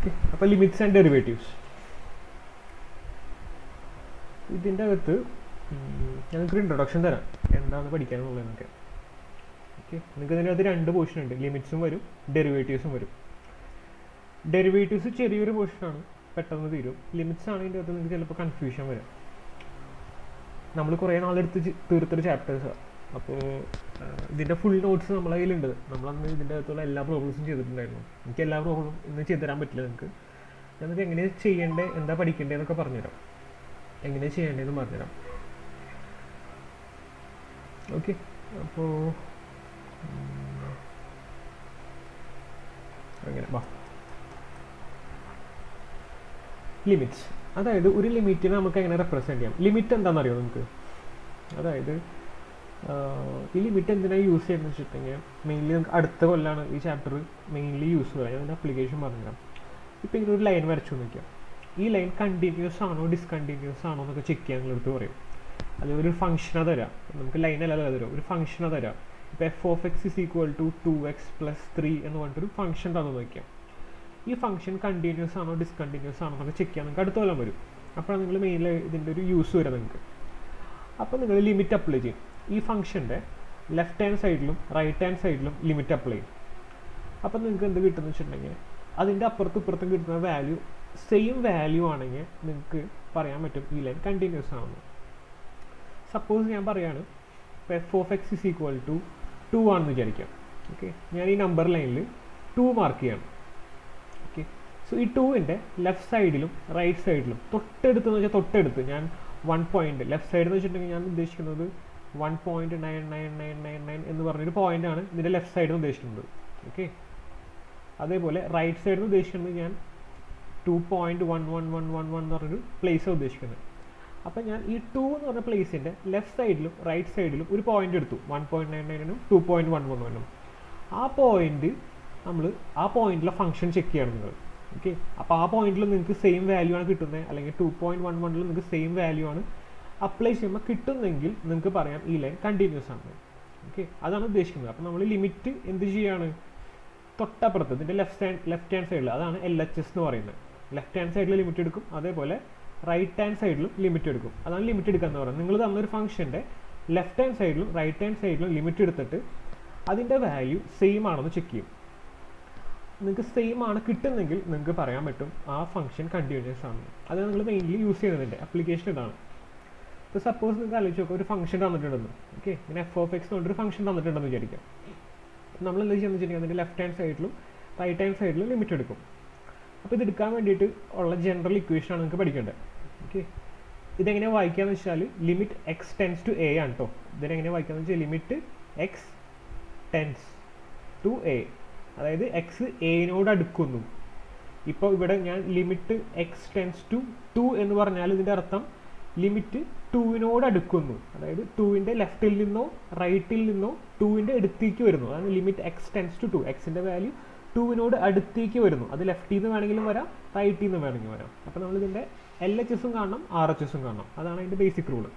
Okay അപ്പോൾ limits and derivatives ഇതിൻ്റെ അകത്ത് ഞങ്ങൾക്ക് ഇൻട്രൊഡക്ഷൻ തരാം എന്താണ് പഠിക്കാനുള്ളതെന്നൊക്കെ ഓക്കെ നിങ്ങൾക്ക് ഇതിൻ്റെ അകത്ത് രണ്ട് പോർഷൻ ഉണ്ട് ലിമിറ്റ്സും വരും ഡെറിവേറ്റീവ്സും വരും ഡെറിവേറ്റീവ്സ് ചെറിയൊരു പോർഷനാണ് പെട്ടെന്ന് തീരും ലിമിറ്റ്സ് ആണ് ഇതിൻ്റെ അകത്ത് നിങ്ങൾക്ക് ചിലപ്പോൾ കൺഫ്യൂഷൻ വരും നമ്മൾ കുറേ നാളെടുത്ത് ചി- തീർത്തൊരു ചാപ്റ്റേഴ്സാണ് അപ്പോൾ ഇതിൻ്റെ ഫുൾ നോട്ട്സ് നമ്മളെ കയ്യിലുണ്ട് നമ്മളന്ന് ഇതിൻ്റെ അകത്തുള്ള എല്ലാ പ്രോബ്ലംസും ചെയ്തിട്ടുണ്ടായിരുന്നു എനിക്ക് എല്ലാ പ്രോബ്ലം ഇന്ന് ചെയ്തു തരാൻ പറ്റില്ല നിങ്ങൾക്ക് ഞാൻ നിങ്ങൾക്ക് എങ്ങനെ ചെയ്യേണ്ടത് എന്താ പഠിക്കേണ്ടതെന്നൊക്കെ പറഞ്ഞുതരാം എങ്ങനെ ചെയ്യേണ്ടതെന്ന് പറഞ്ഞുതരാം ഓക്കെ അപ്പോൾ അങ്ങനെ വാ ലിമിറ്റ്സ് അതായത് ഒരു ലിമിറ്റിനെ നമുക്ക് എങ്ങനെ റെപ്രസെൻറ്റ് ചെയ്യാം ലിമിറ്റ് എന്താണെന്നറിയോ നമുക്ക് അതായത് ആഹ്, ഈ ലിമിറ്റ് എന്തിനാണ് യൂസ് ചെയ്യുന്നത് വെച്ചിട്ടുണ്ടെങ്കിൽ മെയിൻലി നമുക്ക് അടുത്ത കൊല്ലാണ് ഈ ചാപ്റ്റർ മെയിൻലി യൂസ് ചെയ്യുക ഞാൻ അതിൻ്റെ അപ്ലിക്കേഷൻ പറഞ്ഞുതരാം ഇപ്പോൾ ഇങ്ങനെ ഒരു ലൈൻ വരച്ചു നോക്കിയാൽ ഈ ലൈൻ കണ്ടിന്യൂസ് ആണോ ഡിസ്കണ്ടിന്യൂസ് ആണോ എന്നൊക്കെ ചെക്ക് ചെയ്യാൻ നിങ്ങളടുത്ത് പറയും അല്ലെങ്കിൽ ഒരു ഫംഗ്ഷനെ തരാം നമുക്ക് ലൈൻ അല്ലല്ലോ തരാം ഒരു ഫംഗ്ഷനെ തരാം ഇപ്പോൾ f of x is equal to two x plus three എന്ന് പറഞ്ഞിട്ടൊരു ഫംഗ്ഷൻ തന്നു നോക്കിയാൽ ഈ ഫംഗ്ഷൻ കണ്ടിന്യൂസ് ആണോ ഡിസ്കണ്ടിന്യൂസ് ആണോ എന്നൊക്കെ ചെക്ക് ചെയ്യാൻ നിങ്ങൾക്ക് അടുത്ത കൊല്ലം വരും അപ്പോഴാണ് നിങ്ങൾ മെയിൻലി ഇതിൻ്റെ ഒരു യൂസ് വരാം നിങ്ങൾക്ക് അപ്പോൾ നിങ്ങൾ ലിമിറ്റ് അപ്ലൈ ചെയ്യും ഈ ഫംഗ്ഷൻ്റെ ലെഫ്റ്റ് ഹാൻഡ് സൈഡിലും റൈറ്റ് ഹാൻഡ് സൈഡിലും ലിമിറ്റ് അപ്ലൈ ചെയ്യും അപ്പം നിങ്ങൾക്ക് എന്ത് കിട്ടുമെന്ന് വെച്ചിട്ടുണ്ടെങ്കിൽ അതിൻ്റെ അപ്പുറത്തും ഇപ്പുറത്തും കിട്ടുന്ന വാല്യൂ സെയിം വാല്യൂ ആണെങ്കിൽ നിങ്ങൾക്ക് പറയാൻ പറ്റും ഈ ലൈൻ കണ്ടിന്യൂസ് ആണെന്ന് സപ്പോസ് ഞാൻ പറയാണ് ഇപ്പോൾ f of x is equal to two ആണെന്ന് വിചാരിക്കാം ഓക്കെ ഞാൻ ഈ നമ്പർ ലൈനിൽ ടു മാർക്ക് ചെയ്യണം ഓക്കെ സോ ഈ ടൂവിൻ്റെ ലെഫ്റ്റ് സൈഡിലും റൈറ്റ് സൈഡിലും തൊട്ടടുത്ത് എന്ന് വെച്ചാൽ തൊട്ടടുത്ത് ഞാൻ വൺ പോയിന്റ് ലെഫ്റ്റ് സൈഡ് എന്ന് വെച്ചിട്ടുണ്ടെങ്കിൽ ഞാൻ ഉദ്ദേശിക്കുന്നത് one point nine nine nine nine nine എന്ന് പറഞ്ഞൊരു പോയിന്റ് ആണ് ഇതിൻ്റെ ലെഫ്റ്റ് സൈഡിൽ നിന്ന് ഉദ്ദേശിക്കുന്നത് ഓക്കെ അതേപോലെ റൈറ്റ് സൈഡിൽ നിന്ന് ഉദ്ദേശിക്കുന്നത് ഞാൻ two point one one one one one എന്ന് പറഞ്ഞൊരു പ്ലേസ് ഉദ്ദേശിക്കുന്നത് അപ്പം ഞാൻ ഈ ടു എന്ന് പറഞ്ഞ പ്ലേസിൻ്റെ ലെഫ്റ്റ് സൈഡിലും റൈറ്റ് സൈഡിലും ഒരു പോയിന്റ് എടുത്തു വൺ പോയിന്റ് നയൻ നയനും ടു പോയിന്റ് വൺ വൺ വണ്ണും ആ പോയിന്റ് നമ്മൾ ആ പോയിന്റിലെ ഫംഗ്ഷൻ ചെക്ക് ചെയ്യണം നിങ്ങൾ ഓക്കെ അപ്പോൾ ആ പോയിന്റിൽ നിങ്ങൾക്ക് സെയിം വാല്യൂ ആണ് കിട്ടുന്നത് അല്ലെങ്കിൽ ടു പോയിന്റ് വൺ വണ്ണിൽ നിങ്ങൾക്ക് സെയിം വാല്യൂ ആണ് അപ്ലൈ ചെയ്യുമ്പോൾ കിട്ടുന്നെങ്കിൽ നിങ്ങൾക്ക് പറയാം ഈ ലൈൻ കണ്ടിന്യൂസ് ആണ് ഓക്കെ അതാണ് ഉദ്ദേശിക്കുന്നത് അപ്പോൾ നമ്മൾ ലിമിറ്റ് എന്ത് ചെയ്യാണ് തൊട്ടപ്പുറത്ത് ഇതിൻ്റെ ലെഫ്റ്റ് ഹാൻഡ് ലെഫ്റ്റ് ഹാൻഡ് സൈഡിൽ അതാണ് എൽ എച്ച് എസ് എന്ന് പറയുന്നത് ലെഫ്റ്റ് ഹാൻഡ് സൈഡിൽ ലിമിറ്റ് എടുക്കും അതേപോലെ റൈറ്റ് ഹാൻഡ് സൈഡിലും ലിമിറ്റ് എടുക്കും അതാണ് ലിമിറ്റ് എടുക്കുക എന്ന് പറയുന്നത് നിങ്ങൾ തന്നൊരു ഫംഗ്ഷൻ്റെ ലെഫ്റ്റ് ഹാൻഡ് സൈഡിലും റൈറ്റ് ഹാൻഡ് സൈഡിലും ലിമിറ്റ് എടുത്തിട്ട് അതിൻ്റെ വാല്യൂ സെയിം ആണെന്ന് ചെക്ക് ചെയ്യും നിങ്ങൾക്ക് സെയിം ആണ് കിട്ടുന്നെങ്കിൽ നിങ്ങൾക്ക് പറയാൻ പറ്റും ആ ഫംഗ്ഷൻ കണ്ടിന്യൂസ് ആണ് അത് നിങ്ങൾ മെയിൻലി യൂസ് ചെയ്യുന്നതിൻ്റെ അപ്ലിക്കേഷൻ ഇതാണ് ഇപ്പോൾ സപ്പോസ് നിങ്ങൾക്ക് ആലോചിച്ച് നോക്കുക ഒരു ഫംഗ്ഷൻ തന്നിട്ടുണ്ടെന്ന് ഓക്കെ ഇങ്ങനെ എഫ് ഓഫ് എക്സ് കൊണ്ടൊരു ഫംഗ്ഷൻ തന്നിട്ടുണ്ടെന്ന് വിചാരിക്കാം നമ്മൾ എന്താ ചെയ്യുന്നത് വെച്ചിട്ടുണ്ടെങ്കിൽ അതിൻ്റെ ലെഫ്റ്റ് ഹാൻഡ് സൈഡിലും റൈറ്റ് ഹാൻഡ് സൈഡിലും ലിമിറ്റ് എടുക്കും അപ്പോൾ ഇത് എടുക്കാൻ വേണ്ടിയിട്ട് ഉള്ള ജനറൽ ഇക്വേഷൻ ആണ് നിങ്ങൾക്ക് പഠിക്കേണ്ടത് ഓക്കെ ഇതെങ്ങനെ വായിക്കാന്ന് വെച്ചാൽ limit x tends to a ആണ് കേട്ടോ ഇതിനെങ്ങനെ വായിക്കാന്ന് വെച്ചാൽ limit x tends to a അതായത് എക്സ് എനോട് അടുക്കുന്നു ഇപ്പോൾ ഇവിടെ ഞാൻ limit x tends to two എന്ന് പറഞ്ഞാൽ ഇതിൻ്റെ അർത്ഥം ലിമിറ്റ് ടുവിനോട് അടുക്കുന്നു അതായത് ടുവിൻ്റെ ലെഫ്റ്റിൽ നിന്നോ റൈറ്റിൽ നിന്നോ ടുവിൻ്റെ അടുത്തേക്ക് വരുന്നു അതാണ് limit x tends to two എക്സിൻ്റെ വാല്യൂ ടുവിനോട് അടുത്തേക്ക് വരുന്നു അത് ലെഫ്റ്റിൽ നിന്ന് വേണമെങ്കിലും വരാം റൈറ്റിൽ നിന്ന് വേണമെങ്കിലും വരാം അപ്പോൾ നമ്മൾ ഇതിൻ്റെ എൽ എച്ച് എസും കാണണം ആർ എച്ച് എസും കാണണം അതാണ് അതിൻ്റെ ബേസിക് റൂള്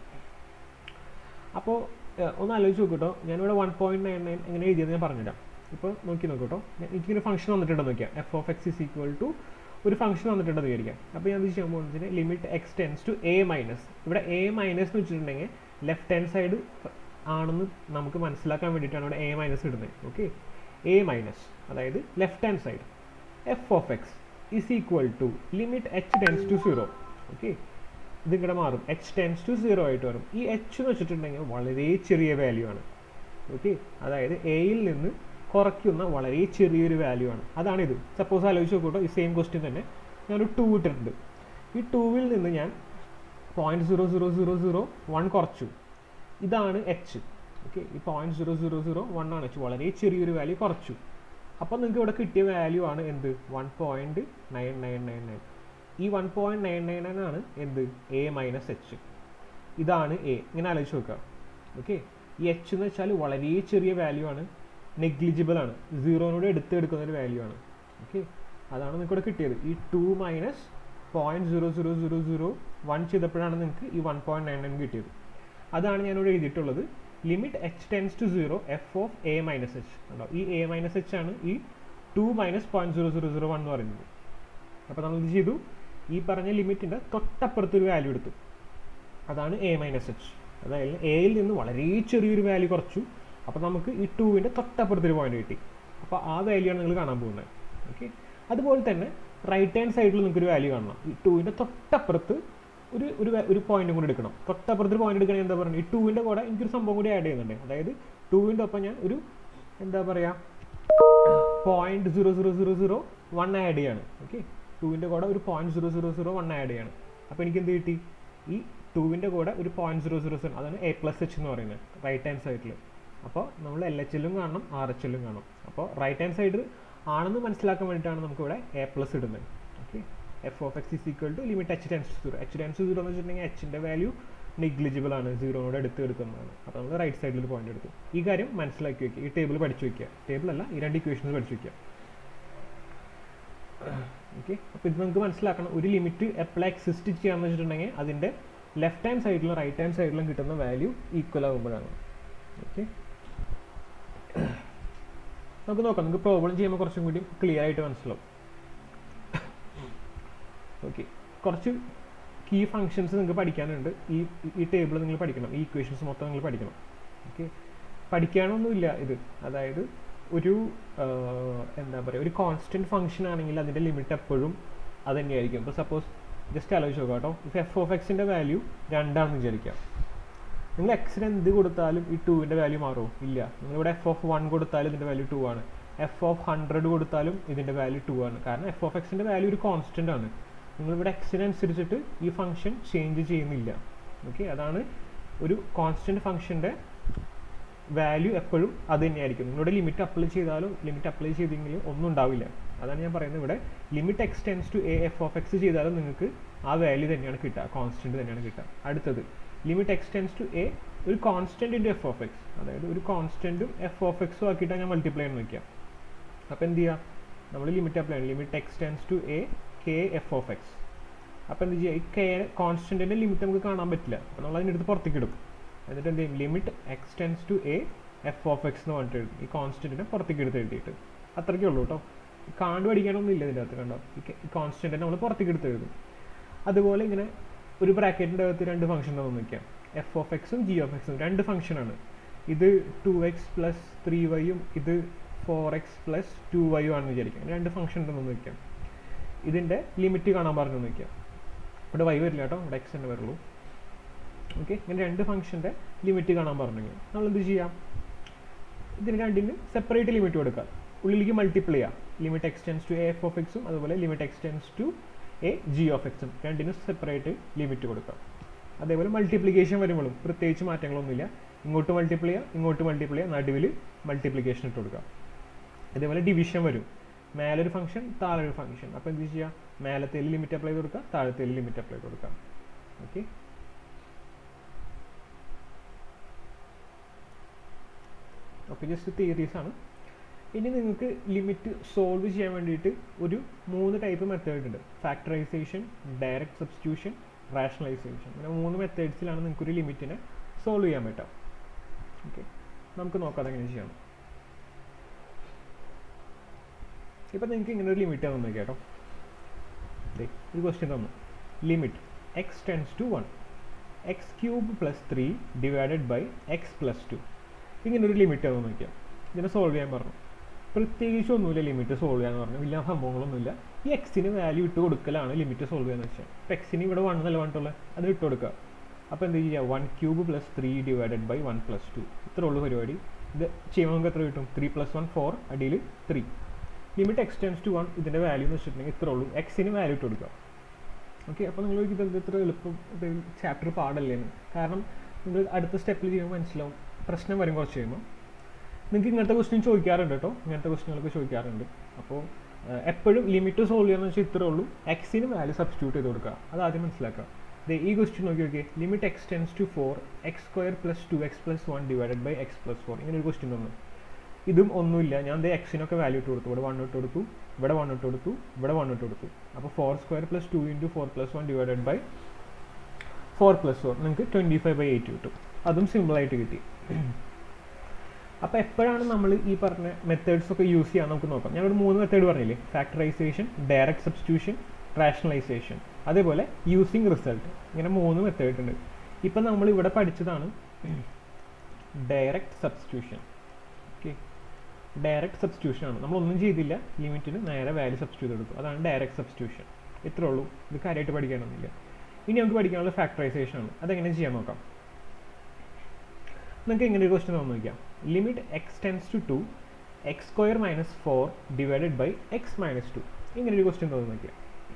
അപ്പോൾ ഒന്ന് ആലോചിച്ച് നോക്കൂട്ടോ ഞാനിവിടെ വൺ പോയിന്റ് നയൻ നയൻ എങ്ങനെ എഴുതിയെന്ന് ഞാൻ പറഞ്ഞുതരാം ഇപ്പോൾ നോക്കി നോക്കൂട്ടോ ഞാൻ- എനിക്കൊരു ഫംഗ്ഷൻ വന്നിട്ടുണ്ടെന്ന് നോക്കിയാൽ f of x is equal to ഒരു ഫംഗ്ഷൻ വന്നിട്ടുണ്ടെന്ന് വിചാരിക്കാം അപ്പോൾ ഞാൻ ഇത് ചെയ്യാൻ പോകുന്നത് limit x tends to a minus ഇവിടെ എ മൈനസ് എന്ന് വെച്ചിട്ടുണ്ടെങ്കിൽ ലെഫ്റ്റ് ഹാൻഡ് സൈഡ് ആണെന്ന് നമുക്ക് മനസ്സിലാക്കാൻ വേണ്ടിയിട്ടാണ് ഇവിടെ എ മൈനസ് ഇടുന്നത് ഓക്കെ എ മൈനസ് അതായത് left hand side f of x is equal to limit h tends to zero okay ഇത് ഇങ്ങടെ മാറും എച്ച് ടെൻസ് ടു സീറോ ആയിട്ട് വരും ഈ എച്ച് എന്ന് വെച്ചിട്ടുണ്ടെങ്കിൽ വളരെ ചെറിയ വാല്യൂ ആണ് ഓക്കെ അതായത് എയിൽ നിന്ന് കുറയ്ക്കുന്ന വളരെ ചെറിയൊരു വാല്യൂ ആണ് അതാണ് ഇത് സപ്പോസ് ആലോചിച്ച് നോക്കൂട്ടോ ഈ സെയിം ക്വസ്റ്റ്യൻ തന്നെ ഞാനൊരു ടു ഇട്ടിട്ടുണ്ട് ഈ ടൂവിൽ നിന്ന് ഞാൻ point zero zero zero zero one കുറച്ചു ഇതാണ് എച്ച് ഓക്കെ ഈ point zero zero zero one ആണ് എച്ച് വളരെ ചെറിയൊരു വാല്യൂ കുറച്ചു അപ്പോൾ നിങ്ങൾക്ക് ഇവിടെ കിട്ടിയ വാല്യൂ ആണ് എന്ത് one point nine nine nine nine ഈ one point nine nine nine ആണ് എന്ത് എ മൈനസ് എച്ച് ഇതാണ് എ ഇങ്ങനെ ആലോചിച്ച് നോക്കുക ഓക്കെ ഈ എച്ച് എന്ന് വെച്ചാൽ വളരെ ചെറിയ വാല്യൂ ആണ് നെഗ്ലിജിബിൾ ആണ് സീറോനോട് എടുത്ത് എടുക്കുന്ന ഒരു വാല്യൂ ആണ് ഓക്കെ അതാണ് നിങ്ങൾക്ക് ഇവിടെ കിട്ടിയത് ഈ two minus point zero zero zero zero one ചെയ്തപ്പോഴാണ് നിങ്ങൾക്ക് ഈ വൺ പോയിന്റ് നയൻ നയൻ കിട്ടിയത് അതാണ് ഞാനിവിടെ എഴുതിയിട്ടുള്ളത് limit h tends to zero f of a minus h ഉണ്ടോ ഈ എ മൈനസ് എച്ച് ആണ് ഈ two minus point zero zero zero one എന്ന് പറയുന്നത് അപ്പോൾ നമ്മൾ ഇത് ചെയ്തു ഈ പറഞ്ഞ ലിമിറ്റിൻ്റെ തൊട്ടപ്പുറത്ത് ഒരു വാല്യൂ എടുത്തു അതാണ് എ മൈനസ് എച്ച് അതായത് എയിൽ നിന്ന് വളരെ ചെറിയൊരു വാല്യൂ കുറച്ചു അപ്പോൾ നമുക്ക് ഈ ടൂവിൻ്റെ തൊട്ടപ്പുറത്തൊരു പോയിന്റ് കിട്ടി അപ്പോൾ ആ വാല്യൂ ആണ് നിങ്ങൾ കാണാൻ പോകുന്നത് ഓക്കെ അതുപോലെ തന്നെ റൈറ്റ് ഹാൻഡ് സൈഡിൽ നിങ്ങൾക്ക് ഒരു വാല്യൂ കാണണം ഈ ടൂവിൻ്റെ തൊട്ടപ്പുറത്ത് ഒരു ഒരു വ- ഒരു പോയിന്റും കൂടി എടുക്കണം തൊട്ടപ്പുറത്ത് ഒരു പോയിന്റ് എടുക്കണമെങ്കിൽ എന്താ പറയുക ഈ ടൂവിൻ്റെ കൂടെ എനിക്കൊരു സംഭവം കൂടി ആഡ് ചെയ്യുന്നുണ്ട് അതായത് ടൂവിൻ്റെ ഒപ്പം ഞാൻ ഒരു എന്താ പറയുക point zero zero zero zero one add ചെയ്യാണ് ഓക്കെ ടൂവിൻ്റെ കൂടെ ഒരു point zero zero zero one add ചെയ്യാണ് അപ്പോൾ എനിക്ക് എന്ത് കിട്ടി ഈ ടൂവിൻ്റെ കൂടെ ഒരു പോയിന്റ് സീറോ സീറോ സീറോ അതാണ് എ പ്ലസ് എച്ച് എന്ന് പറയുന്നത് റൈറ്റ് ഹാൻഡ് സൈഡിൽ അപ്പോൾ നമ്മൾ എൽ എച്ച് എല്ലും കാണണം ആർ എച്ച് എല്ലും കാണണം അപ്പോൾ റൈറ്റ് ഹാൻഡ് സൈഡ് ആണെന്ന് മനസ്സിലാക്കാൻ വേണ്ടിയിട്ടാണ് നമുക്കിവിടെ എ പ്ലസ് ഇടുന്നത് okay f of x is equal to limit h tends to zero h tends to zero എന്ന് വെച്ചിട്ടുണ്ടെങ്കിൽ എച്ചിൻ്റെ വാല്യൂ നെഗ്ലിജിബിൾ ആണ് സീറോനോട് എടുത്ത് എടുക്കുന്നതാണ് അപ്പോൾ നമ്മൾ റൈറ്റ് സൈഡിൽ ഒരു പോയിന്റ് എടുത്തു ഈ കാര്യം മനസ്സിലാക്കി വെക്കുക ഈ ടേബിൾ പഠിച്ചു വെക്കുക ടേബിൾ അല്ല ഈ രണ്ട് ഇക്വേഷൻസ് പഠിച്ചു വെക്കുക ഓക്കെ അപ്പോൾ ഇത് നമുക്ക് മനസ്സിലാക്കണം ഒരു ലിമിറ്റ് എപ്പോൾ എക്സിസ്റ്റ് ചെയ്യാന്ന് വെച്ചിട്ടുണ്ടെങ്കിൽ അതിൻ്റെ ലെഫ്റ്റ് ഹാൻഡ് സൈഡിലും റൈറ്റ് ഹാൻഡ് സൈഡിലും കിട്ടുന്ന വാല്യൂ ഈക്വൽ ആകുമ്പോഴാണ് ഓക്കെ നമുക്ക് നോക്കാം നമുക്ക് പ്രോബ്ലം ചെയ്യുമ്പോൾ കുറച്ചും കൂടി ക്ലിയർ ആയിട്ട് മനസ്സിലാവും ഓക്കെ കുറച്ച് കീ ഫങ്ഷൻസ് നിങ്ങൾക്ക് പഠിക്കാനുണ്ട് ഈ ഈ ടേബിൾ നിങ്ങൾ പഠിക്കണം ഈ ഇക്വേഷൻസ് മൊത്തം നിങ്ങൾ പഠിക്കണം ഓക്കെ പഠിക്കാനൊന്നുമില്ല ഇത് അതായത് ഒരു ആഹ്, എന്താ പറയുക ഒരു കോൺസ്റ്റൻറ്റ് ഫംഗ്ഷൻ ആണെങ്കിൽ അതിൻ്റെ ലിമിറ്റ് എപ്പോഴും അത് തന്നെയായിരിക്കും ഇപ്പോൾ സപ്പോസ് ജസ്റ്റ് ആലോചിച്ച് നോക്കാം കേട്ടോ ഇഫ് എഫ് ഓഫ് എക്സിൻ്റെ വാല്യൂ രണ്ടാണെന്ന് വിചാരിക്കാം നിങ്ങൾ എക്സിന് എന്ത് കൊടുത്താലും ഈ ടൂവിൻ്റെ വാല്യൂ മാറുമോ ഇല്ല നിങ്ങളിവിടെ എഫ് ഓഫ് വൺ കൊടുത്താലും ഇതിൻ്റെ വാല്യൂ ടു ആണ് എഫ് ഓഫ് ഹൺഡ്രഡ് കൊടുത്താലും ഇതിൻ്റെ വാല്യൂ ടു ആണ് കാരണം എഫ് ഓഫ് എക്സിൻ്റെ വാല്യൂ ഒരു കോൺസ്റ്റൻ്റ് ആണ് നിങ്ങളിവിടെ എക്സിനനുസരിച്ചിട്ട് ഈ ഫംഗ്ഷൻ ചേഞ്ച് ചെയ്യുന്നില്ല ഓക്കെ അതാണ് ഒരു കോൺസ്റ്റൻറ്റ് ഫംഗ്ഷൻ്റെ വാല്യൂ എപ്പോഴും അത് തന്നെയായിരിക്കും നിങ്ങളുടെ ലിമിറ്റ് അപ്ലൈ ചെയ്താലും ലിമിറ്റ് അപ്ലൈ ചെയ്തെങ്കിലും ഒന്നും ഉണ്ടാവില്ല അതാണ് ഞാൻ പറയുന്നത് ഇവിടെ limit x tends to a f of x ചെയ്താലും നിങ്ങൾക്ക് ആ വാല്യൂ തന്നെയാണ് കിട്ടുക കോൺസ്റ്റന്റ് തന്നെയാണ് കിട്ടുക അടുത്തത് ലിമിറ്റ് എക്സ്റ്റെൻസ് ടു എ ഒരു constant into f of x അതായത് ഒരു കോൺസ്റ്റന്റും എഫ് ഓഫ് എക്സും ആക്കിയിട്ടാണ് ഞാൻ മൾട്ടിപ്ലൈ ചെയ്യാൻ നോക്കിയാൽ അപ്പോൾ എന്ത് ചെയ്യുക നമ്മൾ ലിമിറ്റ് അപ്ലൈ ചെയ്യണം limit x tends to a k f of x അപ്പോൾ എന്ത് ചെയ്യുക ഈ കെ കോൺസ്റ്റന്റിൻ്റെ ലിമിറ്റ് നമുക്ക് കാണാൻ പറ്റില്ല അപ്പോൾ നമ്മൾ അതിൻ്റെ അടുത്ത് പുറത്തേക്ക് ഇടും എന്നിട്ട് എന്ത് ചെയ്യും limit x tends to a f of x എന്ന് പറഞ്ഞിട്ട് എഴുതും ഈ കോൺസ്റ്റന്റിനെ പുറത്തേക്ക് എടുത്ത് എഴുതിയിട്ട് അത്രയ്ക്കേ ഉള്ളൂ കേട്ടോ കാണ്ട് പഠിക്കാനൊന്നും ഇല്ല ഇതിൻ്റെ അകത്ത് കണ്ടോ ഈ കോൺസ്റ്റന്റിനെ നമ്മൾ പുറത്തേക്ക് എടുത്ത് എഴുതും അതുപോലെ ഇങ്ങനെ ഒരു ബ്രാക്കറ്റിൻ്റെ അകത്ത് രണ്ട് ഫംഗ്ഷൻ ഉണ്ടെന്ന് നോക്കിയാൽ എഫ് ഓഫ് എക്സും ജി ഓഫ് എക്സും രണ്ട് ഫംഗ്ഷനാണ് ഇത് ടു എക്സ് പ്ലസ് ത്രീ വൈയും ഇത് ഫോർ എക്സ് പ്ലസ് ടു വൈയും ആണെന്ന് വിചാരിക്കാം രണ്ട് ഫംഗ്ഷൻ ഉണ്ടെന്ന് നോക്കിയാൽ ഇതിൻ്റെ ലിമിറ്റ് കാണാൻ പറഞ്ഞു നോക്കിയാൽ ഇവിടെ വൈ വരില്ല കേട്ടോ ഇവിടെ എക്സ് തന്നെ വരുള്ളൂ ഓക്കെ ഇങ്ങനെ രണ്ട് ഫംഗ്ഷൻ്റെ ലിമിറ്റ് കാണാൻ പറഞ്ഞു നമ്മൾ എന്ത് ചെയ്യാം ഇതിന് രണ്ടിന് സെപ്പറേറ്റ് ലിമിറ്റ് കൊടുക്കുക ഉള്ളിലേക്ക് മൾട്ടിപ്ലൈ ചെയ്യാം limit x tends to a f of എക്സും അതുപോലെ limit x tends to a g of എക്സും രണ്ടിനും സെപ്പറേറ്റ് ലിമിറ്റ് കൊടുക്കാം അതേപോലെ മൾട്ടിപ്ലിക്കേഷൻ വരുമ്പോഴും പ്രത്യേകിച്ച് മാറ്റങ്ങളൊന്നുമില്ല ഇങ്ങോട്ട് മൾട്ടിപ്ലൈ ചെയ്യുക ഇങ്ങോട്ട് മൾട്ടിപ്ലൈ ചെയ്യുക നടുവിൽ മൾട്ടിപ്ലിക്കേഷൻ ഇട്ട് കൊടുക്കാം അതേപോലെ ഡിവിഷൻ വരും മേലെ ഒരു ഫംഗ്ഷൻ താഴെ ഒരു ഫംഗ്ഷൻ അപ്പോൾ എന്ത് ചെയ്യുക മേലത്തേൽ ലിമിറ്റ് അപ്ലൈ ചെയ്ത് കൊടുക്കുക താഴത്തേൽ ലിമിറ്റ് അപ്ലൈ ചെയ്ത് കൊടുക്കാം ഓക്കെ ഓക്കെ ജസ്റ്റ് തിയറീസ് ആണ് ഇനി നിങ്ങൾക്ക് ലിമിറ്റ് സോൾവ് ചെയ്യാൻ വേണ്ടിയിട്ട് ഒരു മൂന്ന് ടൈപ്പ് മെത്തേഡ് ഉണ്ട് ഫാക്ടറൈസേഷൻ ഡയറക്റ്റ് സബ്സ്റ്റിറ്റ്യൂഷൻ റാഷണലൈസേഷൻ അങ്ങനെ മൂന്ന് മെത്തേഡ്സിലാണ് നിങ്ങൾക്ക് ഒരു ലിമിറ്റിനെ സോൾവ് ചെയ്യാൻ പറ്റുക ഓക്കെ നമുക്ക് നോക്കാം അതെങ്ങനെ ചെയ്യണം ഇപ്പം നിങ്ങൾക്ക് ഇങ്ങനെ ഒരു ലിമിറ്റ് തന്നു കേട്ടോ ദേ, ഒരു ക്വസ്റ്റ്യൻ തന്നു limit x tends to one x cube plus three divided by x plus two ഇങ്ങനെ ഒരു ലിമിറ്റ് തന്നു നോക്കിയാൽ ഇതിനെ സോൾവ് ചെയ്യാൻ പറഞ്ഞു പ്രത്യേകിച്ച് ഒന്നുമില്ല ലിമിറ്റ് സോൾവ് ചെയ്യാന്ന് പറഞ്ഞു വലിയ സംഭവങ്ങളൊന്നുമില്ല ഈ എക്സിന് വാല്യൂ ഇട്ട് കൊടുക്കലാണ് ലിമിറ്റ് സോൾവ് ചെയ്യാന്ന് വെച്ചാൽ ഇപ്പം എക്സിന് ഇവിടെ വൺ അല്ല വന്നിട്ടുള്ളത് അത് ഇട്ട് കൊടുക്കുക അപ്പോൾ എന്ത് ചെയ്യുക one cube plus three divided by one plus two ഇത്രേ ഉള്ളൂ പരിപാടി ഇത് ചെയ്യുമ്പോൾ നമുക്ക് എത്ര കിട്ടും ത്രീ പ്ലസ് വൺ ഫോർ അടിയിൽ three limit x tends to one ഇതിൻ്റെ വാല്യൂ എന്ന് വെച്ചിട്ടുണ്ടെങ്കിൽ ഇത്രേ ഉള്ളൂ എക്സിന് വാല്യൂ ഇട്ട് കൊടുക്കുക ഓക്കെ അപ്പോൾ നിങ്ങൾ ഇത് ഇത് ഇത്ര എളുപ്പം ഇത് ചാപ്റ്റർ പാടല്ലേ എന്ന് കാരണം നിങ്ങൾ അടുത്ത സ്റ്റെപ്പിൽ ചെയ്യുമ്പോൾ മനസ്സിലാവും പ്രശ്നം വരും കുറച്ച് കഴിയുമ്പോൾ നിങ്ങൾക്ക് ഇങ്ങനത്തെ ക്വസ്റ്റ്യൻ ചോദിക്കാറുണ്ട് കേട്ടോ ഇങ്ങനത്തെ ക്വസ്റ്റ്യനൊക്കെ ചോദിക്കാറുണ്ട് അപ്പോൾ എപ്പോഴും ലിമിറ്റ് സോൾവ് ചെയ്യാന്ന് വെച്ചാൽ ഇത്രേ ഉള്ളൂ എക്സിന് വാല്യൂ സബ്സ്റ്റിറ്റ്യൂട്ട് ചെയ്ത് കൊടുക്കുക അത് ആദ്യം മനസ്സിലാക്കുക ദേ ഈ ക്വസ്റ്റ്യൻ നോക്കി നോക്കിയേ limit x tends to four x square plus two x plus one divided by x plus four ഇങ്ങനെ ഒരു ക്വസ്റ്റ്യൻ തന്നു ഇതും ഒന്നുമില്ല ഞാൻ ദേ എക്സിനൊക്കെ വാല്യൂ ഇട്ട് കൊടുത്തു ഇവിടെ വൺ ഇട്ട് കൊടുത്തു ഇവിടെ വൺ ഇട്ട് കൊടുത്തു ഇവിടെ വൺ ഇട്ട് കൊടുത്തു അപ്പോൾ four square plus two into four plus one divided by four plus four നിങ്ങൾക്ക് ട്വൻറ്റി ഫൈവ് ബൈ എയ്റ്റ് കിട്ടും അതും സിമ്പിളായിട്ട് കിട്ടി അപ്പോൾ എപ്പോഴാണ് നമ്മൾ ഈ പറഞ്ഞ മെത്തേഡ്സ് ഒക്കെ യൂസ് ചെയ്യാൻ നമുക്ക് നോക്കാം ഞാനൊരു മൂന്ന് മെത്തേഡ് പറഞ്ഞില്ലേ ഫാക്ടറൈസേഷൻ ഡയറക്റ്റ് സബ്സ്റ്റിറ്റ്യൂഷൻ റാഷണലൈസേഷൻ അതേപോലെ യൂസിങ് റിസൾട്ട് ഇങ്ങനെ മൂന്ന് മെത്തേഡ് ഉണ്ട് ഇപ്പം നമ്മൾ ഇവിടെ പഠിച്ചതാണ് direct substitution okay direct substitution ആണ് നമ്മളൊന്നും ചെയ്തില്ല ലിമിറ്റിന് നേരെ വാല്യൂ സബ്സ്റ്റിറ്റ്യൂട്ട് കൊടുക്കും അതാണ് ഡയറക്റ്റ് സബ്സ്റ്റിറ്റ്യൂഷൻ ഇത്രേ ഉള്ളൂ ഇത് കാര്യമായിട്ട് പഠിക്കാനൊന്നുമില്ല ഇനി നമുക്ക് പഠിക്കാനുള്ള ഫാക്ടറൈസേഷൻ ആണ് അതെങ്ങനെ ചെയ്യാൻ നോക്കാം നിങ്ങൾക്ക് ഇങ്ങനെ ഒരു ക്വസ്റ്റ്യൻ തോന്നു നോക്കാം limit x tends to two x square minus four divided by x minus two ഇങ്ങനെ ഒരു ക്വസ്റ്റ്യൻ തോന്നു നോക്കിയാൽ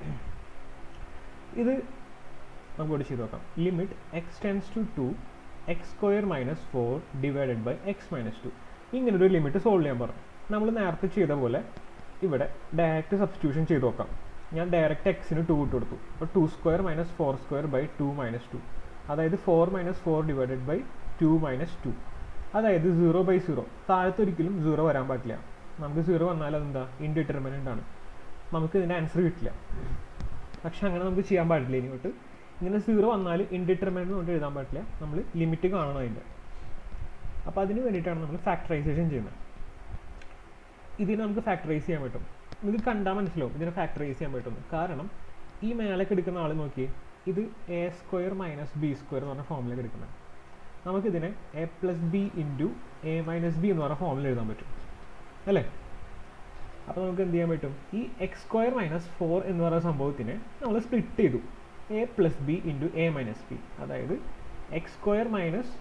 ഇത് നമുക്ക് ഇവിടെ ചെയ്ത് നോക്കാം limit x tends to two x square minus four divided by x minus two ഇങ്ങനൊരു ലിമിറ്റ് സോൾവ് ചെയ്യാൻ പറഞ്ഞു നമ്മൾ നേരത്തെ ചെയ്ത പോലെ ഇവിടെ ഡയറക്റ്റ് സബ്സ്റ്റിറ്റ്യൂഷൻ ചെയ്ത് നോക്കാം ഞാൻ ഡയറക്റ്റ് എക്സിന് ടു ഇട്ട് കൊടുത്തു അപ്പോൾ two square minus four square by two minus two അതായത് four minus four divided by two minus two അതായത് സീറോ ബൈ സീറോ താഴത്ത് ഒരിക്കലും സീറോ വരാൻ പാടില്ല നമുക്ക് സീറോ വന്നാൽ അതെന്താ ഇൻഡിറ്റർമിനൻ്റ് ആണ് നമുക്ക് ഇതിൻ്റെ ആൻസർ കിട്ടില്ല പക്ഷെ അങ്ങനെ നമുക്ക് ചെയ്യാൻ പാടില്ല ഇനിയോട്ട് ഇങ്ങനെ സീറോ വന്നാൽ ഇൻഡിറ്റർമിനൻ്റ് കൊണ്ട് എഴുതാൻ പാടില്ല നമ്മൾ ലിമിറ്റ് കാണണം അതിൻ്റെ അപ്പോൾ അതിന് വേണ്ടിയിട്ടാണ് നമ്മൾ ഫാക്ടറൈസേഷൻ ചെയ്യുന്നത് ഇതിനെ നമുക്ക് ഫാക്ടറൈസ് ചെയ്യാൻ പറ്റും നിങ്ങൾക്ക് കണ്ടാൽ മനസ്സിലാവും ഇതിനെ ഫാക്ടറൈസ് ചെയ്യാൻ പറ്റും കാരണം ഈ മേലേക്ക് എടുക്കുന്ന ആൾ നോക്കി ഇത് a square minus b square എന്ന് പറഞ്ഞ ഫോമിലേക്ക് എടുക്കുന്നത് നമുക്കിതിനെ a plus b into a minus b എന്ന് പറഞ്ഞ ഫോമിൽ എഴുതാൻ പറ്റും അല്ലേ അപ്പോൾ നമുക്ക് എന്ത് ചെയ്യാൻ പറ്റും ഈ എക്സ് സ്ക്വയർ മൈനസ് ഫോർ എന്ന് പറയുന്ന സംഭവത്തിനെ നമ്മൾ സ്പ്ലിറ്റ് ചെയ്തു a plus b into a minus b അതായത് എക്സ് സ്ക്വയർ മൈനസ്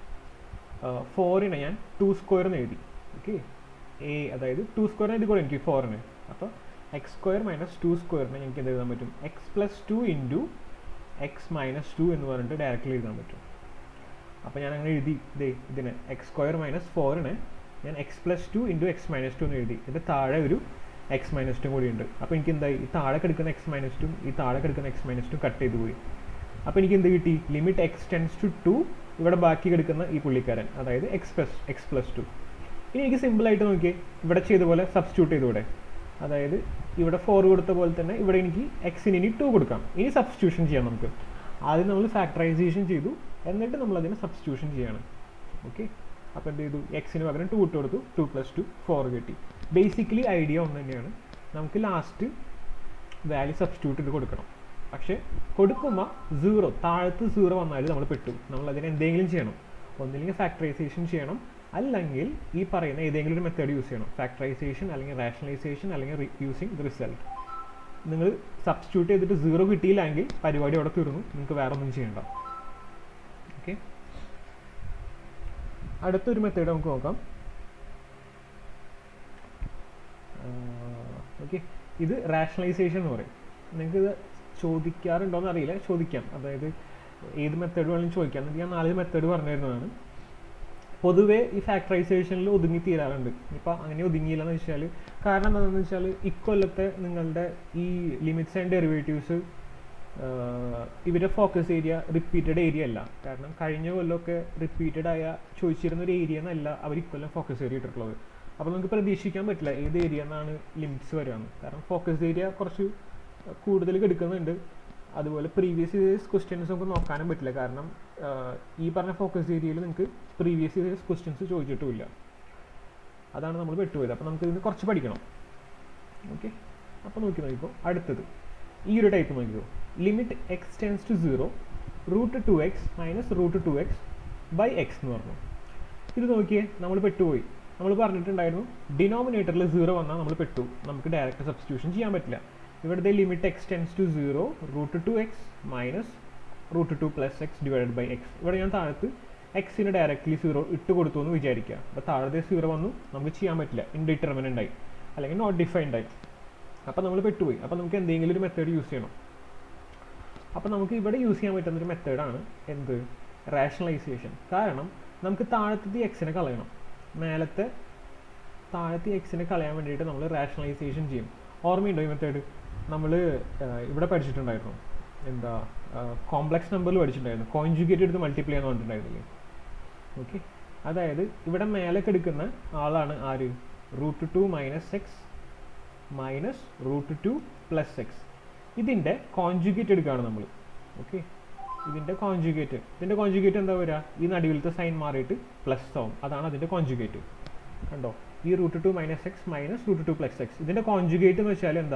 ഫോറിനെ ഞാൻ ടു സ്ക്വയർ എന്ന് എഴുതി ഓക്കെ എ അതായത് ടു സ്ക്വയർ എഴുതി കൂടെ എനിക്ക് ഫോറിന് അപ്പോൾ എക്സ് സ്ക്വയർ മൈനസ് ടു സ്ക്വയറിനെ എനിക്ക് എന്ത് എഴുതാൻ പറ്റും x plus two into x minus two എന്ന് പറഞ്ഞിട്ട് ഡയറക്റ്റ്ലി എഴുതാൻ പറ്റും അപ്പോൾ ഞാൻ അങ്ങനെ എഴുതി ഇതേ ഇതിന് എക്സ് സ്ക്വയർ മൈനസ് ഫോറിന് ഞാൻ x plus two into x minus two എന്ന് എഴുതി ഇതിൻ്റെ താഴെ ഒരു എക്സ് മൈനസ് ടു കൂടി ഉണ്ട് അപ്പോൾ എനിക്ക് എന്തായി ഈ താഴെ കിടക്കുന്ന എക്സ് മൈനസ് ടു ഈ താഴെ കിടക്കുന്ന എക്സ് മൈനസ് ടു കട്ട് ചെയ്ത് പോയി അപ്പോൾ എനിക്ക് എന്ത് കിട്ടി limit x tends to two ഇവിടെ ബാക്കി കിടക്കുന്ന ഈ പുള്ളിക്കാരൻ അതായത് x plus x plus two ഇനി എനിക്ക് സിമ്പിളായിട്ട് നോക്കിയേ ഇവിടെ ചെയ്ത പോലെ സബ്സ്റ്റിറ്റ്യൂട്ട് ചെയ്തൂടെ അതായത് ഇവിടെ ഫോർ കൊടുത്ത പോലെ തന്നെ ഇവിടെ എനിക്ക് എക്സിന് ഇനി ടു കൊടുക്കാം ഇനി സബ്സ്റ്റിറ്റ്യൂഷൻ ചെയ്യാം നമുക്ക് ആദ്യം നമ്മൾ ഫാക്ടറൈസേഷൻ ചെയ്തു എന്നിട്ട് നമ്മൾ അതിനെ സബ്സ്റ്റിറ്റ്യൂഷൻ ചെയ്യണം ഓക്കെ അപ്പോൾ എന്ത് ചെയ്തു എക്സിന് പകരം ടു ഇട്ട് കൊടുത്തു ടു പ്ലസ് ടു ഫോർ കിട്ടി ബേസിക്കലി ഐഡിയ ഒന്ന് തന്നെയാണ് നമുക്ക് ലാസ്റ്റ് വാല്യൂ സബ്സ്റ്റിറ്റ്യൂട്ട് ചെയ്ത് കൊടുക്കണം പക്ഷേ കൊടുക്കുമ്പോൾ സീറോ താഴത്ത് സീറോ വന്നാൽ നമ്മൾ പെട്ടു നമ്മൾ അതിന് എന്തെങ്കിലും ചെയ്യണം ഒന്നില്ലെങ്കിൽ ഫാക്ടറൈസേഷൻ ചെയ്യണം അല്ലെങ്കിൽ ഈ പറയുന്ന ഏതെങ്കിലും ഒരു മെത്തേഡ് യൂസ് ചെയ്യണം ഫാക്ടറൈസേഷൻ അല്ലെങ്കിൽ റാഷണലൈസേഷൻ അല്ലെങ്കിൽ യൂസിങ് ദ റിസൾട്ട് നിങ്ങൾ സബ്സ്റ്റിറ്റ്യൂട്ട് ചെയ്തിട്ട് സീറോ കിട്ടിയില്ലെങ്കിൽ പരിപാടി അവിടെ തീർന്നു നിങ്ങൾക്ക് വേറെ ഒന്നും ചെയ്യണ്ട ഓക്കെ അടുത്തൊരു മെത്തേഡ് നമുക്ക് നോക്കാം ഓക്കെ ഇത് റാഷണലൈസേഷൻ എന്ന് പറയും നിങ്ങൾക്ക് ഇത് ചോദിക്കാറുണ്ടോയെന്ന് അറിയില്ല ചോദിക്കാം അതായത് ഏത് മെത്തേഡ് വേണമെങ്കിലും ചോദിക്കാം എന്നിട്ട് ഞാൻ നാല് മെത്തേഡ് പറഞ്ഞിരുന്നതാണ് പൊതുവേ ഈ ഫാക്ടറൈസേഷനിൽ ഒതുങ്ങി തീരാറുണ്ട് ഇപ്പം അങ്ങനെ ഒതുങ്ങിയില്ലെന്ന് വെച്ചാൽ കാരണം എന്താണെന്ന് വെച്ചാൽ ഇക്കൊല്ലത്തെ നിങ്ങളുടെ ഈ ലിമിറ്റ്സ് ആൻഡ് ഡെറിവേറ്റീവ്സ് ഇവരുടെ ഫോക്കസ് ഏരിയ റിപ്പീറ്റഡ് ഏരിയ അല്ല കാരണം കഴിഞ്ഞ കൊല്ലമൊക്കെ റിപ്പീറ്റഡ് ആയ ചോദിച്ചിരുന്ന ഒരു ഏരിയ എന്നല്ല അവർ ഇക്കൊല്ലം ഫോക്കസ് ഏരിയ ഇട്ടിട്ടുള്ളത് അപ്പോൾ നമുക്ക് പ്രതീക്ഷിക്കാൻ പറ്റില്ല ഏത് ഏരിയ എന്നാണ് ലിമിറ്റ്സ് വരികയെന്ന് കാരണം ഫോക്കസ് ഏരിയ കുറച്ച് കൂടുതൽ കെടുക്കുന്നുണ്ട് അതുപോലെ പ്രീവിയസ് ഇയേഴ്സ് ക്വസ്റ്റ്യൻസ് നമുക്ക് നോക്കാനും പറ്റില്ല കാരണം ഈ പറഞ്ഞ ഫോക്കസ് ഏരിയയിൽ നിങ്ങൾക്ക് പ്രീവിയസ് ഇയേഴ്സ് ക്വസ്റ്റ്യൻസ് ചോദിച്ചിട്ടുമില്ല അതാണ് നമ്മൾ പെട്ടുപോയത് അപ്പോൾ നമുക്ക് ഇതിന് കുറച്ച് പഠിക്കണം ഓക്കെ അപ്പോൾ നോക്കി നോക്കിക്കോ അടുത്തത് ഈ ഒരു ടൈപ്പ് നോക്കിക്കോ limit x tends to zero root two x minus root two x by x എന്ന് പറഞ്ഞു ഇത് നോക്കിയേ നമ്മൾ പെട്ടുപോയി നമ്മൾ പറഞ്ഞിട്ടുണ്ടായിരുന്നു ഡിനോമിനേറ്ററിൽ സീറോ വന്നാൽ നമ്മൾ പെട്ടു നമുക്ക് ഡയറക്റ്റ് സബ്സ്റ്റിറ്റ്യൂഷൻ ചെയ്യാൻ പറ്റില്ല ഇവിടുത്തെ limit x tends to zero root two x minus root two plus x divided by x ഇവിടെ ഞാൻ താഴത്ത് എക്സിന് ഡയറക്റ്റ്ലി സീറോ ഇട്ട് കൊടുത്തു എന്ന് വിചാരിക്കുക അപ്പോൾ താഴത്തെ സീറോ വന്നു നമുക്ക് ചെയ്യാൻ പറ്റില്ല ഇൻഡിറ്റർമിനൻ്റ് ആയി അല്ലെങ്കിൽ നോട്ട് ഡിഫൈൻഡ് ആയി അപ്പോൾ നമ്മൾ പെട്ടുപോയി അപ്പോൾ നമുക്ക് എന്തെങ്കിലും ഒരു മെത്തേഡ് യൂസ് ചെയ്യണം അപ്പോൾ നമുക്ക് ഇവിടെ യൂസ് ചെയ്യാൻ പറ്റുന്ന ഒരു മെത്തേഡാണ് എന്ത് റാഷണലൈസേഷൻ കാരണം നമുക്ക് താഴത്തെ എക്സിനെ കളയണം മേലത്തെ താഴത്തെ എക്സിനെ കളയാൻ വേണ്ടിയിട്ട് നമ്മൾ റാഷണലൈസേഷൻ ചെയ്യും ഓർമ്മയുണ്ടോ ഈ മെത്തേഡ് നമ്മൾ ഇവിടെ പഠിച്ചിട്ടുണ്ടായിരുന്നു എന്താ കോംപ്ലക്സ് നമ്പറിൽ പഠിച്ചിട്ടുണ്ടായിരുന്നു കോൺജുഗേറ്റ് എടുത്ത് മൾട്ടിപ്ലൈ എന്ന് പറഞ്ഞിട്ടുണ്ടായിരുന്നില്ലേ ഓക്കെ അതായത് ഇവിടെ മേലേക്ക് എടുക്കുന്ന ആളാണ് ആര് root two minus x minus root two plus x ഇതിൻ്റെ കോൺജുഗേറ്റ് എടുക്കുകയാണ് നമ്മൾ ഓക്കെ ഇതിൻ്റെ കോൺജുഗേറ്റ് ഇതിൻ്റെ കോൺജുഗേറ്റ് എന്താ വരിക ഈ നടുവിലത്തെ സൈൻ മാറിയിട്ട് പ്ലസ് ആവും അതാണ് അതിൻ്റെ കോൺജുഗേറ്റ് കണ്ടോ ഈ root two minus x minus root two plus x ഇതിൻ്റെ കോൺജുഗേറ്റ് എന്ന് വെച്ചാൽ എന്താ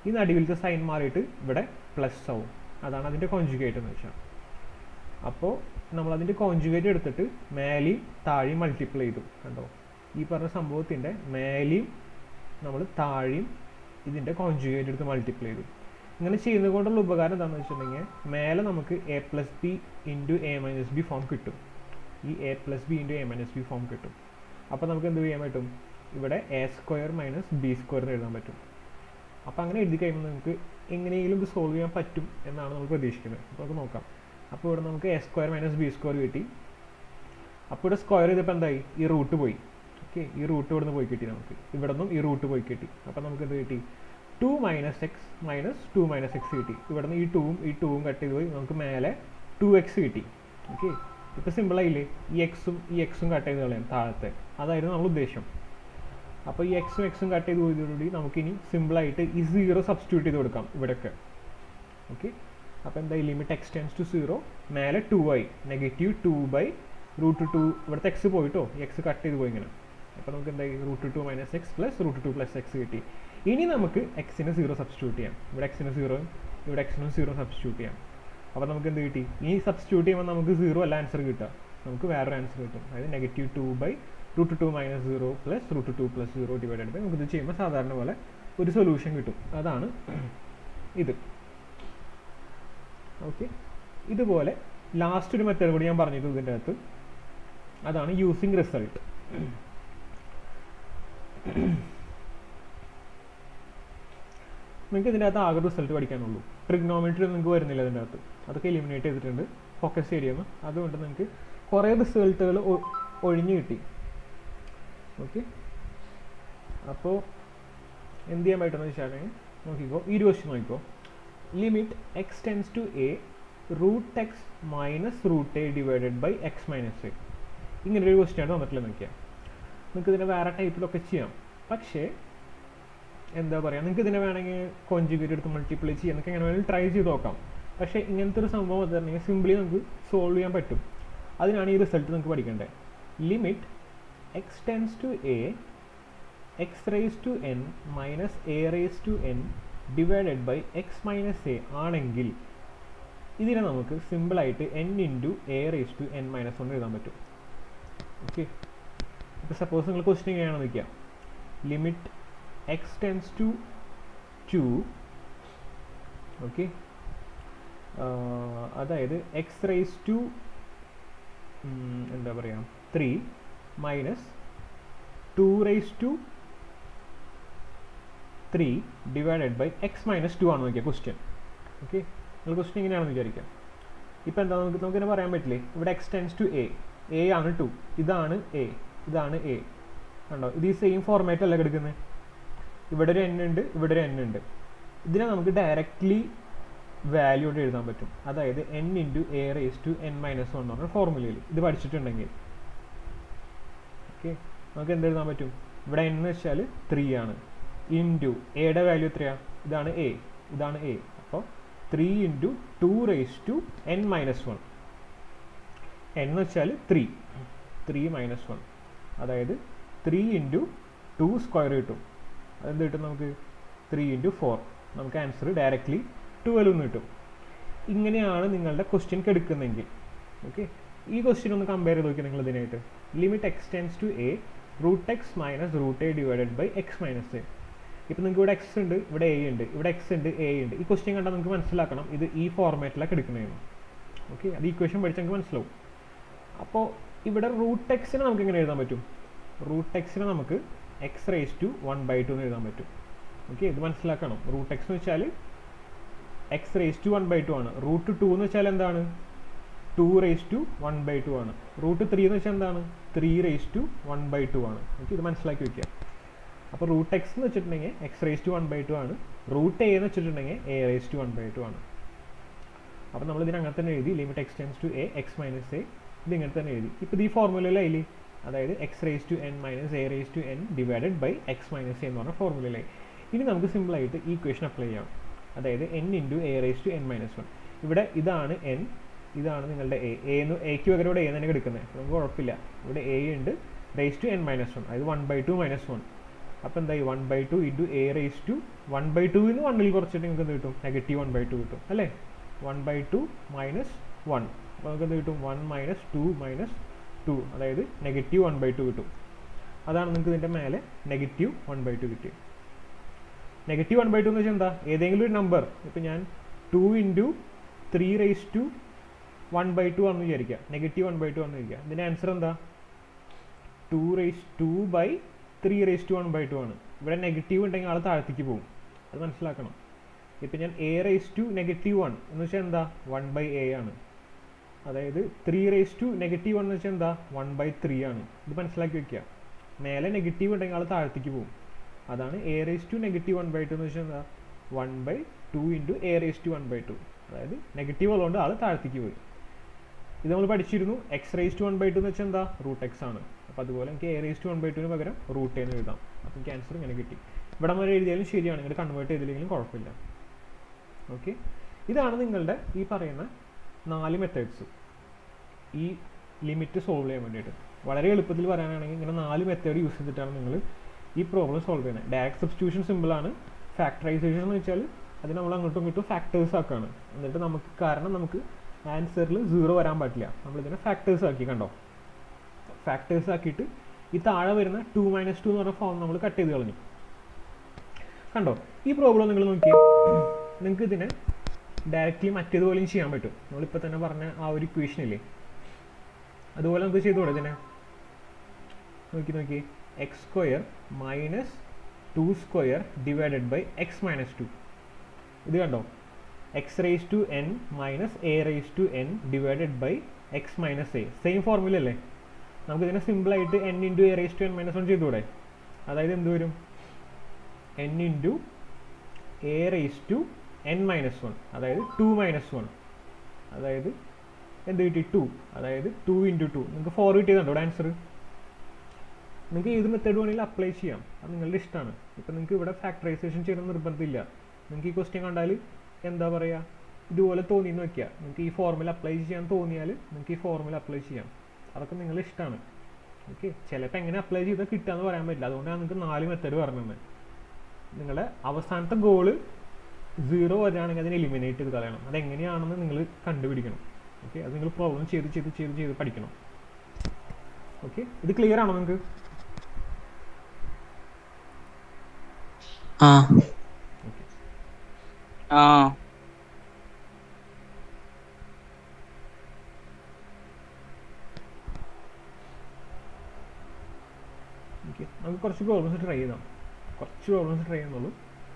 ഈ നടുവിലത്തെ സൈൻ മാറിയിട്ട് ഇവിടെ പ്ലസ് ആവും അതാണ് അതിൻ്റെ കോൺജുഗേറ്റ് എന്ന് വെച്ചാൽ അപ്പോൾ നമ്മൾ അതിൻ്റെ കോൺജുഗേറ്റ് എടുത്തിട്ട് മേലെയും താഴെയും മൾട്ടിപ്ലൈ ചെയ്തു കണ്ടോ ഈ പറഞ്ഞ സംഭവത്തിൻ്റെ മേലെയും നമ്മൾ താഴെയും ഇതിൻ്റെ കോൺജുഗേറ്റ് എടുത്ത് മൾട്ടിപ്ലൈ ചെയ്തു ഇങ്ങനെ ചെയ്യുന്നത് കൊണ്ടുള്ള ഉപകാരം എന്താണെന്ന് വെച്ചിട്ടുണ്ടെങ്കിൽ മേലെ നമുക്ക് a plus b into a minus b form കിട്ടും ഈ a plus b into a minus b form കിട്ടും അപ്പോൾ നമുക്ക് എന്ത് ചെയ്യാൻ പറ്റും ഇവിടെ a square minus b square എന്ന് എഴുതാൻ പറ്റും അപ്പോൾ അങ്ങനെ എഴുതി കഴിയുമ്പോൾ നമുക്ക് എങ്ങനെയെങ്കിലും ഇത് സോൾവ് ചെയ്യാൻ പറ്റും എന്നാണ് നമ്മൾ പ്രതീക്ഷിക്കുന്നത് അപ്പോൾ നമുക്ക് നോക്കാം അപ്പോൾ ഇവിടെ നമുക്ക് a square minus b square കിട്ടി അപ്പോൾ ഇവിടെ സ്ക്വയർ ചെയ്തപ്പോൾ എന്തായി ഈ റൂട്ട് പോയി ഓക്കെ ഈ റൂട്ട് ഇവിടെ നിന്ന് പോയി കിട്ടി നമുക്ക് ഇവിടെ നിന്നും ഈ റൂട്ട് പോയി കിട്ടി അപ്പോൾ നമുക്ക് എന്ത് കിട്ടി two minus x minus two minus x കിട്ടി ഇവിടെ നിന്ന് ഈ ടൂവും ഈ ടൂവും കട്ട് ചെയ്ത് പോയി നമുക്ക് മേലെ ടു എക്സ് കിട്ടി ഓക്കെ ഇപ്പോൾ സിമ്പിളായില്ലേ ഈ എക്സും ഈ എക്സും കട്ട് ചെയ്ത് കളയാം താഴത്തെ അതായിരുന്നു നമ്മൾ ഉദ്ദേശം അപ്പോൾ ഈ എക്സും എക്സും കട്ട് ചെയ്ത് പോയതോടുകൂടി നമുക്കിനി സിമ്പിളായിട്ട് ഈ സീറോ സബ്സ്റ്റിറ്റ്യൂട്ട് ചെയ്ത് കൊടുക്കാം ഇവിടെയൊക്കെ ഓക്കെ അപ്പോൾ എന്താ limit x tends to zero മേലെ ടു ആയി negative two by root two ഇവിടുത്തെ എക്സ് പോയിട്ടോ എക്സ് കട്ട് ചെയ്ത് പോയി ഇങ്ങനെ അപ്പോൾ നമുക്ക് എന്തായി root two minus x plus root two plus x കിട്ടി ഇനി നമുക്ക് എക്സിന് സീറോ സബ്സ്റ്റിറ്റ്യൂട്ട് ചെയ്യാം ഇവിടെ എക്സിന് സീറോ ഇവിടെ എക്സിനും സീറോ സബ്സ്റ്റിറ്റ്യൂട്ട് ചെയ്യാം അപ്പോൾ നമുക്ക് എന്ത് കിട്ടി ഈ സബ്സ്റ്റിറ്റ്യൂട്ട് ചെയ്യുമ്പോൾ നമുക്ക് സീറോ അല്ല ആൻസർ കിട്ടുക നമുക്ക് വേറൊരു ആൻസർ കിട്ടും അതായത് negative two by root two minus zero plus root two plus zero divided by നമുക്കിത് ചെയ്യുമ്പോൾ സാധാരണ പോലെ ഒരു സൊല്യൂഷൻ കിട്ടും അതാണ് ഇത് ഓക്കെ ഇതുപോലെ ലാസ്റ്റ് ഒരു മെത്തേഡ് കൂടി ഞാൻ പറഞ്ഞിട്ട് ഇതിൻ്റെ അകത്ത് അതാണ് യൂസിങ് റിസൾട്ട് നിങ്ങൾക്ക് ഇതിൻ്റെ അകത്ത് ആകെ റിസൾട്ട് പഠിക്കാനുള്ളൂ ട്രിഗ്നോമെട്രി നിങ്ങൾക്ക് വരുന്നില്ല ഇതിൻ്റെ അകത്ത് അതൊക്കെ എലിമിനേറ്റ് ചെയ്തിട്ടുണ്ട് ഫോക്കസ് ഏരിയന്ന് അതുകൊണ്ട് നിങ്ങൾക്ക് കുറേ റിസൾട്ടുകൾ ഒഴിഞ്ഞു കിട്ടി ഓക്കെ അപ്പോൾ എന്ത് ചെയ്യാൻ പറ്റുമെന്ന് വെച്ചാൽ നോക്കിക്കോ ഈ ഒരു ക്വസ്റ്റ്യൻ നോക്കിക്കോ limit x tends to a root x minus root a divided by x minus a ഇങ്ങനെ ഒരു ക്വസ്റ്റ്യൻ ആണ് വന്നിട്ടില്ല നോക്കിയാൽ നിങ്ങൾക്ക് ഇതിനെ വേറെ ടൈപ്പിലൊക്കെ ചെയ്യാം പക്ഷേ എന്താ പറയുക നിങ്ങൾക്ക് ഇതിനെ വേണമെങ്കിൽ കോൺജുഗേറ്റ് എടുത്ത് മൾട്ടിപ്ലൈ ചെയ്യാം എന്നൊക്കെ എങ്ങനെ വേണമെങ്കിൽ ട്രൈ ചെയ്ത് നോക്കാം പക്ഷേ ഇങ്ങനത്തെ ഒരു സംഭവം വന്നിട്ടുണ്ടെങ്കിൽ സിംപ്ലി നമുക്ക് സോൾവ് ചെയ്യാൻ പറ്റും അതിനാണ് ഈ റിസൾട്ട് നിങ്ങൾക്ക് പഠിക്കേണ്ടത് limit x tends to a x raise to n minus a raise to n divided by x minus a ആണെങ്കിൽ ഇതിനെ നമുക്ക് സിമ്പിളായിട്ട് n into a raise to n minus കൊണ്ട് എഴുതാൻ പറ്റും ഓക്കെ ഇപ്പോൾ സപ്പോസ് നിങ്ങൾ ക്വസ്റ്റ്യൻ എങ്ങനെയാണെന്ന് നിൽക്കുക limit x tends to two okay അതായത് എക്സ് റേസ് ടു എന്താ പറയുക three minus two raise to three divided by x minus two ആണ് നോക്കിയ ക്വസ്റ്റ്യൻ ഓക്കെ നിങ്ങൾ ക്വസ്റ്റ്യൻ ഇങ്ങനെയാണെന്ന് വിചാരിക്കാം ഇപ്പോൾ എന്താ നമുക്ക് നമുക്കിങ്ങനെ പറയാൻ പറ്റില്ലേ ഇവിടെ x tends to a a ആണ് ടു ഇതാണ് എ ഇതാണ് എ കണ്ടോ ഇത് ഈ സെയിം ഫോർമാറ്റ് അല്ല കിടക്കുന്നത് ഇവിടെ ഒരു എൻ ഉണ്ട് ഇവിടെ ഒരു എൻ ഉണ്ട് ഇതിനെ നമുക്ക് ഡയറക്റ്റ്ലി വാല്യൂ ആയിട്ട് എഴുതാൻ പറ്റും അതായത് n into a raise to n minus one എന്ന് പറഞ്ഞ ഫോർമുലയിൽ ഇത് പഠിച്ചിട്ടുണ്ടെങ്കിൽ ഓക്കെ നമുക്ക് എന്ത് എഴുതാൻ പറ്റും ഇവിടെ എൻ എന്ന് വെച്ചാൽ ത്രീ ആണ് ഇൻറ്റു എയുടെ വാല്യൂ എത്രയാ ഇതാണ് എ ഇതാണ് എ അപ്പോൾ three into two raise to n minus one n എന്ന് വെച്ചാൽ ത്രീ ത്രീ മൈനസ് വൺ അതായത് ത്രീ ഇൻറ്റു ടു സ്ക്വയർ കിട്ടും അതെന്ത് കിട്ടും നമുക്ക് ത്രീ ഇൻറ്റു ഫോർ നമുക്ക് ആൻസർ ഡയറക്റ്റ്ലി ട്വൽവ് എന്ന് കിട്ടും ഇങ്ങനെയാണ് നിങ്ങളുടെ ക്വസ്റ്റ്യൻ എടുക്കുന്നതെങ്കിൽ ഓക്കെ ഈ ക്വസ്റ്റ്യൻ ഒന്ന് കമ്പയർ ചെയ്ത് നോക്കി നിങ്ങൾ ഇതിനായിട്ട് limit x tends to a root x minus root a divided by x minus a ഇപ്പം നിങ്ങൾക്ക് ഇവിടെ എക്സ് ഉണ്ട് ഇവിടെ എ ഉണ്ട് ഇവിടെ എക്സ് ഉണ്ട് എ ഉണ്ട് ഈ ക്വസ്റ്റ്യൻ കണ്ടാൽ നിങ്ങൾക്ക് മനസ്സിലാക്കണം ഇത് ഈ ഫോർമാറ്റിലാണ് എടുക്കുന്നതെന്ന് ഓക്കെ അത് ഈക്വേഷൻ പഠിച്ചാൽ നിങ്ങൾക്ക് മനസ്സിലാവും അപ്പോൾ ഇവിടെ റൂട്ട് എക്സിനെ നമുക്ക് എങ്ങനെ എഴുതാൻ പറ്റും റൂട്ട് എക്സിനെ നമുക്ക് x raise to one by two എന്ന് എഴുതാൻ പറ്റും ഓക്കെ ഇത് മനസ്സിലാക്കണം റൂട്ട് എക്സ് എന്ന് വെച്ചാൽ x raise to one by two ആണ് റൂട്ട് ടു എന്ന് വെച്ചാൽ എന്താണ് two raise to one by two ആണ് റൂട്ട് ത്രീ എന്ന് വെച്ചാൽ എന്താണ് three raise to one by two ആണ് ഓക്കെ ഇത് മനസ്സിലാക്കി വെക്കുക അപ്പോൾ റൂട്ട് എക്സ് എന്ന് വെച്ചിട്ടുണ്ടെങ്കിൽ x raise to one by two ആണ് റൂട്ട് എ എന്ന് വെച്ചിട്ടുണ്ടെങ്കിൽ a raise to one by two ആണ് അപ്പോൾ നമ്മൾ ഇതിന് അങ്ങനെ തന്നെ എഴുതി limit x tends to a x minus a ഇത് ഇങ്ങനെ തന്നെ എഴുതി ഇപ്പോൾ ഇത് ഈ ഫോർമുലയിലായില്ലേ അതായത് x raise to n minus a raise to n divided by x minus a എന്ന് പറഞ്ഞ ഫോർമുലയിലായി ഇനി നമുക്ക് സിമ്പിളായിട്ട് ഈ ഇക്വേഷൻ അപ്ലൈ ചെയ്യാം അതായത് n into a raise to n minus one ഇവിടെ ഇതാണ് എൻ ഇതാണ് നിങ്ങളുടെ എ എന്ന് എക്ക് പകരം ഇവിടെ എ തന്നെ എടുക്കുന്നത് നമുക്ക് കുഴപ്പമില്ല ഇവിടെ എ ഉണ്ട് raise to n minus one അതായത് one by two minus one അപ്പോൾ എന്തായി one by two into a raise to one by ടുവിന് വണ്ണിൽ കുറച്ചിട്ട് നിങ്ങൾക്ക് എന്ത് കിട്ടും നെഗറ്റീവ് വൺ ബൈ ടു കിട്ടും അല്ലേ one by two minus one അപ്പോൾ നമുക്ക് എന്ത് കിട്ടും one minus two minus two അതായത് നെഗറ്റീവ് വൺ ബൈ ടു കിട്ടും അതാണ് നിങ്ങൾക്ക് ഇതിൻ്റെ മേലെ നെഗറ്റീവ് വൺ ബൈ ടു കിട്ടിയത് നെഗറ്റീവ് വൺ ബൈ ടു എന്ന് വെച്ചാൽ എന്താ ഏതെങ്കിലും ഒരു നമ്പർ ഇപ്പം ഞാൻ two into three raise to one by two ആണെന്ന് വിചാരിക്കുക നെഗറ്റീവ് വൺ ബൈ ടു ആണെന്ന് വിചാരിക്കുക ഇതിൻ്റെ ആൻസർ എന്താ two raise to by three raise to one by two ആണ് ഇവിടെ നെഗറ്റീവ് ഉണ്ടെങ്കിൽ ആൾ താഴത്തേക്ക് പോകും അത് മനസ്സിലാക്കണം ഇപ്പം ഞാൻ a raise to negative one എന്ന് വെച്ചാൽ എന്താ വൺ ബൈ എ ആണ് അതായത് three raise to negative one എന്ന് വെച്ചാൽ എന്താ വൺ ബൈ ത്രീ ആണ് ഇത് മനസ്സിലാക്കി വെക്കുക മേലെ നെഗറ്റീവ് ഉണ്ടെങ്കിൽ ആൾ താഴത്തേക്ക് പോകും അതാണ് a raise to negative one by two എന്ന് വെച്ചാൽ എന്താ one by two into a raise to one by two അതായത് നെഗറ്റീവ് ഉള്ളതുകൊണ്ട് ആൾ താഴത്തേക്ക് പോയി ഇത് നമ്മൾ പഠിച്ചിരുന്നു x raise to one by two എന്ന് വെച്ചാൽ എന്താ റൂട്ട് എക്സ് ആണ് അപ്പോൾ അതുപോലെ എനിക്ക് a raise to one by ടുവിന് പകരം റൂട്ട് എന്ന് എഴുതാം അപ്പോൾ എനിക്ക് ആൻസർ ഇങ്ങനെ കിട്ടി ഇവിടെ വരെ എഴുതിയാലും ശരിയാണ് ഇങ്ങനെ കൺവേർട്ട് ചെയ്തില്ലെങ്കിലും കുഴപ്പമില്ല ഓക്കെ ഇതാണ് നിങ്ങളുടെ ഈ പറയുന്ന നാല് മെത്തേഡ്സ് ഈ ലിമിറ്റ് സോൾവ് ചെയ്യാൻ വേണ്ടിയിട്ട് വളരെ എളുപ്പത്തിൽ പറയാനാണെങ്കിൽ ഇങ്ങനെ നാല് മെത്തേഡ് യൂസ് ചെയ്തിട്ടാണ് നിങ്ങൾ ഈ പ്രോബ്ലം സോൾവ് ചെയ്യുന്നത് ഡയറക്റ്റ് സബ്സ്റ്റിറ്റ്യൂഷൻ സിമ്പിളാണ് ഫാക്ടറൈസേഷൻ എന്ന് വെച്ചാൽ അത് നമ്മൾ അങ്ങോട്ടും ഇങ്ങോട്ടും ഫാക്ടേഴ്സ് ആക്കാണ് എന്നിട്ട് നമുക്ക് കാരണം നമുക്ക് ആൻസറിൽ സീറോ വരാൻ പറ്റില്ല നമ്മളിതിനെ ഫാക്ടേഴ്സ് ആക്കി കണ്ടോ ഫാക്ടേഴ്സ് ആക്കിയിട്ട് ഈ താഴെ വരുന്ന ടു മൈനസ് ടു എന്ന് പറഞ്ഞ ഫോം നമ്മൾ കട്ട് ചെയ്ത് കളഞ്ഞു കണ്ടോ ഈ പ്രോബ്ലം നിങ്ങൾ നോക്കിയാൽ നിങ്ങൾക്ക് ഇതിനെ ഡയറക്റ്റ്ലി മറ്റേതുപോലെയും ചെയ്യാൻ പറ്റും നമ്മളിപ്പോൾ തന്നെ പറഞ്ഞ ആ ഒരു ഇക്വേഷൻ ഇല്ലേ അതുപോലെ നമുക്ക് ചെയ്തുകൂടെ ഇതിനെ നോക്കി നോക്കി x square minus two square divided by x minus two ഇത് കണ്ടോ x raise to n minus a raise to n divided by x minus a same formula അല്ലേ നമുക്ക് ഇതിനെ സിമ്പിളായിട്ട് n into a raise to n minus one ചെയ്തുകൂടെ അതായത് എന്ത് വരും n into a raise to n minus one അതായത് two minus one അതായത് എന്ത് കിട്ടി ടു അതായത് ടു ഇൻറ്റു ടു നിങ്ങൾക്ക് ഫോർ കിട്ടിയതുണ്ടോ ഇവിടെ ആൻസർ നിങ്ങൾക്ക് ഏത് മെത്തേഡ് വേണമെങ്കിലും അപ്ലൈ ചെയ്യാം അത് നിങ്ങളുടെ ഇഷ്ടമാണ് ഇപ്പം നിങ്ങൾക്ക് ഇവിടെ ഫാക്ടറൈസേഷൻ ചെയ്യണം നിർബന്ധമില്ല നിങ്ങൾക്ക് ഈ ക്വസ്റ്റ്യൻ കണ്ടാൽ എന്താ പറയുക ഇതുപോലെ തോന്നിയെന്ന് വെക്കുക നിങ്ങൾക്ക് ഈ ഫോർമുല അപ്ലൈ ചെയ്യാൻ തോന്നിയാൽ നിങ്ങൾക്ക് ഈ ഫോർമുല അപ്ലൈ ചെയ്യാം അതൊക്കെ നിങ്ങളുടെ ഇഷ്ടമാണ് ഓക്കെ ചിലപ്പോൾ എങ്ങനെ അപ്ലൈ ചെയ്താൽ കിട്ടുകയെന്ന് പറയാൻ പറ്റില്ല അതുകൊണ്ടാണ് നിങ്ങൾക്ക് നാല് മെത്തേഡ് പറഞ്ഞത് നിങ്ങളുടെ അവസാനത്തെ ഗോള് സീറോ വരികയാണെങ്കിൽ അതിനെ എലിമിനേറ്റ് ചെയ്ത് കളയണം അതെങ്ങനെയാണെന്ന് നിങ്ങൾ കണ്ടുപിടിക്കണം ഓക്കെ അത് നിങ്ങൾ പ്രോബ്ലം ചെയ്ത് ചെയ്ത് ചെയ്ത് ചെയ്ത് പഠിക്കണം ഓക്കെ ഇത് ക്ലിയർ ആണോ നിങ്ങൾക്ക് ആ ഓക്കെ ആ ഓക്കെ നമുക്ക് കുറച്ച് പ്രോബ്ലംസ് ട്രൈ ചെയ്താം കുറച്ച് പ്രോബ്ലംസ് ട്രൈ ചെയ്യുന്നുള്ളൂ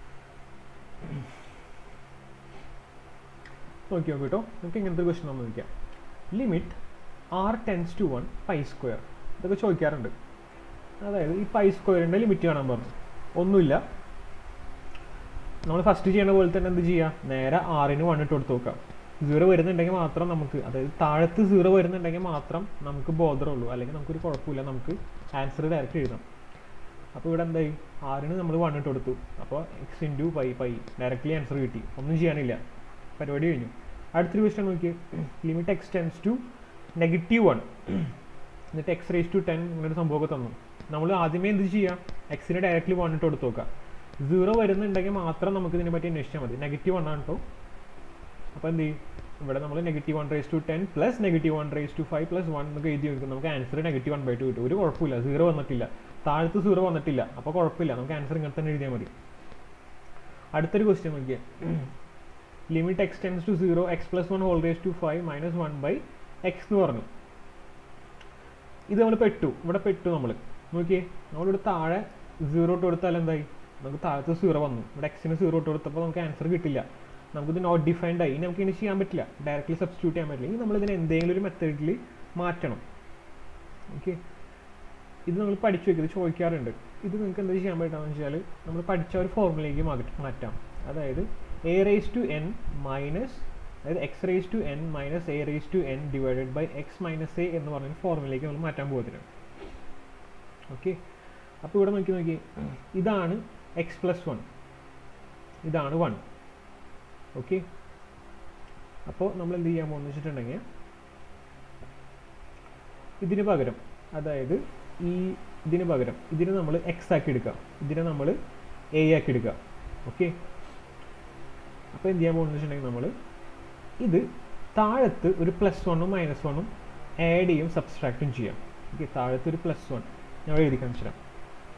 നോക്കി നോക്കി കേട്ടോ നമുക്ക് ഇങ്ങനത്തെ ഒരു ക്വസ്റ്റൻ നമ്മൾ നോക്കാം limit r tends to one pi square ഇതൊക്കെ ചോദിക്കാറുണ്ട് അതായത് ഈ പൈ സ്ക്വയറിൻ്റെ ലിമിറ്റ് കാണാൻ പറഞ്ഞു ഒന്നുമില്ല നമ്മൾ ഫസ്റ്റ് ചെയ്യണ പോലെ തന്നെ എന്ത് ചെയ്യുക നേരെ ആറിന് വൺ ഇട്ട് കൊടുത്ത് നോക്കാം സീറോ വരുന്നുണ്ടെങ്കിൽ മാത്രം നമുക്ക് അതായത് താഴത്ത് സീറോ വരുന്നുണ്ടെങ്കിൽ മാത്രം നമുക്ക് ബോധറുള്ളൂ അല്ലെങ്കിൽ നമുക്കൊരു കുഴപ്പമില്ല നമുക്ക് ആൻസർ ഡയറക്റ്റ് എഴുതാം അപ്പോൾ ഇവിടെ എന്തായി ആറിന് നമ്മൾ വൺ ഇട്ട് കൊടുത്തു അപ്പോൾ x into pi pi directly answer കിട്ടി ഒന്നും ചെയ്യാനില്ല പരിപാടി കഴിഞ്ഞു അടുത്തൊരു ക്വസ്റ്റൻ നോക്കി limit x tends to negative one എന്നിട്ട് എക്സ് റേസ് ടു ടെൻ ഇങ്ങനൊരു സംഭവമൊക്കെ തന്നു നമ്മൾ ആദ്യമേ എന്ത് ചെയ്യാം എക്സിന് ഡയറക്റ്റ്ലി വൺ ഇട്ട് കൊടുത്ത് നോക്കാം സീറോ വരുന്നുണ്ടെങ്കിൽ മാത്രം നമുക്ക് ഇതിനെ പറ്റി അന്വേഷിച്ചാൽ മതി നെഗറ്റീവ് വൺ ആണ് കേട്ടോ അപ്പോൾ എന്ത് ചെയ്യും ഇവിടെ നമ്മൾ negative one raise to ten plus negative one raise to five plus one എന്നൊക്കെ എഴുതി വെക്കും നമുക്ക് answer negative one by two കിട്ടും ഒരു കുഴപ്പമില്ല സീറോ വന്നിട്ടില്ല താഴത്ത് സീറോ വന്നിട്ടില്ല അപ്പോൾ കുഴപ്പമില്ല നമുക്ക് ആൻസർ ഇങ്ങനെ തന്നെ എഴുതിയാൽ മതി അടുത്തൊരു ക്വസ്റ്റ്യൻ നോക്കിയാൽ limit x tends to zero x plus one whole raise to five minus one by x എന്ന് പറഞ്ഞു ഇത് നമ്മൾ പെട്ടു ഇവിടെ പെട്ടു നമ്മൾ നോക്കിയേ നമ്മളിവിടെ താഴെ സീറോ ഇട്ട് കൊടുത്താൽ എന്തായി നമുക്ക് താഴത്ത് സീറോ വന്നു ഇവിടെ എക്സിന് സീറോ ഇട്ട് കൊടുത്തപ്പോൾ നമുക്ക് ആൻസർ കിട്ടില്ല നമുക്കിത് നോട്ട് ഡിഫൈൻഡ് ആയി ഇനി നമുക്ക് ഇനി ചെയ്യാൻ പറ്റില്ല ഡയറക്റ്റ്ലി സബ്സ്റ്റിറ്റ്യൂട്ട് ചെയ്യാൻ പറ്റില്ല ഇനി നമ്മൾ ഇതിനെ എന്തെങ്കിലും ഒരു മെത്തേഡിൽ മാറ്റണം ഓക്കെ ഇത് നമ്മൾ പഠിച്ചു വെക്കുന്നത് ചോദിക്കാറുണ്ട് ഇത് നിങ്ങൾക്ക് എന്താ ചെയ്യാൻ പറ്റുകയെന്ന് വെച്ചാൽ നമ്മൾ പഠിച്ച ഒരു ഫോർമുലയിലേക്ക് മാറ്റാം അതായത് a raise to n minus അതായത് x raise to n minus a raise to n divided by x minus a എന്ന് പറഞ്ഞ ഫോർമുലയിലേക്ക് നമ്മൾ മാറ്റാൻ പോകുന്നത് ഓക്കെ അപ്പോൾ ഇവിടെ നോക്കി നോക്കി ഇതാണ് എക്സ് പ്ലസ് വൺ ഇതാണ് വൺ ഓക്കെ അപ്പോൾ നമ്മൾ എന്ത് ചെയ്യാൻ പോകുന്നത് വെച്ചിട്ടുണ്ടെങ്കിൽ ഇതിന് പകരം അതായത് ഈ ഇതിന് പകരം ഇതിനെ നമ്മൾ എക്സ് ആക്കി എടുക്കുക ഇതിനെ നമ്മൾ എ ആക്കി എടുക്കുക ഓക്കെ അപ്പോൾ എന്ത് ചെയ്യാൻ പോകുന്നത് വെച്ചിട്ടുണ്ടെങ്കിൽ നമ്മൾ ഇത് താഴത്ത് ഒരു പ്ലസ് വണ്ണും മൈനസ് വണ്ണും ആഡ് ചെയ്യും സബ്സ്ട്രാക്റ്റും ചെയ്യാം ഓക്കെ താഴത്ത് ഒരു പ്ലസ് വൺ ഞാൻ എഴുതി കാണിച്ചു തരാം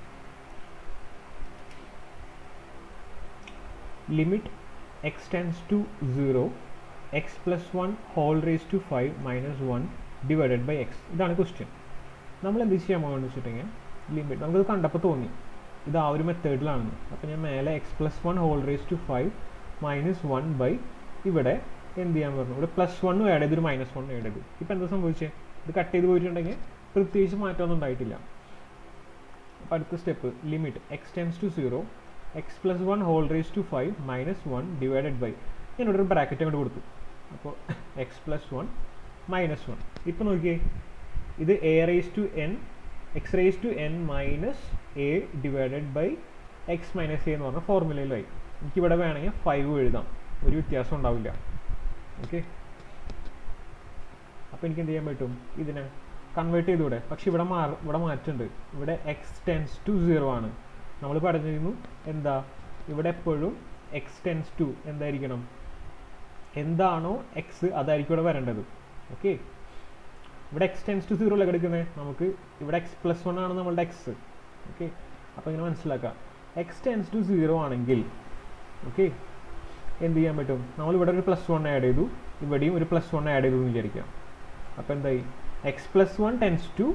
limit x tends to zero x plus one whole raise to five minus one divided by x ഇതാണ് ക്വസ്റ്റ്യൻ നമ്മൾ എന്ത് ചെയ്യാൻ പോകുന്നത് വെച്ചിട്ടുണ്ടെങ്കിൽ ലിമിറ്റ് നമുക്കത് കണ്ടപ്പോൾ തോന്നി ഇത് ആ ഒരു മെത്തേഡിലാണെന്ന് അപ്പോൾ ഞാൻ മേലെ x plus one whole raise to five minus one by ഇവിടെ എന്ത് ചെയ്യാൻ പറഞ്ഞു ഇവിടെ പ്ലസ് വണ്ണും ആഡ് ചെയ്ത് ഒരു മൈനസ് വണ്ണും ആഡ് ചെയ്തു ഇപ്പോൾ എന്താ സംഭവിച്ചത് ഇത് കട്ട് ചെയ്ത് പോയിട്ടുണ്ടെങ്കിൽ പ്രത്യേകിച്ച് മാറ്റമൊന്നും ഉണ്ടായിട്ടില്ല അപ്പോൾ അടുത്ത step limit x tends to zero x plus one whole raise to five minus one divided by ഞാനിവിടെ ഒരു ബ്രാക്കറ്റ് അങ്ങോട്ട് കൊടുത്തു അപ്പോൾ x plus one minus one ഇപ്പോൾ നോക്കിയേ ഇത് a raise to n x raise to n minus a divided by x minus a എന്ന് പറഞ്ഞ ഫോർമുലയിലായി എനിക്കിവിടെ വേണമെങ്കിൽ ഫൈവ് എഴുതാം ഒരു വ്യത്യാസം ഉണ്ടാവില്ല ഓക്കെ അപ്പോൾ എനിക്ക് എന്ത് ചെയ്യാൻ പറ്റും ഇതിനെ കൺവേർട്ട് ചെയ്തൂടെ പക്ഷെ ഇവിടെ മാറി ഇവിടെ മാറ്റുണ്ട് ഇവിടെ എക്സ് ടെൻസ് ടു സീറോ ആണ് നമ്മൾ പറഞ്ഞിരുന്നു എന്താ ഇവിടെ എപ്പോഴും എക്സ് ടെൻസ് ടു എന്തായിരിക്കണം എന്താണോ എക്സ് അതായിരിക്കും ഇവിടെ വരേണ്ടത് ഓക്കെ ഇവിടെ എക്സ് ടെൻസ് ടു സീറോ അല്ല എടുക്കുന്നത് നമുക്ക് ഇവിടെ എക്സ് പ്ലസ് വൺ ആണ് നമ്മളുടെ എക്സ് ഓക്കെ അപ്പോൾ ഇങ്ങനെ മനസ്സിലാക്കാം എക്സ് ടെൻസ് ടു സീറോ ആണെങ്കിൽ ഓക്കെ എന്ത് ചെയ്യാൻ പറ്റും നമ്മൾ ഇവിടെ ഒരു പ്ലസ് വൺ ആഡ് ചെയ്തു ഇവിടെയും ഒരു പ്ലസ് വൺ ആഡ് ചെയ്തു എന്ന് വിചാരിക്കാം അപ്പോൾ എന്തായി x plus one tends to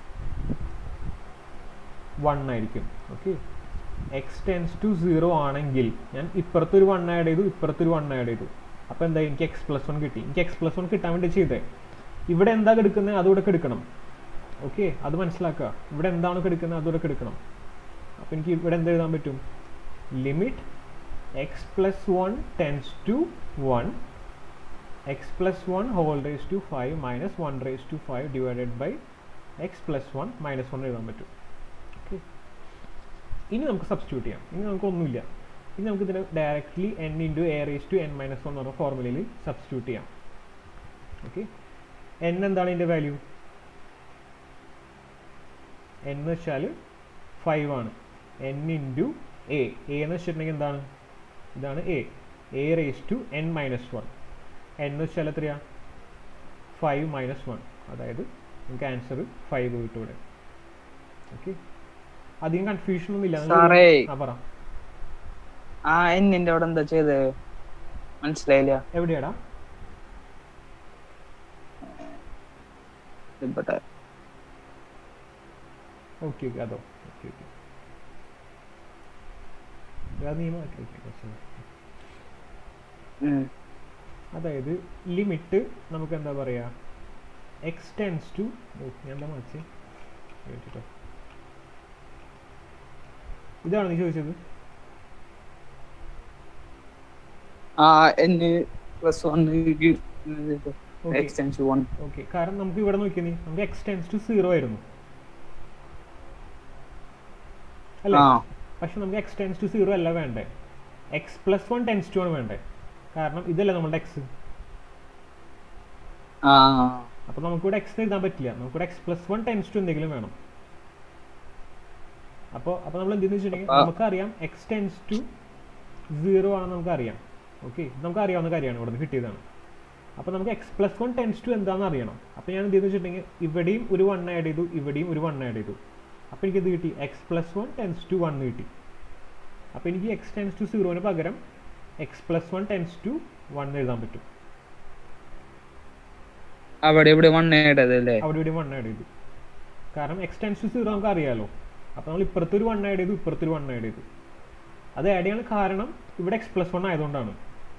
one ആയിരിക്കും okay x tends to zero ആണെങ്കിൽ ഞാൻ ഇപ്പുറത്തൊരു വൺ ആഡ് ചെയ്തു ഇപ്പുറത്തൊരു വൺ ആഡ് ചെയ്തു അപ്പോൾ എന്താ എനിക്ക് എക്സ് പ്ലസ് വൺ കിട്ടി എനിക്ക് എക്സ് പ്ലസ് വൺ കിട്ടാൻ വേണ്ടി ചെയ്തേ ഇവിടെ എന്താ എടുക്കുന്നത് അതുകൂടെ എടുക്കണം ഓക്കെ അത് മനസ്സിലാക്കുക ഇവിടെ എന്താണ് എടുക്കുന്നത് അതുകൂടെ എടുക്കണം അപ്പോൾ എനിക്ക് ഇവിടെ എന്ത് എഴുതാൻ പറ്റും limit x plus one tends to one x plus one whole raise to five minus one raise to five divided by x plus one minus one എഴുതാൻ പറ്റും ഓക്കെ ഇനി നമുക്ക് സബ്സ്റ്റിറ്റ്യൂട്ട് ചെയ്യാം ഇനി നമുക്കൊന്നുമില്ല ഇനി നമുക്ക് ഇതിനെ directly n into a raise to n minus one എന്ന് പറഞ്ഞ ഫോർമുലയിൽ സബ്സ്റ്റിറ്റ്യൂട്ട് ചെയ്യാം ഓക്കെ എൻ എന്താണ് ഇതിൻ്റെ വാല്യൂ എൻ എന്ന് വെച്ചാൽ ഫൈവ് ആണ് എൻ ഇൻറ്റു എ എ എന്ന് വെച്ചിട്ടുണ്ടെങ്കിൽ എന്താണ് ഇതാണ് a a raise to n minus one n എന്ന് വെച്ചാൽ എത്രയാ ഫൈവ് മൈനസ് വൺ അതായത് നമുക്ക് ആൻസർ ഫൈവ് കിട്ടും ഇവിടെ ഓക്കെ അധികം കൺഫ്യൂഷൻ ഒന്നും ഇല്ല നിങ്ങൾ- സാറേ ആ പറ ആ എന്നിന്റെ അവിടെ എന്താ ചെയ്തത് മനസ്സിലായില്ല എവിടെയാടാ ഇവിടെ ഓക്കെ ഓക്കെ അതോ ഓക്കെ ഓക്കെ അത് നീ മാറ്റി ഓക്കെ പ്രശ്നം ഉം. അതായത് ലിമിറ്റ് നമുക്ക് എന്താ പറയുക എക്സ് ടെൻസ് ടു ഞാൻ എന്താ മാറ്റി കേട്ടോ ഇതാണ് നീ ചോദിച്ചത് ആ എന്ന് plus one okay extension one okay കാരണം നമുക്ക് ഇവിടെ നോക്കിയാൽ നീ നമുക്ക് എക്സ് ടെൻസ് ടു സീറോ ആയിരുന്നു അല്ലേ ആ പക്ഷെ നമുക്ക് എക്സ് ടെൻസ് ടു സീറോ അല്ല വേണ്ടേ x plus one tends to ആണ് വേണ്ടേ കാരണം ഇതല്ല നമ്മുടെ എക്സ് ആ അപ്പോൾ നമുക്കിവിടെ എക്സ് എഴുതാൻ പറ്റില്ല നമുക്കിവിടെ x plus one tends to എന്തെങ്കിലും വേണം അപ്പോൾ അപ്പോൾ നമ്മൾ എന്തെന്ന് വെച്ചിട്ടുണ്ടെങ്കിൽ അപ്പൊ- നമുക്കറിയാം എക്സ് ടെൻസ് ടു സീറോ ആണെന്ന് നമുക്കറിയാം ഓക്കെ നമുക്ക് അറിയാവുന്ന കാര്യമാണ് ഇവിടെ നിന്ന് കിട്ടിയതാണ് അപ്പോൾ നമുക്ക് x plus one tends to എന്താണെന്ന് അറിയണം അപ്പോൾ ഞാൻ എന്തെന്ന് വെച്ചിട്ടുണ്ടെങ്കിൽ ഇവിടെയും ഒരു വൺ ആഡ് ചെയ്തു ഇവിടെയും ഒരു വൺ ആഡ് ചെയ്തു അപ്പോൾ എനിക്ക് ഇത് കിട്ടി x plus one tends to one കിട്ടി അപ്പോൾ എനിക്ക് എക്സ് ടെൻസ് ടു സീറോന് പകരം x plus one tends to one എഴുതാൻ പറ്റും അവിടെ ഇവിടെ വൺ ഇടത് അല്ലേ അവിടെ ഇവിടെ വൺ ആഡ് ചെയ്തു കാരണം എക്സ് ടെൻസ് ടു സീറോ നമുക്ക് അറിയാലോ അപ്പോൾ നമ്മൾ ഇപ്പുറത്തൊരു വൺ ആഡ് ചെയ്തു ഇപ്പുറത്തൊരു വൺ ആഡ് ചെയ്തു അത് ആഡ് ചെയ്യാൻ കാരണം ഇവിടെ എക്സ് പ്ലസ് വൺ ആയതുകൊണ്ടാണ്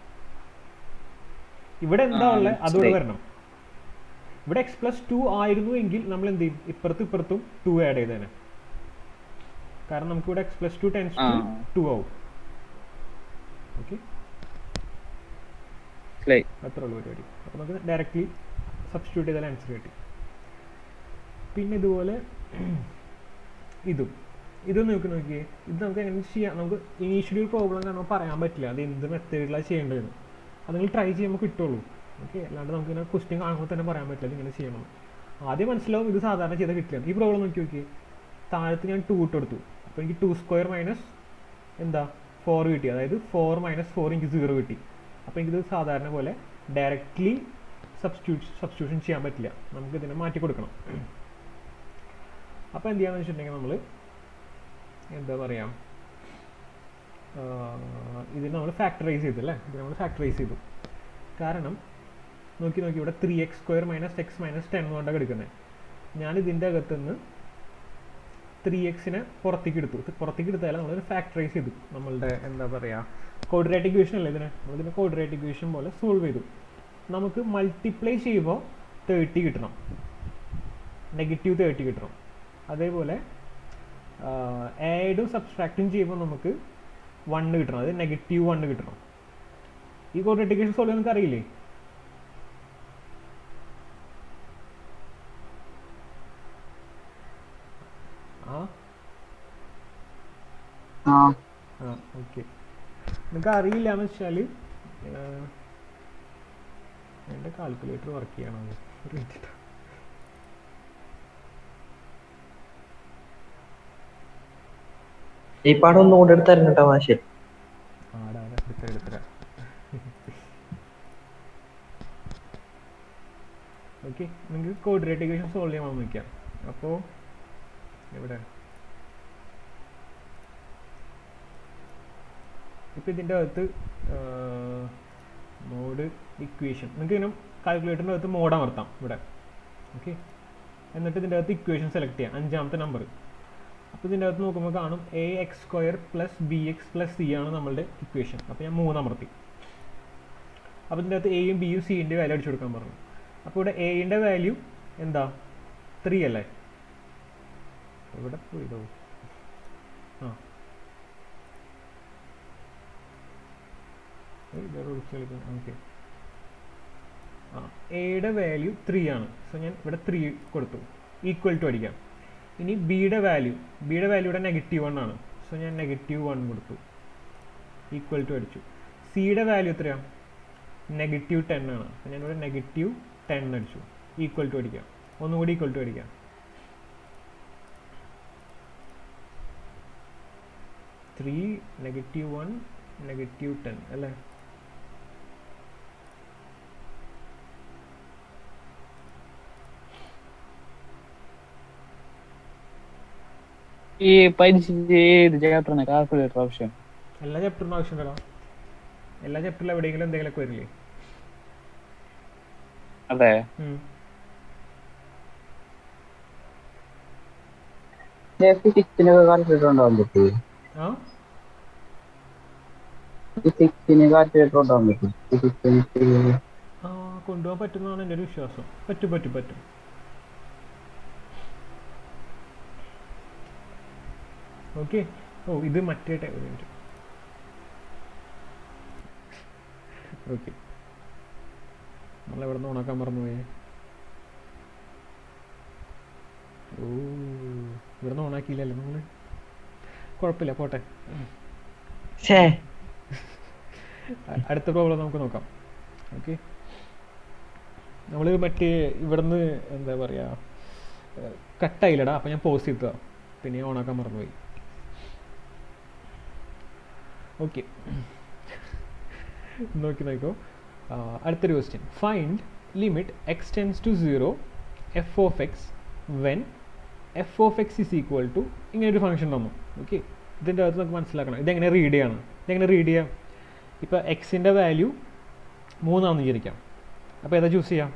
ഇവിടെ എന്താ ആ, ഉള്ളത് അതോടെ മനസ്സിലായി. വരണം ഇവിടെ എക്സ് പ്ലസ് ടു ആയിരുന്നു എങ്കിൽ നമ്മൾ എന്ത് ചെയ്യും ഇപ്പുറത്തും ഇപ്പുറത്തും ടു ആഡ് ചെയ്തേനെ കാരണം നമുക്ക് ഇവിടെ x plus two tends to ആ. ടു ആവും ഓക്കെ മനസ്സിലായി അത്രേ ഉള്ളൂ പരിപാടി അപ്പോൾ നമുക്ക് ഡയറക്റ്റ്ലി സബ്സ്റ്റിറ്റ്യൂട്ട് ചെയ്താൽ ആൻസർ കിട്ടി പിന്നെ ഇതുപോലെ ഇതും ഇത് നോക്കി നോക്കിയേ ഇത് നമുക്ക് എങ്ങനെ ചെയ്യാം നമുക്ക് ഇനീഷ്യലി ഒരു പ്രോബ്ലം കാരണം പറയാൻ പറ്റില്ല അത് എന്ത് മെത്തേഡിലാണ് ചെയ്യേണ്ടതെന്ന് അത് നിങ്ങൾ ട്രൈ ചെയ്യുമ്പോൾ കിട്ടുള്ളൂ ഓക്കെ അല്ലാണ്ട് നമുക്ക് ഇങ്ങനെ ക്വസ്റ്റ്യൻ കാണുമ്പോൾ തന്നെ പറയാൻ പറ്റില്ല ഇത് ഇങ്ങനെ ചെയ്യണം ആദ്യം മനസ്സിലാവും ഇത് സാധാരണ ചെയ്താൽ കിട്ടില്ല ഈ പ്രോബ്ലം നോക്കി നോക്കിയേ താഴത്ത് ഞാൻ ടു ഇട്ട് കൊടുത്തു അപ്പോൾ എനിക്ക് ടു സ്ക്വയർ മൈനസ് എന്താ ഫോർ കിട്ടി അതായത് ഫോർ മൈനസ് ഫോർ എനിക്ക് സീറോ കിട്ടി അപ്പോൾ എനിക്കിത് സാധാരണ പോലെ ഡയറക്റ്റ്ലി സബ്സ്റ്റിറ്റ്യൂട്ട് സബ്സ്റ്റിറ്റ്യൂഷൻ ചെയ്യാൻ പറ്റില്ല നമുക്ക് ഇതിനെ മാറ്റി കൊടുക്കണം അപ്പോൾ എന്ത് ചെയ്യാന്ന് വെച്ചിട്ടുണ്ടെങ്കിൽ നമ്മൾ എന്താ പറയുക ഇത് നമ്മൾ ഫാക്ടറൈസ് ചെയ്തു അല്ലേ ഇത് നമ്മൾ ഫാക്ടറൈസ് ചെയ്തു കാരണം നോക്കി നോക്കി ഇവിടെ three x square minus x minus ten കൊണ്ടാണ് എടുക്കുന്നത് ഞാൻ ഇതിൻ്റെ അകത്തുനിന്ന് ത്രീ എക്സിനെ പുറത്തേക്ക് എടുത്തു ഇത് പുറത്തേക്ക് എടുത്താൽ നമ്മളൊരു ഫാക്ടറൈസ് ചെയ്തു നമ്മളുടെ എന്താ പറയുക കോർഡിനേറ്റ് ഇക്വേഷൻ അല്ലേ ഇതിനെ നമ്മളിതിനെ കോർഡിനേറ്റ് ഇക്വേഷൻ പോലെ സോൾവ് ചെയ്തു നമുക്ക് മൾട്ടിപ്ലൈ ചെയ്യുമ്പോൾ തേർട്ടി കിട്ടണം നെഗറ്റീവ് തേർട്ടി കിട്ടണം അതേപോലെ ആഡും സബ്സ്ട്രാക്റ്റും ചെയ്യുമ്പോൾ നമുക്ക് വണ്ണ് കിട്ടണം അതായത് നെഗറ്റീവ് വണ്ണ് കിട്ടണം ഈ കോർഡിനേറ്റ് ഇക്വേഷൻ സോൾവ് നിങ്ങൾക്ക് അറിയില്ലേ ആ ആ ആ ഓക്കെ നിങ്ങൾക്ക് അറിയില്ല എന്ന് വെച്ചാൽ എൻ്റെ കാൽക്കുലേറ്റർ വർക്ക് ചെയ്യണം ഒരു മിനിറ്റ് ഈ പടം ഒന്നും കൂടെ എടുത്തായിരുന്നു കേട്ടോ മാഷെ ആടാ എടുത്തരാ എടുത്തരാ ഓക്കെ നിങ്ങൾക്ക് കോർഡിനേറ്റ് ഇക്വേഷൻ സോൾവ് ചെയ്യാൻ നോക്കാം അപ്പോൾ എവിടെ ഇപ്പം ഇതിൻ്റെ അകത്ത് മോഡ് ഇക്വേഷൻ നിങ്ങൾക്ക് ഇങ്ങനെ കാൽക്കുലേറ്ററിൻ്റെ അകത്ത് മോഡ് അമർത്താം ഇവിടെ ഓക്കെ എന്നിട്ട് ഇതിൻ്റെ അകത്ത് ഇക്വേഷൻ സെലക്ട് ചെയ്യാം അഞ്ചാമത്തെ നമ്പർ അപ്പോൾ ഇതിൻ്റെ അകത്ത് നോക്കുമ്പോൾ കാണും a x square plus b x plus c ആണ് നമ്മളുടെ ഇക്വേഷൻ അപ്പോൾ ഞാൻ മൂന്ന് അമർത്തി അപ്പോൾ ഇതിൻ്റെ അകത്ത് എയും ബിയും സിൻ്റെ വാല്യൂ അടിച്ചു കൊടുക്കാൻ പറഞ്ഞു അപ്പോൾ ഇവിടെ എയുടെ വാല്യൂ എന്താ ത്രീ അല്ലേ ഇവിടെ പോയതോ ആ ഓക്കെ ആ എയുടെ വാല്യൂ ത്രീ ആണ് സോ ഞാൻ ഇവിടെ ത്രീ കൊടുത്തു ഈക്വൽ ടു അടിക്കാം ഇനി ബിയുടെ വാല്യൂ ബിയുടെ വാല്യൂ ഇവിടെ നെഗറ്റീവ് വൺ ആണ് സോ ഞാൻ നെഗറ്റീവ് വൺ കൊടുത്തു ഈക്വൽ ടു അടിച്ചു സിയുടെ വാല്യൂ എത്രയാണ് നെഗറ്റീവ് ടെൻ ആണ് അപ്പോൾ ഞാനിവിടെ നെഗറ്റീവ് ടെൻ അടിച്ചു ഈക്വൽ ടു അടിക്കാം ഒന്നുകൂടി ഈക്വൽ ടു അടിക്കാം three negative one negative ten അല്ലേ ഈ പരീക്ഷ ഏത് ചാപ്റ്ററിന് കാൽക്കുലേറ്റർ ആവശ്യം എല്ലാ ചാപ്റ്ററിനും ആവശ്യമുണ്ടല്ലോ എല്ലാ ചാപ്റ്ററിലും എവിടെയെങ്കിലും എന്തെങ്കിലുമൊക്കെ വരില്ലേ അതെ ഉം. ഫിസിക്സിനൊക്കെ കാൽക്കുലേറ്റർ ഉണ്ടാവാൻ പറ്റും ആ ഫിസിക്സിന് കാൽക്കുലേറ്റർ ഉണ്ടാവാൻ പറ്റും ഫിസിക്സിന് ആ കൊണ്ടുപോകാൻ പറ്റുന്നതാണ് എൻ്റെ ഒരു വിശ്വാസം പറ്റും പറ്റും പറ്റും ഓക്കെ ഓ ഇത് മറ്റേ ടൈം ഒരു മിനിറ്റ് ഓക്കെ നമ്മളെവിടെ നിന്ന് ഉണക്കാൻ മറന്നുപോയേ ഓ ഇവിടെ നിന്ന് ഓണാക്കിയില്ലല്ലോ നമ്മൾ കുഴപ്പമില്ല പോട്ടെ ഷേ അ- അടുത്ത പ്രോബ്ലം നമുക്ക് നോക്കാം ഓക്കെ നമ്മൾ മറ്റേ ഇവിടുന്ന് എന്താ പറയുക കട്ടായില്ലടാ അപ്പം ഞാൻ പോസ്റ്റ് ചെയ്തതാ പിന്നെ ഓണാക്കാൻ മറന്നുപോയി ഓക്കെ നോക്കി നോക്കോ ആ, അടുത്തൊരു question find limit x tends to zero f of x when f of x is equal to ഇങ്ങനെ ഒരു ഫംഗ്ഷൻ തന്നു ഓക്കെ ഇതിൻ്റെ അകത്ത് നമുക്ക് മനസ്സിലാക്കണം ഇതെങ്ങനെ റീഡ് ചെയ്യണം ഇതെങ്ങനെ റീഡ് ചെയ്യാം ഇപ്പോൾ എക്സിൻ്റെ വാല്യൂ മൂന്നാണെന്ന് വിചാരിക്കാം അപ്പോൾ ഏതാ ചൂസ് ചെയ്യാം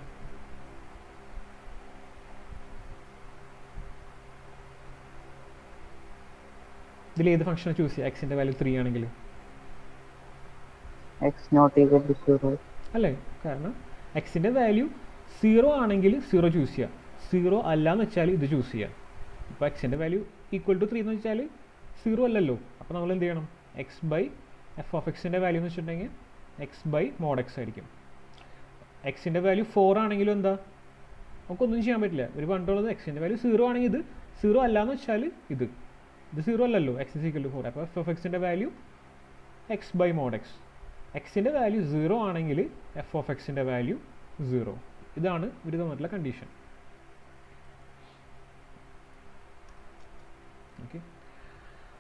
ഇതിൽ ഏത് ഫംഗ്ഷനാണ് ചൂസ് ചെയ്യുക എക്സിൻ്റെ വാല്യൂ ത്രീ ആണെങ്കിൽ x not equal to zero അല്ലേ കാരണം എക്സിൻ്റെ വാല്യൂ സീറോ ആണെങ്കിൽ സീറോ ചൂസ് ചെയ്യാം സീറോ അല്ല എന്ന് വെച്ചാൽ ഇത് ചൂസ് ചെയ്യാം ഇപ്പോൾ എക്സിൻ്റെ വാല്യൂ ഈക്വൽ ടു ത്രീ എന്ന് വെച്ചാൽ സീറോ അല്ലല്ലോ അപ്പോൾ നമ്മൾ എന്ത് ചെയ്യണം എക്സ് ബൈ എഫ് ഓഫ് എക്സിൻ്റെ വാല്യൂ എന്ന് വെച്ചിട്ടുണ്ടെങ്കിൽ എക്സ് ബൈ മോഡ് എക്സ് ആയിരിക്കും എക്സിൻ്റെ വാല്യൂ ഫോർ ആണെങ്കിലും എന്താ നമുക്കൊന്നും ചെയ്യാൻ പറ്റില്ല ഒരു പണ്ടുള്ളത് എക്സിൻ്റെ വാല്യൂ സീറോ ആണെങ്കിൽ ഇത് സീറോ അല്ല എന്ന് വെച്ചാൽ ഇത് ഇത് സീറോ അല്ലല്ലോ x is equal to four അപ്പോൾ എഫ് ഓഫ് എക്സിൻ്റെ value x by mod x എക്സിൻ്റെ വാല്യൂ സീറോ ആണെങ്കിൽ എഫ് ഓഫ് എക്സിൻ്റെ വാല്യൂ സീറോ ഇതാണ് ഒരു തന്നിട്ടുള്ള കണ്ടീഷൻ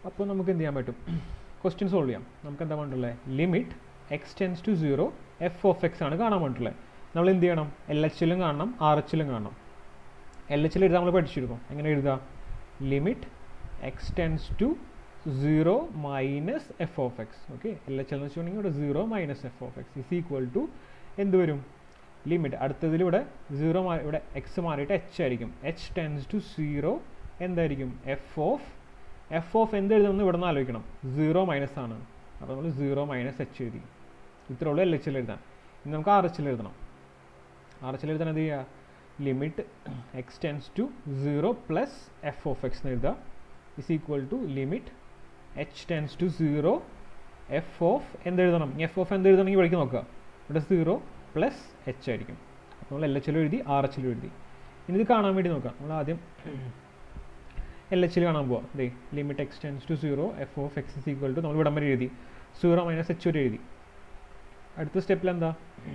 അപ്പോൾ നമുക്ക് എന്ത് ചെയ്യാൻ പറ്റും ക്വസ്റ്റ്യൻ സോൾവ് ചെയ്യാം നമുക്ക് എന്താ വേണ്ടുള്ളത് limit x tends to zero f of x ആണ് കാണാൻ വേണ്ടിയിട്ടുള്ളത് നമ്മൾ എന്ത് ചെയ്യണം എൽ എച്ചിലും കാണണം ആർ എച്ചിലും കാണണം എൽ എച്ചിൽ എഴുതാൻ നമ്മൾ പഠിച്ചിരുന്നു എങ്ങനെ എഴുതാം limit x tends to zero minus f of x okay L H എന്ന് വെച്ചിട്ടുണ്ടെങ്കിൽ ഇവിടെ zero minus f of x is equal to എന്ത് വരും ലിമിറ്റ് അടുത്തതിലൂടെ സീറോ ഇവിടെ എക്സ് മാറിയിട്ട് എച്ച് ആയിരിക്കും എച്ച് ടെൻസ് ടു സീറോ എന്തായിരിക്കും എഫ് ഓഫ് എഫ് ഓഫ് എന്ത് എഴുതുമെന്ന് ഇവിടെ നിന്ന് ആലോചിക്കണം സീറോ മൈനസ് ആണ് അപ്പോൾ നമ്മൾ സീറോ മൈനസ് എച്ച് എഴുതി ഇത്രേ ഉള്ളൂ എൽ എച്ചിൽ എഴുതാൻ ഇനി നമുക്ക് ആർ എച്ചിൽ എഴുതണം ആർ എച്ചിൽ എഴുതാൻ എന്ത് ചെയ്യുക limit x tends to zero plus f of x എന്ന് എഴുതുക is equal to limit h tends to zero f of എന്തെഴുതണം എഫ് ഓഫ് എന്ത് എഴുതണമെങ്കിൽ വഴിക്ക് നോക്കുക ഇവിടെ സീറോ പ്ലസ് എച്ച് ആയിരിക്കും അപ്പോൾ നമ്മൾ എൽ എച്ചിലും എഴുതി ആർ എച്ചിലും എഴുതി ഇനി ഇത് കാണാൻ വേണ്ടി നോക്കാം നമ്മൾ ആദ്യം എൽ എച്ചിൽ കാണാൻ പോവാം ദേ limit x tends to zero f of x is equal to നമ്മൾ ഇവിടം വരെ എഴുതി സീറോ മൈനസ് എച്ച് വരെ എഴുതി അടുത്ത സ്റ്റെപ്പിൽ എന്താ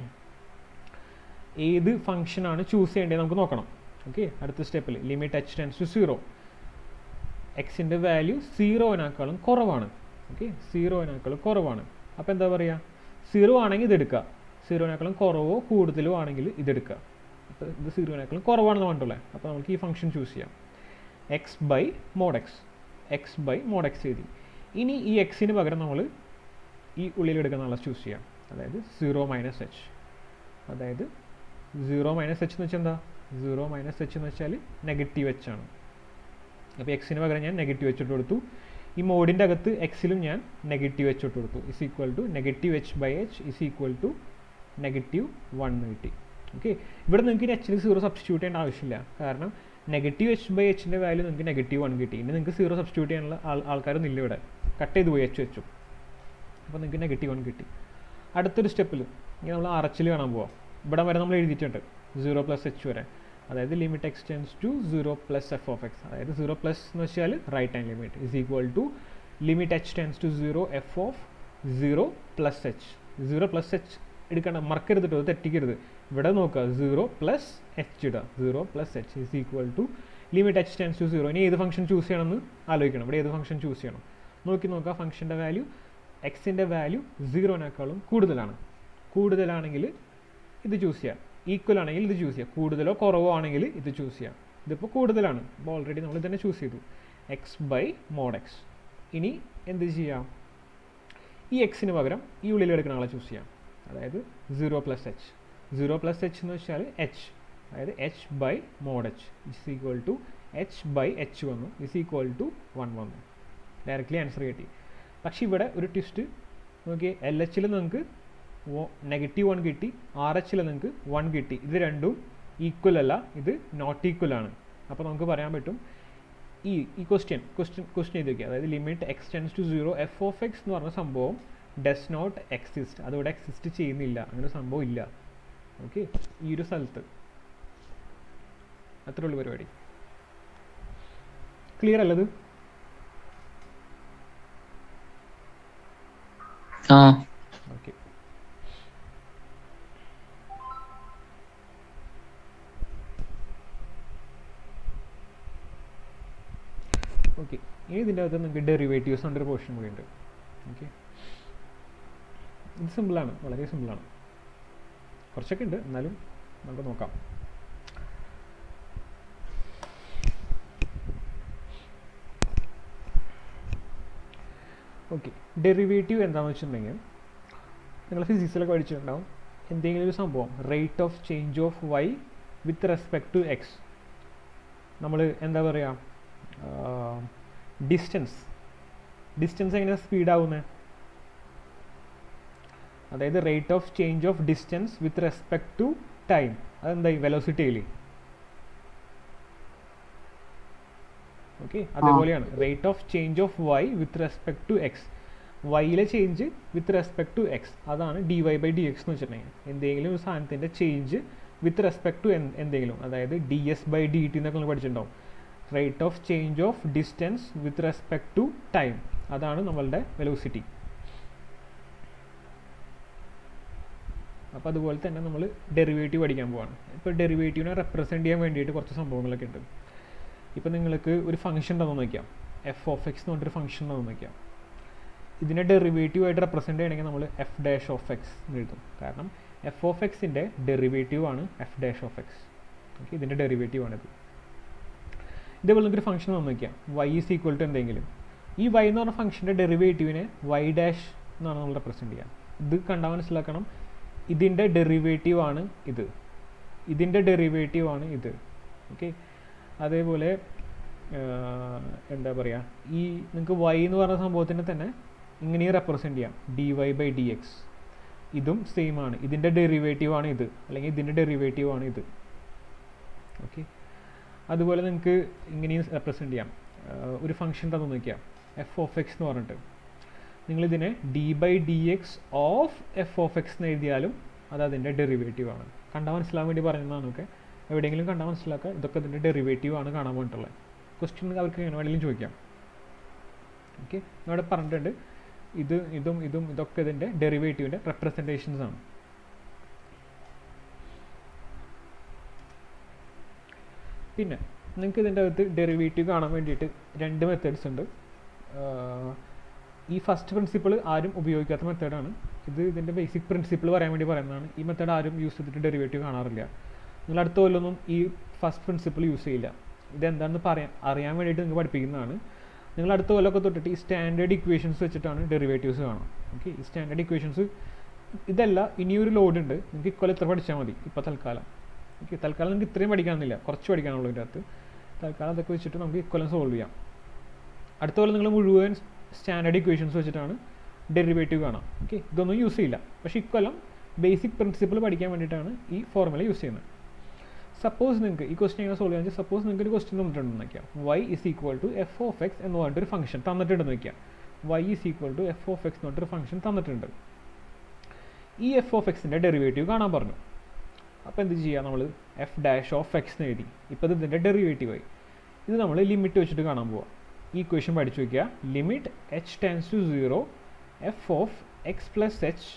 ഏത് ഫംഗ്ഷനാണ് ചൂസ് ചെയ്യേണ്ടത് നമുക്ക് നോക്കണം ഓക്കെ അടുത്ത സ്റ്റെപ്പിൽ limit h tends to zero എക്സിൻ്റെ വാല്യൂ സീറോവിനേക്കാളും കുറവാണ് ഓക്കെ സീറോവിനേക്കാളും കുറവാണ് അപ്പോൾ എന്താ പറയുക സീറോ ആണെങ്കിൽ ഇതെടുക്കുക സീറോനേക്കാളും കുറവോ കൂടുതലോ ആണെങ്കിൽ ഇതെടുക്കുക അപ്പോൾ ഇത് സീറോനേക്കാളും കുറവാണെന്ന് പറഞ്ഞിട്ടുള്ളത് അപ്പോൾ നമുക്ക് ഈ ഫംഗ്ഷൻ ചൂസ് ചെയ്യാം x by mod x x by mod x എഴുതി ഇനി ഈ എക്സിന് പകരം നമ്മൾ ഈ ഉള്ളിലെടുക്കുന്ന ആളെ ചൂസ് ചെയ്യാം അതായത് സീറോ മൈനസ് എച്ച് അതായത് സീറോ മൈനസ് എച്ച് എന്ന് വെച്ചാൽ എന്താ സീറോ മൈനസ് എച്ച് എന്ന് വെച്ചാൽ നെഗറ്റീവ് എച്ച് ആണ് അപ്പോൾ എക്സിന് പകരം ഞാൻ നെഗറ്റീവ് വെച്ചിട്ട് കൊടുത്തു ഈ മോഡിൻ്റെ അകത്ത് എക്സിലും ഞാൻ നെഗറ്റീവ് വെച്ചിട്ട് കൊടുത്തു is equal to negative h by h is equal to negative one എന്ന് കിട്ടി ഓക്കെ ഇവിടെ നിങ്ങൾക്ക് എച്ചിൽ സീറോ സബ്സ്റ്റിറ്റ്യൂട്ട് ചെയ്യേണ്ട ആവശ്യമില്ല കാരണം നെഗറ്റീവ് എച്ച് ബൈ എച്ചിൻ്റെ വാല്യൂ നിങ്ങൾക്ക് നെഗറ്റീവ് വൺ കിട്ടി ഇനി നിങ്ങൾക്ക് സീറോ സബ്സ്റ്റിറ്റ്യൂട്ട് ചെയ്യാനുള്ള ആൾ ആൾക്കാരൊന്നും ഇല്ല ഇവിടെ കട്ട് ചെയ്ത് പോയി എച്ച് വെച്ചു അപ്പോൾ നിങ്ങൾക്ക് നെഗറ്റീവ് വൺ കിട്ടി അടുത്തൊരു സ്റ്റെപ്പിൽ ഇനി നമ്മൾ ആർ എച്ചിൽ കാണാൻ പോവാം ഇവിടെ വരെ നമ്മൾ എഴുതിയിട്ടുണ്ട് സീറോ പ്ലസ് എച്ച് വരെ അതായത് limit x tends to zero plus f of x അതായത് സീറോ പ്ലസ് എന്ന് വെച്ചാൽ right hand limit is equal to limit h tends to zero f of zero plus h zero plus h എടുക്കണം മറക്കരുത് കേട്ടോ അത് തെറ്റിക്കരുത് ഇവിടെ നോക്കുക സീറോ പ്ലസ് എച്ച് ഇടുക zero plus h is equal to limit h tends to zero ഇനി ഏത് ഫംഗ്ഷൻ ചൂസ് ചെയ്യണമെന്ന് ആലോചിക്കണം ഇവിടെ ഏത് ഫംഗ്ഷൻ ചൂസ് ചെയ്യണം നോക്കി നോക്കുക ഫംഗ്ഷൻ്റെ വാല്യൂ എക്സിൻ്റെ വാല്യൂ സീറോനേക്കാളും കൂടുതലാണ് കൂടുതലാണെങ്കിൽ ഇത് ചൂസ് ചെയ്യാം ഈക്വൽ ആണെങ്കിൽ ഇത് ചൂസ് ചെയ്യാം കൂടുതലോ കുറവോ ആണെങ്കിൽ ഇത് ചൂസ് ചെയ്യാം ഇതിപ്പോൾ കൂടുതലാണ് അപ്പോൾ ഓൾറെഡി നമ്മൾ തന്നെ ചൂസ് ചെയ്തു എക്സ് ബൈ മോഡ് എക്സ് ഇനി എന്ത് ചെയ്യാം ഈ എക്സിന് പകരം ഈ ഉള്ളിൽ എടുക്കുന്ന ആളെ ചൂസ് ചെയ്യാം അതായത് zero plus h zero plus h എന്ന് വെച്ചാൽ എച്ച് അതായത് h by mod h is equal to h by h വന്നു ഇസ് ഈക്വൽ ടു വൺ വന്നു ഡയറക്റ്റ്ലി ആൻസർ കിട്ടി പക്ഷേ ഇവിടെ ഒരു ട്വിസ്റ്റ് നോക്കി എൽ എച്ചിൽ നിങ്ങൾക്ക് നെഗറ്റീവ് വൺ കിട്ടി ആർ എച്ചിൽ നിങ്ങൾക്ക് വൺ കിട്ടി ഇത് രണ്ടും ഈക്വൽ അല്ല ഇത് നോട്ട് ഈക്വൽ ആണ് അപ്പോൾ നമുക്ക് പറയാൻ പറ്റും ഈ ഈ ക്വസ്റ്റ്യൻ ക്വസ്റ്റ്യൻ ക്വസ്റ്റ്യൻ ചെയ്ത് വയ്ക്കുക അതായത് limit x tends to zero f of x എന്ന് പറഞ്ഞ സംഭവം ഡസ് നോട്ട് എക്സിസ്റ്റ് അതിവിടെ എക്സിസ്റ്റ് ചെയ്യുന്നില്ല അങ്ങനെ സംഭവം ഇല്ല ഓക്കെ ഈ ഒരു സ്ഥലത്ത് അത്രേ ഉള്ളൂ പരിപാടി ക്ലിയർ അല്ലത് ആ ഓക്കെ ഓക്കെ ഇനി ഇതിൻ്റെ അകത്ത് നിങ്ങൾക്ക് ഡെറിവേറ്റീവ്സ് ഉണ്ട് ഒരു പോർഷൻ കൂടി ഉണ്ട് ഓക്കെ ഇത് സിമ്പിളാണ് വളരെ സിമ്പിളാണ് കുറച്ചൊക്കെ ഉണ്ട് എന്നാലും നമുക്ക് നോക്കാം ഓക്കെ ഡെറിവേറ്റീവ് എന്താണെന്ന് വെച്ചിട്ടുണ്ടെങ്കിൽ നിങ്ങൾ ഫിസിക്സിലൊക്കെ പഠിച്ചിട്ടുണ്ടാവും എന്തെങ്കിലും ഒരു സംഭവം rate of change of y with respect to x നമ്മൾ എന്താ പറയുക ഡിസ്റ്റൻസ് ഡിസ്റ്റൻസ് എങ്ങനെയാണ് സ്പീഡ് ആവുന്നത് അതായത് rate of change of distance with respect to time അതെന്തായി വെലോസിറ്റിയിൽ ഓക്കെ അതേപോലെയാണ് rate of change of y with respect to x വൈയിലെ change with respect to x അതാണ് d y by d x എന്ന് വെച്ചിട്ടുണ്ടെങ്കിൽ എന്തെങ്കിലും ഒരു സാധനത്തിൻ്റെ ചേഞ്ച് വിത്ത് റെസ്പെക്ട് ടു എന്തെങ്കിലും അതായത് d s by d t എന്നൊക്കെ നമ്മൾ പഠിച്ചിട്ടുണ്ടാവും rate of change of distance with respect to time അതാണ് നമ്മളുടെ വെലോസിറ്റി അപ്പോൾ അതുപോലെ തന്നെ നമ്മൾ ഡെറിവേറ്റീവ് പഠിക്കാൻ പോവാണ് ഇപ്പോൾ ഡെറിവേറ്റീവിനെ റെപ്രസെൻറ്റ് ചെയ്യാൻ വേണ്ടിയിട്ട് കുറച്ച് സംഭവങ്ങളൊക്കെ ഉണ്ട് ഇപ്പോൾ നിങ്ങൾക്ക് ഒരു ഫംഗ്ഷൻ ഉണ്ടെന്ന് നോക്കാം എഫ് ഓഫ് എക്സ് എന്ന് പറഞ്ഞൊരു ഫംഗ്ഷൻ എന്ന് വയ്ക്കാം ഇതിനെ ഡെറിവേറ്റീവ് ആയിട്ട് റെപ്രസെൻറ്റ് ചെയ്യണമെങ്കിൽ നമ്മൾ എഫ് ഡാഷ് ഓഫ് എക്സ് എന്ന് എഴുതും കാരണം എഫ് ഓഫ് എക്സിൻ്റെ ഡെറിവേറ്റീവ് ആണ് f dash of x okay ഇതിൻ്റെ ഡെറിവേറ്റീവ് ആണിത് ഇതേപോലെ നമുക്കൊരു ഫംഗ്ഷൻ തന്നു വയ്ക്കാം വൈ ഈസ് ഈക്വൽ ടു എന്തെങ്കിലും ഈ വൈ എന്ന് പറഞ്ഞ ഫംഗ്ഷൻ്റെ ഡെറിവേറ്റീവിനെ വൈ ഡാഷ് എന്നാണ് നമ്മൾ റെപ്രസെൻറ്റ് ചെയ്യുക ഇത് കണ്ടാൽ മനസ്സിലാക്കണം ഇതിൻ്റെ ഡെറിവേറ്റീവ് ആണ് ഇത് ഇതിൻ്റെ ഡെറിവേറ്റീവ് ആണ് ഇത് ഓക്കെ അതേപോലെ എന്താ പറയുക ഈ നിങ്ങൾക്ക് വൈ എന്ന് പറഞ്ഞ സംഭവത്തിനെ തന്നെ ഇങ്ങനെയും റെപ്രസെൻറ്റ് ചെയ്യാം d y by d x ഇതും സെയിം ആണ് ഇതിൻ്റെ ഡെറിവേറ്റീവ് ആണ് ഇത് അല്ലെങ്കിൽ ഇതിൻ്റെ ഡെറിവേറ്റീവ് ആണ് ഇത് ഓക്കെ അതുപോലെ നിങ്ങൾക്ക് ഇങ്ങനെയും റെപ്രസെൻറ്റ് ചെയ്യാം ഒരു ഫംഗ്ഷൻ തന്നു നോക്കിയാൽ എഫ് ഓഫ് എക്സ് എന്ന് പറഞ്ഞിട്ട് നിങ്ങളിതിനെ d by d x of f of x എന്ന് എഴുതിയാലും അത് അതിൻ്റെ ഡെറിവേറ്റീവ് ആണ് കണ്ടാൽ മനസ്സിലാവാൻ വേണ്ടി പറയുന്നതാണ് ഒക്കെ എവിടെയെങ്കിലും കണ്ടാൽ മനസ്സിലാക്കുക ഇതൊക്കെ ഇതിൻ്റെ ഡെറിവേറ്റീവ് ആണ് കാണാൻ വേണ്ടിയിട്ടുള്ളത് ക്വസ്റ്റ്യൻ അവർക്ക് എങ്ങനെ വേണമെങ്കിലും ചോദിക്കാം ഓക്കെ ഇവിടെ പറഞ്ഞിട്ടുണ്ട് ഇത് ഇതും ഇതും ഇതൊക്കെ ഇതിൻ്റെ ഡെറിവേറ്റീവിൻ്റെ റെപ്രസെൻറ്റേഷൻസ് ആണ് പിന്നെ നിങ്ങൾക്ക് ഇതിൻ്റെ അകത്ത് ഡെറിവേറ്റീവ് കാണാൻ വേണ്ടിയിട്ട് രണ്ട് മെത്തേഡ്സ് ഉണ്ട് ഈ ഫസ്റ്റ് പ്രിൻസിപ്പിൾ ആരും ഉപയോഗിക്കാത്ത മെത്തേഡാണ് ഇത് ഇതിൻ്റെ ബേസിക് പ്രിൻസിപ്പിൾ പറയാൻ വേണ്ടി പറയുന്നതാണ് ഈ മെത്തേഡ് ആരും യൂസ് ചെയ്തിട്ട് ഡെറിവേറ്റീവ് കാണാറില്ല നിങ്ങൾ അടുത്ത കൊല്ലമൊന്നും ഈ ഫസ്റ്റ് പ്രിൻസിപ്പിൾ യൂസ് ചെയ്യില്ല ഇതെന്താണെന്ന് പറയാൻ അറിയാൻ വേണ്ടിയിട്ട് നിങ്ങൾക്ക് പഠിപ്പിക്കുന്നതാണ് നിങ്ങൾ അടുത്ത കൊല്ലമൊക്കെ തൊട്ടിട്ട് ഈ സ്റ്റാൻഡേർഡ് ഇക്വേഷൻസ് വെച്ചിട്ടാണ് ഡെറിവേറ്റീവ്സ് കാണും ഓക്കെ ഈ സ്റ്റാൻഡേർഡ് ഇക്വേഷൻസ് ഇതല്ല ഇനിയൊരു ലോഡ് ഉണ്ട് നിങ്ങൾക്ക് ഇക്കൊല്ലം ഇത്ര പഠിച്ചാൽ മതി ഇപ്പോൾ തൽക്കാലം ഓക്കെ തൽക്കാലം നിങ്ങൾക്ക് ഇത്രയും പഠിക്കാനൊന്നുമില്ല കുറച്ച് പഠിക്കാനുള്ളൂ ഇതിൻ്റെ അകത്ത് തൽക്കാലം അതൊക്കെ വെച്ചിട്ട് നമുക്ക് ഇക്കൊല്ലം സോൾവ് ചെയ്യാം അടുത്ത കൊല്ലം നിങ്ങൾ മുഴുവൻ സ്റ്റാൻഡേർഡ് ഇക്വേഷൻസ് വെച്ചിട്ടാണ് ഡെറിവേറ്റീവ് കാണാം ഓക്കെ ഇതൊന്നും യൂസ് ചെയ്യില്ല പക്ഷേ ഇക്കൊല്ലം ബേസിക് പ്രിൻസിപ്പിൾ പഠിക്കാൻ വേണ്ടിയിട്ടാണ് ഈ ഫോർമുല യൂസ് ചെയ്യുന്നത് സപ്പോസ് നിങ്ങൾക്ക് ഈ ക്വസ്റ്റൻ എങ്ങനെ സോൾവ് ചെയ്യാൻ സപ്പോസ് നിങ്ങൾക്ക് ഒരു ക്വസ്റ്റൻ തന്നിട്ടുണ്ടെന്ന് വയ്ക്കാം y is equal to f of x എന്ന് പറഞ്ഞിട്ടൊരു ഫംഗ്ഷൻ തന്നിട്ടുണ്ടെന്ന് വയ്ക്കാം y is equal to f of x എന്ന് പറഞ്ഞിട്ടൊരു ഫംഗ്ഷൻ തന്നിട്ടുണ്ട് ഈ എഫ് ഓഫ് എക്സിൻ്റെ ഡെറിവേറ്റീവ് കാണാൻ പറഞ്ഞു അപ്പോൾ എന്ത് ചെയ്യുക നമ്മൾ എഫ് ഡാഷ് ഓഫ് എക്സ് എന്ന് എഴുതി ഇപ്പോൾ ഇത് ഇതിൻ്റെ ഡെറിവേറ്റീവ് ആയി ഇത് നമ്മൾ ലിമിറ്റ് വെച്ചിട്ട് കാണാൻ പോവാം ഈ ഇക്വേഷൻ പഠിച്ചു വയ്ക്കുക limit h tends to zero f of x plus h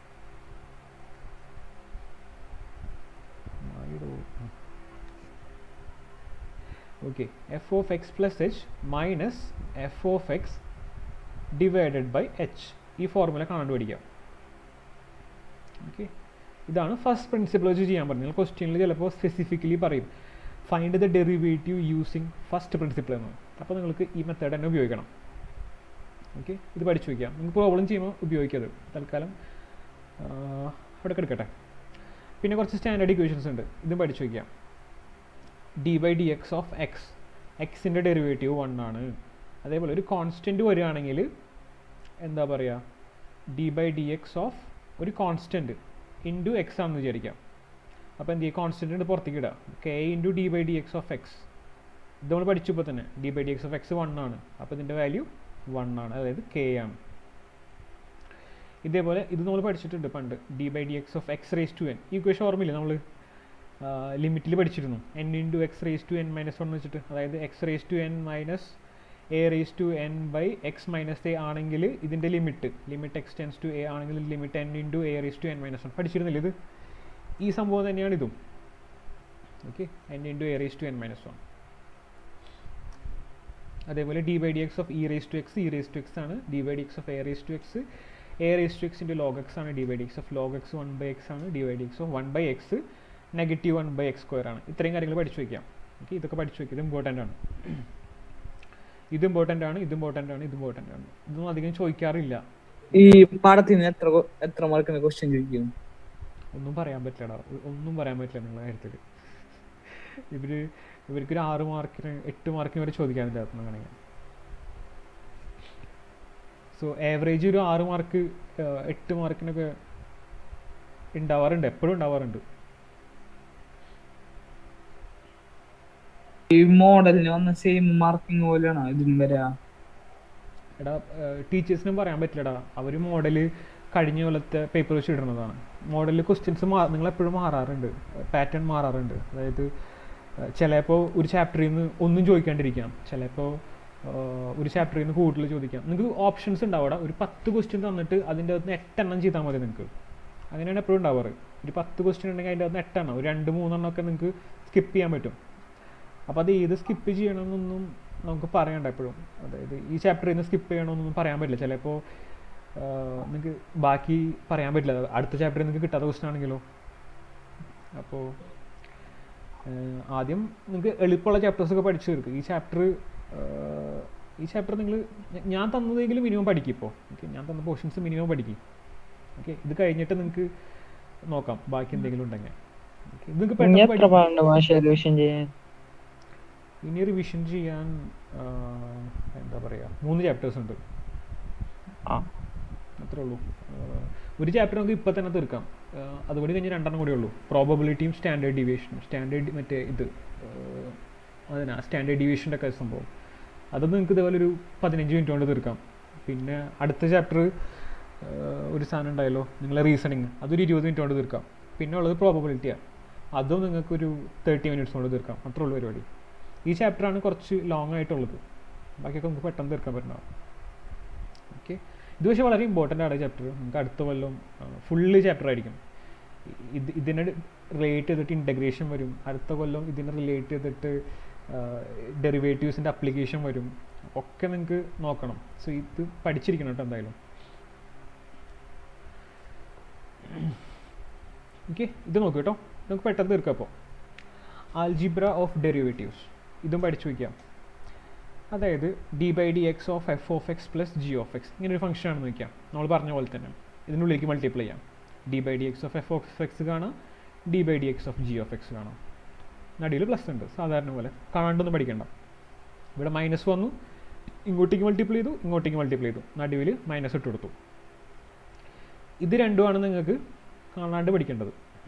okay f of x plus h minus f of x divided by h ഈ ഫോർമുല കാണാണ്ട് പഠിക്കാം ഓക്കെ ഇതാണ് ഫസ്റ്റ് പ്രിൻസിപ്പിൾ വെച്ച് ചെയ്യാൻ പറഞ്ഞത് ക്വസ്റ്റ്യനിൽ ചിലപ്പോൾ സ്പെസിഫിക്കലി പറയും find the derivative using first principle എന്ന് അപ്പോൾ നിങ്ങൾക്ക് ഈ മെത്തേഡ് തന്നെ ഉപയോഗിക്കണം ഓക്കെ ഇത് പഠിച്ചു വയ്ക്കാം നിങ്ങൾക്ക് പ്രോബ്ലം ചെയ്യുമ്പോൾ ഉപയോഗിക്കരുത് തൽക്കാലം അവിടെ കിടക്കട്ടെ പിന്നെ കുറച്ച് സ്റ്റാൻഡേർഡ് ഇക്വേഷൻസ് ഉണ്ട് ഇതും പഠിച്ചു വയ്ക്കാം d by d x of x എക്സിൻ്റെ ഡെറിവേറ്റീവ് വൺ ആണ് അതേപോലെ ഒരു കോൺസ്റ്റൻറ്റ് വരികയാണെങ്കിൽ എന്താ പറയുക d by d x of ഒരു കോൺസ്റ്റൻറ്റ് ഇൻറ്റു എക്സ് ആണെന്ന് വിചാരിക്കാം അപ്പോൾ എന്ത് ചെയ്യുക കോൺസ്റ്റൻറ്റ് പുറത്തേക്ക് ഇടുക k into d by d x of x ഇത് നമ്മൾ പഠിച്ചപ്പോൾ തന്നെ d by d x of x one ആണ് അപ്പോൾ ഇതിൻ്റെ വാല്യൂ വൺ ആണ് അതായത് കെ ആണ് ഇതേപോലെ ഇത് നമ്മൾ പഠിച്ചിട്ടുണ്ട് പണ്ട് d by d x of x raise to n ഈ ഇക്വേഷൻ ഓർമ്മയില്ല നമ്മൾ ലിമിറ്റിൽ പഠിച്ചിരുന്നു n into x raise to n minus one വെച്ചിട്ട് അതായത് x raise to n minus a raise to n by x minus a ആണെങ്കിൽ ഇതിൻ്റെ limit limit x tends to a ആണെങ്കിൽ limit n into a raise to n minus one പഠിച്ചിരുന്നില്ല ഇത് ഈ സംഭവം തന്നെയാണ് ഇതും okay n into a raise to n minus one അതേപോലെ d by d x of e raise to x e raise to x ആണ് d by d x of a raise to x a raise to x into log x ആണ് d by d x of log x one by x ആണ് d by d x of one by x negative one by x square ആണ് ഇത്രയും കാര്യങ്ങൾ പഠിച്ചു വയ്ക്കാം okay ഇതൊക്കെ പഠിച്ചു വയ്ക്കുക ഇത് ഇമ്പോർട്ടൻ്റ് ആണ് ഇത് ഇമ്പോർട്ടൻ്റ് ആണ് ഇത് ഇമ്പോർട്ടൻ്റ് ആണ് ഇത് ഇമ്പോർട്ടൻ്റ് ആണ് ഇതൊന്നും അധികം ചോദിക്കാറില്ല ഈ പാടത്തിന് എത്ര കൊ- എത്ര മാർക്കിന് ക്വസ്റ്റ്യൻ ചോദിക്കും ഒന്നും പറയാൻ പറ്റില്ലടാ ഒ- ഒന്നും പറയാൻ പറ്റില്ല നിങ്ങളുടെ കാര്യത്തിൽ ഇവര് ഇവർക്കൊരു ആറ് മാർക്കിന് എട്ട് മാർക്കിന് വരെ ചോദിക്കാനില്ല അതൊന്നും വേണമെങ്കിൽ സോ ആവറേജ് ഒരു ആറ് മാർക്ക് എട്ട് മാർക്കിനൊക്കെ ഉണ്ടാവാറുണ്ട് എപ്പോഴും ഉണ്ടാവാറുണ്ട് ഈ മോഡലിന് വന്ന സെയിം മാർക്കിംഗ് പോലെയാണോ ഇതിനും വരാ എടാ ടീച്ചേഴ്സിനും പറയാൻ പറ്റില്ലടാ അവർ മോഡൽ കഴിഞ്ഞ കൊല്ലത്തെ പേപ്പർ വെച്ച് ഇടുന്നതാണ് മോഡലിൽ ക്വസ്റ്റ്യൻസ് മാ നിങ്ങൾ എപ്പോഴും മാറാറുണ്ട് പാറ്റേൺ മാറാറുണ്ട് അതായത് ചിലപ്പോൾ ഒരു ചാപ്റ്ററിൽ നിന്ന് ഒന്നും ചോദിക്കാണ്ടിരിക്കാം ചിലപ്പോൾ ഒരു ചാപ്റ്ററിൽ നിന്ന് കൂടുതൽ ചോദിക്കാം നിങ്ങൾക്ക് ഓപ്ഷൻസ് ഉണ്ടാവും അവിടെ ഒരു പത്ത് ക്വസ്റ്റ്യൻ തന്നിട്ട് അതിൻ്റെ അകത്ത് നിന്ന് എട്ടെണ്ണം ചെയ്താൽ മതി നിങ്ങൾക്ക് അങ്ങനെയാണ് എപ്പോഴും ഉണ്ടാവാറ് ഒരു പത്ത് ക്വസ്റ്റ്യൻ ഉണ്ടെങ്കിൽ അതിൻ്റെ അകത്ത് നിന്ന് എട്ടെണ്ണം ഒരു രണ്ട് മൂന്നെണ്ണം ഒക്കെ നിങ്ങൾക്ക് സ്കിപ്പ് ചെയ്യാൻ പറ്റും അപ്പോൾ അത് ഏത് സ്കിപ്പ് ചെയ്യണമെന്നൊന്നും നമുക്ക് പറയണ്ട എപ്പോഴും അതായത് ഈ ചാപ്റ്ററിൽ നിന്ന് സ്കിപ്പ് ചെയ്യണമെന്നൊന്നും പറയാൻ പറ്റില്ല ചിലപ്പോൾ നിങ്ങൾക്ക് ബാക്കി പറയാൻ പറ്റില്ല അടുത്ത ചാപ്റ്ററിൽ നിങ്ങൾക്ക് കിട്ടാത്ത ക്വസ്റ്റൻ ആണെങ്കിലോ അപ്പോൾ ആദ്യം നിങ്ങൾക്ക് എളുപ്പമുള്ള ചാപ്റ്റേഴ്സൊക്കെ പഠിച്ചു തീർക്കും ഈ ചാപ്റ്റർ ഈ ചാപ്റ്റർ നിങ്ങൾ ഞാൻ തന്നതെങ്കിലും മിനിമം പഠിക്കും ഇപ്പോൾ ഓക്കെ ഞാൻ തന്ന പോർഷൻസ് മിനിമം പഠിക്കും ഓക്കെ ഇത് കഴിഞ്ഞിട്ട് നിങ്ങൾക്ക് നോക്കാം ബാക്കി എന്തെങ്കിലും ഉണ്ടെങ്കിൽ ഓക്കെ ഇത് നിങ്ങൾക്ക് ഇനി പെട്ടെന്ന് എത്ര പഠി- പാടുണ്ട് മാഷ റിവിഷൻ ചെയ്യാൻ ഇനി റിവിഷൻ ചെയ്യാൻ ആ, എന്താ പറയുക മൂന്ന് ചാപ്റ്റേഴ്സ് ഉണ്ട് ആ അത്രേ ഉള്ളൂ ആ, ഒരു ചാപ്റ്റർ നമുക്ക് ഇപ്പം തന്നെ തീർക്കാം ആ, അതുകൂടി കഴിഞ്ഞ് രണ്ടെണ്ണം കൂടി ഉള്ളൂ പ്രോബബിലിറ്റിയും സ്റ്റാൻഡേർഡ് ഡീവിയേഷനും സ്റ്റാൻഡേർഡ് മറ്റേ ഇത് ആ, അതിനാ സ്റ്റാൻഡേർഡ് ഡീവിയേഷൻ്റെ ഒക്കെ സംഭവം അത് നിങ്ങൾക്ക് ഇതേപോലെ ഒരു പതിനഞ്ച് മിനിറ്റ് കൊണ്ട് തീർക്കാം പിന്നെ അടുത്ത ചാപ്റ്റർ ഒരു സാധനം ഉണ്ടായല്ലോ നിങ്ങളെ റീസണിങ് അതൊരു ഇരുപത് മിനിറ്റ് കൊണ്ട് തീർക്കാം പിന്നെ ഉള്ളത് പ്രോബബിലിറ്റിയാണ് അതും നിങ്ങൾക്കൊരു തേർട്ടി മിനിറ്റ്സ് കൊണ്ട് തീർക്കാം അത്രേ ഉള്ളൂ പരിപാടി ഈ ചാപ്റ്ററാണ് കുറച്ച് ലോങ് ആയിട്ടുള്ളത് ബാക്കിയൊക്കെ നമുക്ക് പെട്ടെന്ന് തീർക്കാൻ പറ്റുന്നതാണ് ഓക്കെ ഇത് പക്ഷേ വളരെ ഇമ്പോർട്ടൻ്റ് ആണ് ചാപ്റ്റർ നമുക്ക് അടുത്ത കൊല്ലം ഫുള്ള് ചാപ്റ്റർ ആയിരിക്കും ഇത് ഇതിനെ റിലേറ്റ് ചെയ്തിട്ട് ഇൻ്റഗ്രേഷൻ വരും അടുത്ത കൊല്ലം ഇതിനെ റിലേറ്റ് ചെയ്തിട്ട് ഡെറിവേറ്റീവ്സിൻ്റെ അപ്ലിക്കേഷൻ വരും ഒക്കെ നിങ്ങൾക്ക് നോക്കണം സോ ഇത് പഠിച്ചിരിക്കണം കേട്ടോ എന്തായാലും ഓക്കെ ഇത് നോക്കൂ കേട്ടോ നമുക്ക് പെട്ടെന്ന് തീർക്കാം അപ്പോൾ ആൽജിബ്ര ഓഫ് ഡെറിവേറ്റീവ്സ് ഇതും പഠിച്ചു വയ്ക്കാം അതായത് d by d x of f of x plus g of x ഇങ്ങനെ ഒരു ഫംഗ്ഷൻ ആണെന്ന് വയ്ക്കാം നമ്മൾ പറഞ്ഞ പോലെ തന്നെ ഇതിനുള്ളിലേക്ക് മൾട്ടിപ്ലൈ ചെയ്യാം d by d x of f of x കാണാം d by d x of g of x കാണാം നടിയിൽ പ്ലസ് ഉണ്ട് സാധാരണ പോലെ കാണാണ്ടൊന്നും പഠിക്കണ്ട ഇവിടെ മൈനസ് വന്നു ഇങ്ങോട്ടേക്ക് മൾട്ടിപ്ലൈ ചെയ്തു ഇങ്ങോട്ടേക്ക് മൾട്ടിപ്ലൈ ചെയ്തു നടുവിൽ മൈനസ് ഇട്ട് കൊടുത്തു ഇത് രണ്ടുമാണ് നിങ്ങൾക്ക് കാണാണ്ട് പഠിക്കേണ്ടത്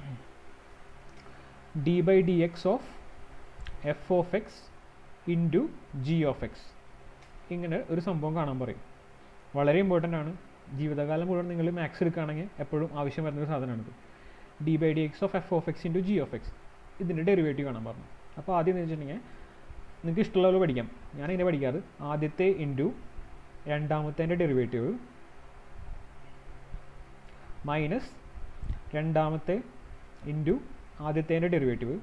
d by d x of f of x into g of x ഇങ്ങനെ ഒരു സംഭവം കാണാൻ പറയും വളരെ ഇമ്പോർട്ടൻ്റ് ആണ് ജീവിതകാലം മുഴുവൻ നിങ്ങൾ മാത്സ് എടുക്കുകയാണെങ്കിൽ എപ്പോഴും ആവശ്യം വരുന്നൊരു സാധനമാണിത് d by d x of f of x into g of x ഇതിൻ്റെ ഡെറിവേറ്റീവ് കാണാൻ പറഞ്ഞു അപ്പോൾ ആദ്യം എന്ന് വെച്ചിട്ടുണ്ടെങ്കിൽ നിങ്ങൾക്ക് ഇഷ്ടമുള്ള പോലെ പഠിക്കാം ഞാൻ ഇതിനെ പഠിക്കാറ് ആദ്യത്തെ ഇൻറ്റു രണ്ടാമത്തെ ഡെറിവേറ്റീവ് മൈനസ് രണ്ടാമത്തെ ഇൻറ്റു ആദ്യത്തേൻ്റെ ഡെറിവേറ്റീവ്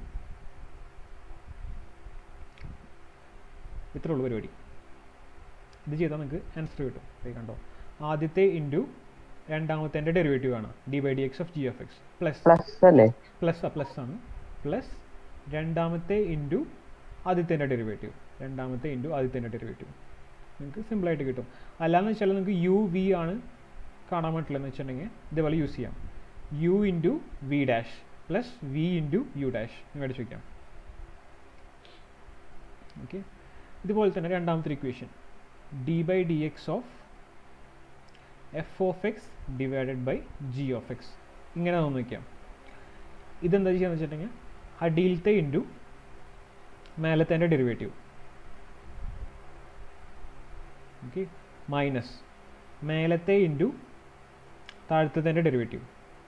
ഇത്രേ ഉള്ളൂ പരിപാടി ഇത് ചെയ്താൽ നിങ്ങൾക്ക് ആൻസർ കിട്ടും ദേ കണ്ടോ ആദ്യത്തെ ഇൻറ്റു രണ്ടാമത്തെ ഡെറിവേറ്റീവ് ആണ് d by d x of g f x plus plus അല്ലേ പ്ലസ് പ്ലസ് ആണ് പ്ലസ് രണ്ടാമത്തെ ഇൻറ്റു ആദ്യത്തെ ഡെറിവേറ്റീവ് രണ്ടാമത്തെ ഇൻറ്റു ആദ്യത്തെ ഡെറിവേറ്റീവ് നിങ്ങൾക്ക് സിമ്പിളായിട്ട് കിട്ടും അല്ലാന്ന് വെച്ചാൽ നിങ്ങൾക്ക് യു വി ആണ് കാണാൻ പറ്റില്ലെന്ന് വെച്ചിട്ടുണ്ടെങ്കിൽ ഇതേപോലെ യൂസ് ചെയ്യാം u into v dash plus v into u dash എന്ന് അടിച്ച് വയ്ക്കാം ഓക്കെ ഇതുപോലെ തന്നെ രണ്ടാമത്തെ equation d by d x of f of x divided by g of x ഇങ്ങനെ ഒന്ന് വയ്ക്കാം ഇതെന്താ ചെയ്യാന്ന് വെച്ചിട്ടുണ്ടെങ്കിൽ അടിയിലത്തെ ഇൻറ്റു മേലത്തെ ഡെറിവേറ്റീവ് ഓക്കെ മൈനസ് മേലത്തെ ഇൻറ്റു താഴത്തെ ഡെറിവേറ്റീവ്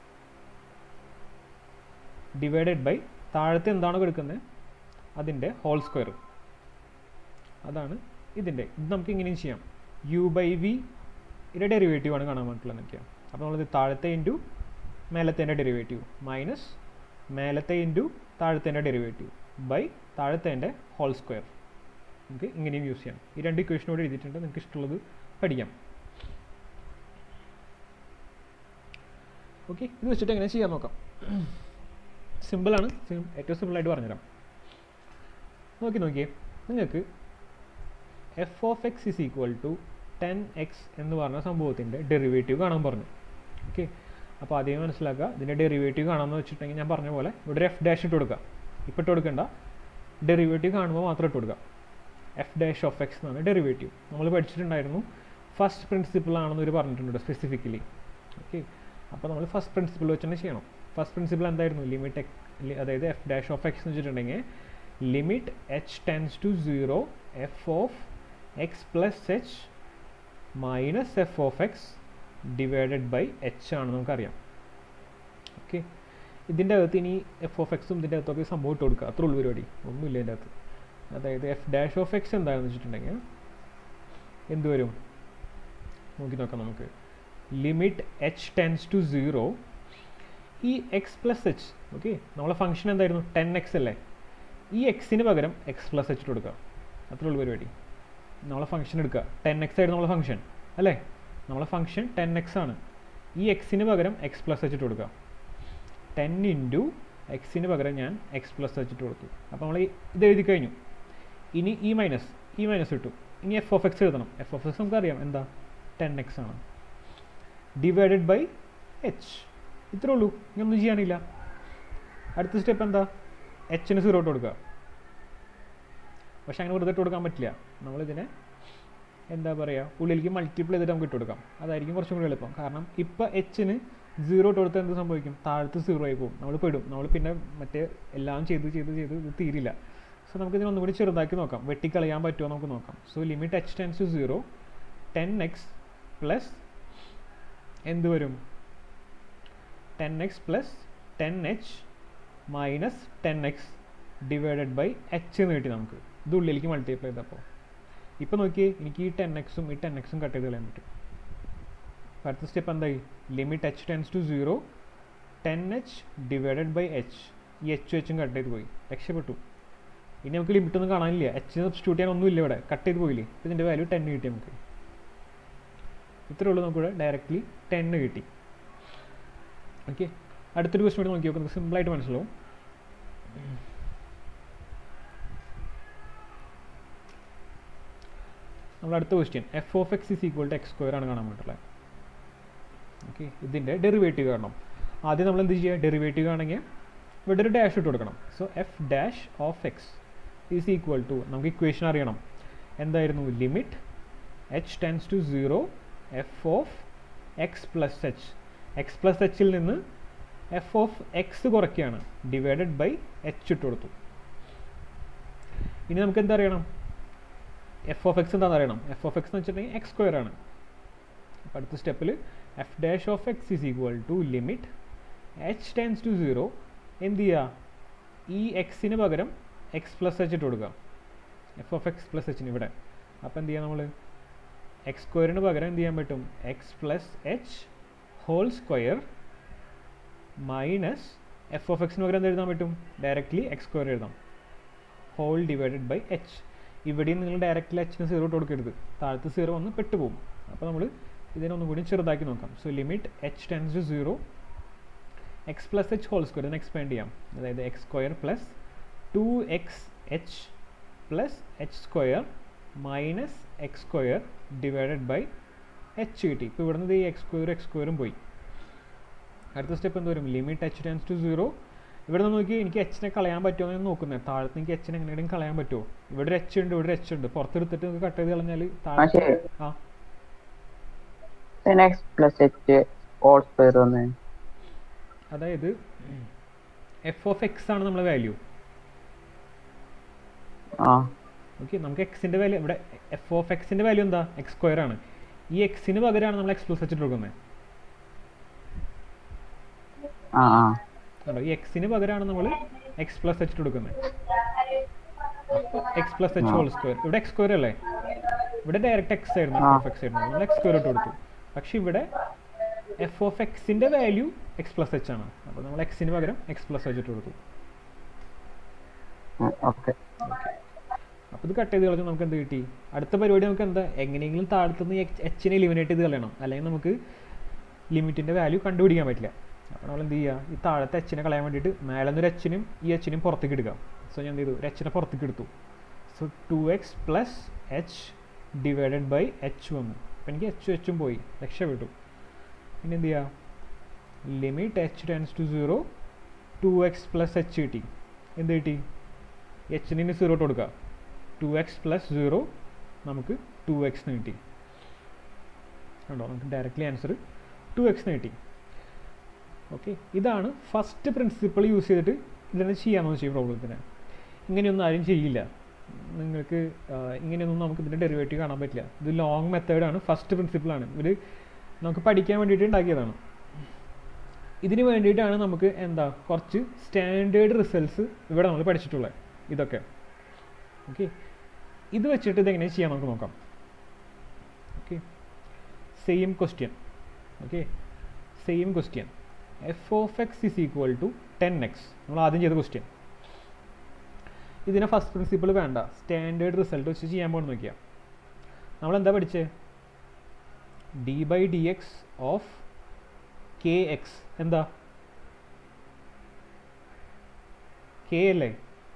ഡിവൈഡഡ് ബൈ താഴത്തെ എന്താണോ കൊടുക്കുന്നത് അതിൻ്റെ ഹോൾ സ്ക്വയർ അതാണ് ഇതിൻ്റെ ഇത് നമുക്ക് ഇങ്ങനെയും ചെയ്യാം യു ബൈ വി ഇതിൻ്റെ ഡെറിവേറ്റീവ് ആണ് കാണാൻ പറ്റുള്ളത് എന്നൊക്കെയാണ് അപ്പോൾ നമ്മളിത് താഴത്തെ ഇൻറ്റു മേലത്തെ ഡെറിവേറ്റീവ് മൈനസ് മേലത്തെ ഇൻറ്റു താഴത്തെ ഡെറിവേറ്റീവ് ബൈ താഴത്തെ ഹോൾ സ്ക്വയർ നമുക്ക് ഇങ്ങനെയും യൂസ് ചെയ്യാം ഈ രണ്ട് ഇക്വേഷനോട് എഴുതിയിട്ടുണ്ട് നിങ്ങൾക്ക് ഇഷ്ടമുള്ളത് പഠിക്കാം ഓക്കെ ഇത് വെച്ചിട്ട് എങ്ങനെ ചെയ്യാൻ നോക്കാം സിമ്പിളാണ് ഏറ്റവും സിമ്പിളായിട്ട് പറഞ്ഞുതരാം നോക്കി നോക്കിയേ നിങ്ങൾക്ക് f of x is equal to ten x എന്ന് പറഞ്ഞ സംഭവത്തിൻ്റെ ഡെറിവേറ്റീവ് കാണാൻ പറഞ്ഞു ഓക്കെ അപ്പോൾ ആദ്യം മനസ്സിലാക്കുക ഇതിൻ്റെ ഡെറിവേറ്റീവ് കാണാമെന്ന് വെച്ചിട്ടുണ്ടെങ്കിൽ ഞാൻ പറഞ്ഞ പോലെ ഇവിടെ ഒരു എഫ് ഡാഷ് ഇട്ട് കൊടുക്കുക ഇപ്പോൾ ഇട്ട് കൊടുക്കേണ്ട ഡെറിവേറ്റീവ് കാണുമ്പോൾ മാത്രം ഇട്ട് കൊടുക്കുക എഫ് ഡാഷ് ഓഫ് എക്സ് എന്നാണ് ഡെറിവേറ്റീവ് നമ്മൾ പഠിച്ചിട്ടുണ്ടായിരുന്നു ഫസ്റ്റ് പ്രിൻസിപ്പിൾ ആണെന്ന് ഒരു പറഞ്ഞിട്ടുണ്ട് സ്പെസിഫിക്കലി ഓക്കെ അപ്പോൾ നമ്മൾ ഫസ്റ്റ് പ്രിൻസിപ്പിൾ വെച്ച് തന്നെ ചെയ്യണം ഫസ്റ്റ് പ്രിൻസിപ്പിൾ എന്തായിരുന്നു ലിമിറ്റ് അതായത് എഫ് ഡാഷ് ഓഫ് എക്സ് എന്ന് വെച്ചിട്ടുണ്ടെങ്കിൽ limit h tends to zero f of x plus h minus f of x divided by h ആണ് നമുക്കറിയാം ഓക്കെ ഇതിൻ്റെ അകത്ത് ഇനി എഫ് ഓഫ് എക്സും ഇതിൻ്റെ അകത്തൊക്കെ സംഭവം ഇട്ട് കൊടുക്കുക അത്ര ഉള്ളു പരിപാടി ഒന്നുമില്ല ഇതിൻ്റെ അകത്ത് അതായത് എഫ് ഡാഷ് ഓഫ് എക്സ് എന്താണെന്ന് വെച്ചിട്ടുണ്ടെങ്കിൽ എന്ത് വരും നോക്കി നോക്കാം നമുക്ക് limit h tends to zero ഈ എക്സ് പ്ലസ് എച്ച് ഓക്കെ നമ്മളെ ഫംഗ്ഷൻ എന്തായിരുന്നു ടെൻ എക്സ് അല്ലേ ഈ എക്സിന് പകരം എക്സ് പ്ലസ് എച്ച് കൊടുക്കുക അത്രേ ഉള്ളൂ പരിപാടി നമ്മളെ ഫംഗ്ഷൻ എടുക്കുക ടെൻ എക്സ് ആയിരുന്നു നമ്മളെ ഫംഗ്ഷൻ അല്ലേ നമ്മളെ ഫംഗ്ഷൻ ടെൻ എക്സ് ആണ് ഈ എക്സിന് പകരം എക്സ് പ്ലസ് വെച്ചിട്ട് കൊടുക്കുക ടെൻ ഇൻറ്റു എക്സിന് പകരം ഞാൻ എക്സ് പ്ലസ് വെച്ചിട്ട് കൊടുത്തു അപ്പോൾ നമ്മൾ ഇത് എഴുതി കഴിഞ്ഞു ഇനി ഇ മൈനസ് ഇ മൈനസ് കിട്ടും ഇനി എഫ് ഓഫ് എക്സ് എഴുതണം എഫ് ഓഫ് എക്സ് നമുക്കറിയാം എന്താ ടെൻ എക്സ് ആണ് ഡിവൈഡഡ് ബൈ എച്ച് ഇത്രേ ഉള്ളൂ ഇനി ഒന്നും ചെയ്യാനില്ല അടുത്ത സ്റ്റെപ്പ് എന്താ എച്ചിന് സീറോ ഇട്ട് കൊടുക്കുക പക്ഷെ അങ്ങനെ വെറുതെ ഇട്ട് കൊടുക്കാൻ പറ്റില്ല നമ്മളിതിനെ എന്താ പറയുക ഉള്ളിലേക്ക് മൾട്ടിപ്പിൾ ചെയ്തിട്ട് നമുക്ക് ഇട്ട് കൊടുക്കാം അതായിരിക്കും കുറച്ചും കൂടി എളുപ്പം കാരണം ഇപ്പോൾ എച്ചിന് സീറോ ഇട്ട് കൊടുത്താൽ എന്ത് സംഭവിക്കും താഴത്ത് സീറോ ആയി പോകും നമ്മൾ പെടും നമ്മൾ പിന്നെ മറ്റേ എല്ലാം ചെയ്ത് ചെയ്ത് ചെയ്ത് ഇത് തീരില്ല സോ നമുക്ക് ഇതിനെ ഒന്നുകൂടി ചെറുതാക്കി നോക്കാം വെട്ടിക്കളയാൻ പറ്റുമോ നമുക്ക് നോക്കാം so limit h tends to zero ten x plus എന്ത് വരും ten x plus ten h minus ten x divided by h എന്ന് കിട്ടി നമുക്ക് ഇത് ഉള്ളിലേക്ക് മൾട്ടിപ്ലൈ ചെയ്തപ്പോൾ ഇപ്പോൾ നോക്കിയേ എനിക്ക് ഈ ടെൻ എക്സും ഈ ടെൻ എക്സും കട്ട് ചെയ്ത് കളയാൻ പറ്റും അപ്പോൾ അടുത്ത സ്റ്റെപ്പ് എന്തായി limit h tends to zero ten h divided by h ഈ എച്ച് എച്ചും കട്ട് ചെയ്ത് പോയി രക്ഷപ്പെട്ടു ഇനി നമുക്ക് ലിമിറ്റ് ഒന്നും കാണാനില്ല എച്ച് സബ്സ്റ്റിറ്റ്യൂട്ട് ചെയ്യാൻ ഒന്നുമില്ല ഇവിടെ കട്ട് ചെയ്ത് പോയില്ലേ ഇതിൻ്റെ വാല്യൂ ടെൻ കിട്ടി നമുക്ക് ഇത്രേ ഉള്ളൂ നമുക്കിവിടെ ഡയറക്റ്റ്ലി ടെന്ന് കിട്ടി ഓക്കെ അടുത്തൊരു ക്വസ്റ്റ്യൻ കൂടി നോക്കി നോക്കുന്നത് സിമ്പിളായിട്ട് മനസ്സിലാവും നമ്മൾ അടുത്ത question f of x is equal to x square ആണ് കാണാൻ വേണ്ടിയിട്ടുള്ളത് ഓക്കെ ഇതിൻ്റെ ഡെറിവേറ്റീവ് കാണണം ആദ്യം നമ്മൾ എന്ത് ചെയ്യുക ഡെറിവേറ്റീവ് ആണെങ്കിൽ ഇവിടെ ഒരു ഡാഷ് ഇട്ട് കൊടുക്കണം so f dash of x is equal to നമുക്ക് ഇക്വേഷൻ അറിയണം എന്തായിരുന്നു limit h tends to zero f of x plus h x plus എച്ചിൽ നിന്ന് എഫ് ഓഫ് എക്സ് കുറയ്ക്കുകയാണ് ഡിവൈഡഡ് ബൈ എച്ച് ഇട്ട് കൊടുത്തു ഇനി നമുക്ക് എന്താ അറിയണം എഫ് ഓഫ് എക്സ് എന്താണെന്ന് അറിയണം എഫ് ഓഫ് എക്സ് എന്ന് വെച്ചിട്ടുണ്ടെങ്കിൽ എക്സ് സ്ക്വയർ ആണ് അപ്പോൾ അടുത്ത സ്റ്റെപ്പിൽ f dash of x is equal to limit h tends to zero എന്ത് ചെയ്യുക ഈ എക്സിന് പകരം എക്സ് പ്ലസ് എച്ച് ഇട്ട് കൊടുക്കുക എഫ് ഓഫ് എക്സ് പ്ലസ് എച്ചിന് ഇവിടെ അപ്പോൾ എന്ത് ചെയ്യുക നമ്മൾ എക്സ് സ്ക്വയറിന് പകരം എന്ത് ചെയ്യാൻ പറ്റും x plus h whole square minus f of എക്സിന് പകരം എന്ത് എഴുതാൻ പറ്റും ഡയറക്റ്റ്ലി എക്സ് സ്ക്വയർ എഴുതാം ഹോൾ ഡിവൈഡഡ് ബൈ എച്ച് ഇവിടെയും നിങ്ങൾ ഡയറക്റ്റ്ലി എച്ചിന് സീറോ ഇട്ട് കൊടുക്കരുത് താഴത്ത് സീറോ ഒന്ന് പെട്ടുപോകും അപ്പോൾ നമ്മൾ ഇതിനെ ഒന്നും കൂടി ചെറുതാക്കി നോക്കാം so limit h tends to zero x plus h whole square ഇതിനെ എക്സ്പാൻഡ് ചെയ്യാം അതായത് x square plus two x h plus h square minus x square divided by h കിട്ടി ഇപ്പോൾ ഇവിടുന്ന് ഈ എക്സ് സ്ക്വയർ എക്സ് സ്ക്വയറും പോയി അടുത്ത സ്റ്റെപ്പ് എന്ത് വരും limit h tends to zero ഇവിടെ നിന്ന് നോക്കി എനിക്ക് എച്ചിനെ കളയാൻ പറ്റുമോ എന്ന് നോക്കുന്നത് താഴത്ത് എനിക്ക് എച്ചിനെ എങ്ങനെയും കളയാൻ പറ്റുമോ ഇവിടെ ഒരു എച്ച് ഉണ്ട് ഇവിടെ ഒരു എച്ച് ഉണ്ട് പുറത്തെടുത്തിട്ട് നമുക്ക് കട്ട് ചെയ്ത് കളഞ്ഞാൽ താഴെ ശരി. ആ ten x plus h whole square തന്നെ അതായത് എഫ് ഓഫ് എക്സ് ആണ് നമ്മളെ വാല്യൂ ആ ഓക്കെ നമുക്ക് എക്സിൻ്റെ വാല്യൂ ഇവിടെ എഫ് ഓഫ് എക്സിൻ്റെ വാല്യൂ എന്താ എക്സ് സ്ക്വയർ ആണ് ഈ എക്സിന് പകരമാണ് നമ്മൾ എക്സ് പ്ലസ് വെച്ചിട്ട് കൊടുക്കുന്നത് ആ ആ കണ്ടോ ഈ എക്സിന് പകരമാണ് നമ്മൾ എക്സ് പ്ലസ് വെച്ചിട്ട് കൊടുക്കുന്നത് x plus h whole square ഇവിടെ എക്സ് സ്ക്വയർ അല്ലേ ഇവിടെ ഡയറക്റ്റ് എക്സ് ആയിരുന്നു എഫ് ഓഫ് എക്സ് ആയിരുന്നു നമ്മൾ എക്സ് സ്ക്വയർ ഇട്ട് കൊടുത്തു പക്ഷെ ഇവിടെ എഫ് ഓഫ് എക്സിൻ്റെ വാല്യൂ എക്സ് പ്ലസ് എച്ച് ആണ് അപ്പോൾ നമ്മൾ എക്സിന് പകരം എക്സ് പ്ലസ് വെച്ചിട്ട് കൊടുത്തു ഓക്കെ അപ്പോൾ ഇത് കട്ട് ചെയ്ത് കളഞ്ഞാൽ നമുക്ക് എന്ത് കിട്ടി അടുത്ത പരിപാടി നമുക്ക് എന്താ എങ്ങനെയെങ്കിലും താഴത്തുനിന്ന് എച്ചിനെ എലിമിനേറ്റ് ചെയ്ത് കളയണം അല്ലെങ്കിൽ നമുക്ക് ലിമിറ്റിൻ്റെ വാല്യൂ കണ്ടുപിടിക്കാൻ പറ്റില്ല അപ്പോൾ നമ്മൾ എന്ത് ചെയ്യുക ഈ താഴത്തെ എച്ചിനെ കളയാൻ വേണ്ടിയിട്ട് മേലെ നിന്ന് ഒരു എച്ചിനും ഈ എച്ചിനും പുറത്തേക്ക് എടുക്കാം സോ ഞാൻ എന്ത് ചെയ്തു ഒരു എച്ചിനെ പുറത്തേക്ക് എടുത്തു so two x plus h divided by h വന്നു അപ്പോൾ എനിക്ക് എച്ചും എച്ചും പോയി രക്ഷപ്പെട്ടു പിന്നെ എന്ത് ചെയ്യുക limit h tends to zero two x plus h കിട്ടി എന്ത് കിട്ടി എച്ചിന് സീറോ ഇട്ട് കൊടുക്കുക ടു എക്സ് പ്ലസ് സീറോ നമുക്ക് ടു എക്സ് കിട്ടി കണ്ടോ നമുക്ക് ഡയറക്റ്റ്ലി ആൻസർ ടു എക്സ് കിട്ടി ഓക്കെ ഇതാണ് ഫസ്റ്റ് പ്രിൻസിപ്പിൾ യൂസ് ചെയ്തിട്ട് ഇതിനെ ചെയ്യാമെന്ന് ചെയ്യും പ്രോബ്ലത്തിന് ഇങ്ങനെയൊന്നും ആരും ചെയ്യില്ല നിങ്ങൾക്ക് ആ, ഇങ്ങനെയൊന്നും നമുക്ക് ഇതിൻ്റെ ഡെറിവേറ്റീവ് കാണാൻ പറ്റില്ല ഇത് ലോങ് മെത്തേഡാണ് ഫസ്റ്റ് പ്രിൻസിപ്പിളാണ് ഇത് നമുക്ക് പഠിക്കാൻ വേണ്ടിയിട്ട് ഉണ്ടാക്കിയതാണ് ഇതിന് വേണ്ടിയിട്ടാണ് നമുക്ക് എന്താ കുറച്ച് സ്റ്റാൻഡേർഡ് റിസൾട്ട്സ് ഇവിടെ നമ്മൾ പഠിച്ചിട്ടുള്ളത് ഇതൊക്കെ ഓക്കെ ഇത് വെച്ചിട്ട് ഇതെങ്ങനെ ചെയ്യാൻ നമുക്ക് നോക്കാം okay same question okay same question f of x is equal to ten x നമ്മൾ ആദ്യം ചെയ്ത ക്വസ്റ്റ്യൻ ഇതിനെ ഫസ്റ്റ് പ്രിൻസിപ്പിൾ വേണ്ട സ്റ്റാൻഡേർഡ് റിസൾട്ട് വെച്ച് ചെയ്യാൻ പോകണം നോക്കിയാൽ നമ്മളെന്താ പഠിച്ചേ d by d x of k x എന്താ കെ അല്ലേ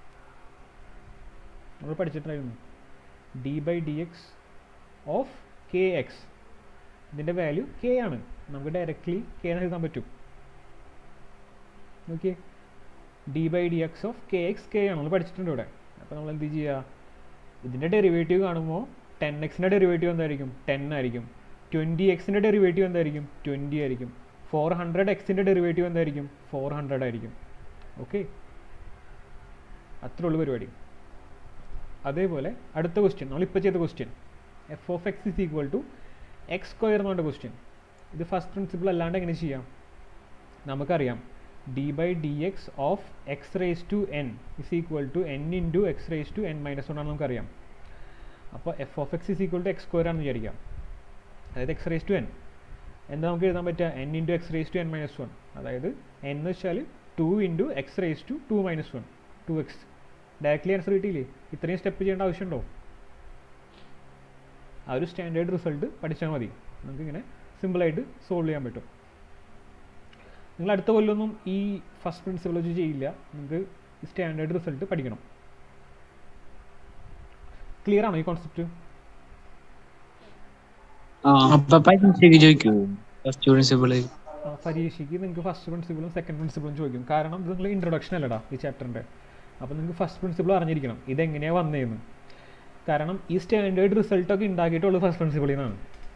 നമ്മൾ പഠിച്ചിട്ടുണ്ടായിരുന്നു d by d x of k x ഇതിൻ്റെ വാല്യൂ കെ ആണ് നമുക്ക് ഡയറക്റ്റ്ലി കെ എന്ന് എഴുതാൻ പറ്റും okay d by d x of k X k ആണ് നമ്മൾ പഠിച്ചിട്ടുണ്ട് ഇവിടെ അപ്പോൾ നമ്മൾ എന്ത് ചെയ്യുക ഇതിൻ്റെ ഡെറിവേറ്റീവ് കാണുമ്പോൾ ടെൻ എക്സിൻ്റെ ഡെറിവേറ്റീവ് എന്തായിരിക്കും ടെൻ ആയിരിക്കും ട്വൻറ്റി എക്സിൻ്റെ ഡെറിവേറ്റീവ് എന്തായിരിക്കും ട്വൻറ്റി ആയിരിക്കും ഫോർ ഹൺഡ്രഡ് എക്സിൻ്റെ ഡെറിവേറ്റീവ് എന്തായിരിക്കും ഫോർ ഹൺഡ്രഡ് ആയിരിക്കും ഓക്കെ അത്രേ ഉള്ളൂ പരിപാടി അതേപോലെ അടുത്ത ക്വസ്റ്റ്യൻ നമ്മളിപ്പോൾ ചെയ്ത question f of x is equal to x square എന്ന് പറഞ്ഞ ക്വസ്റ്റ്യൻ ഇത് ഫസ്റ്റ് പ്രിൻസിപ്പിൾ അല്ലാണ്ട് എങ്ങനെ ചെയ്യാം നമുക്കറിയാം d by d x of x raise to n is equal to n into x raise to n minus one ആണെന്ന് നമുക്കറിയാം അപ്പോൾ f of x is equal to x square ആണെന്ന് വിചാരിക്കാം അതായത് എക്സ് റേസ് ടു എൻ എന്താ നമുക്ക് എഴുതാൻ പറ്റുക n into x raise to n minus one അതായത് എൻ എന്ന് വെച്ചാൽ two into x raise to two minus one two x directly answer കിട്ടിയില്ലേ ഇത്രയും സ്റ്റെപ്പ് ചെയ്യേണ്ട ആവശ്യമുണ്ടോ ആ ഒരു സ്റ്റാൻഡേർഡ് റിസൾട്ട് പഠിച്ചാൽ മതി നമുക്ക് ഇങ്ങനെ സിമ്പിളായിട്ട് സോൾവ് ചെയ്യാൻ പറ്റും നിങ്ങൾ അടുത്ത കൊല്ലമൊന്നും ഈ ഫസ്റ്റ് പ്രിൻസിപ്പിൾ വെച്ച് ചെയ്യില്ല നിങ്ങൾക്ക് സ്റ്റാൻഡേർഡ് റിസൾട്ട് പഠിക്കണം ക്ലിയർ ആണോ ഈ കോൺസെപ്റ്റ് അപ്പൊ പരീക്ഷയ്ക്ക് ചോദിക്കൂ ഫസ്റ്റ് പ്രിൻസിപ്പിള് പരീക്ഷയ്ക്ക് നിങ്ങൾക്ക് ഫസ്റ്റ് പ്രിൻസിപ്പിളും സെക്കൻഡ് പ്രിൻസിപ്പിളും ചോദിക്കും കാരണം ഇത് നിങ്ങൾ ഇൻട്രൊഡക്ഷൻ അല്ലടാ ഈ ചാപ്റ്ററിൻ്റെ അപ്പോൾ നിങ്ങൾക്ക് ഫസ്റ്റ് പ്രിൻസിപ്പിൾ അറിഞ്ഞിരിക്കണം ഇതെങ്ങനെയാണ് വന്നതെന്ന് കാരണം ഈ സ്റ്റാൻഡേർഡ് റിസൾട്ടൊക്കെ ഉണ്ടാക്കിയിട്ടുള്ളത് ഫസ്റ്റ് പ്രിൻസിപ്പിളിൽ നിന്നാണ്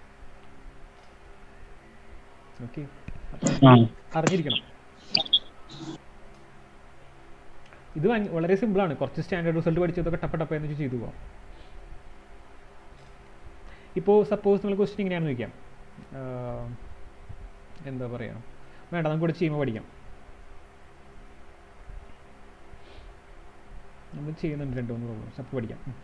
ഓക്കെ അറിഞ്ഞിരിക്കണം ഇത് ഭയ- വളരെ സിമ്പിളാണ് കുറച്ച് സ്റ്റാൻഡേർഡ് റിസൾട്ട് പഠിച്ചതൊക്കെ ടപ്പ ടപ്പ എന്ന് വെച്ച് ചെയ്തു പോവാം ഇപ്പോൾ സപ്പോസ് നിങ്ങൾ ക്വസ്റ്റ്യൻ ഇങ്ങനെയാണെന്ന് ചോദിക്കാം ആഹ്, എന്താ പറയുക വേണ്ട നമുക്ക് ഇവിടെ ചെയ്യുമ്പോൾ പഠിക്കാം നമ്മൾ ചെയ്യുന്നുണ്ട് രണ്ട് മൂന്ന് പ്രോബ്ലംസ് അപ്പോൾ പഠിക്കാം ഉം.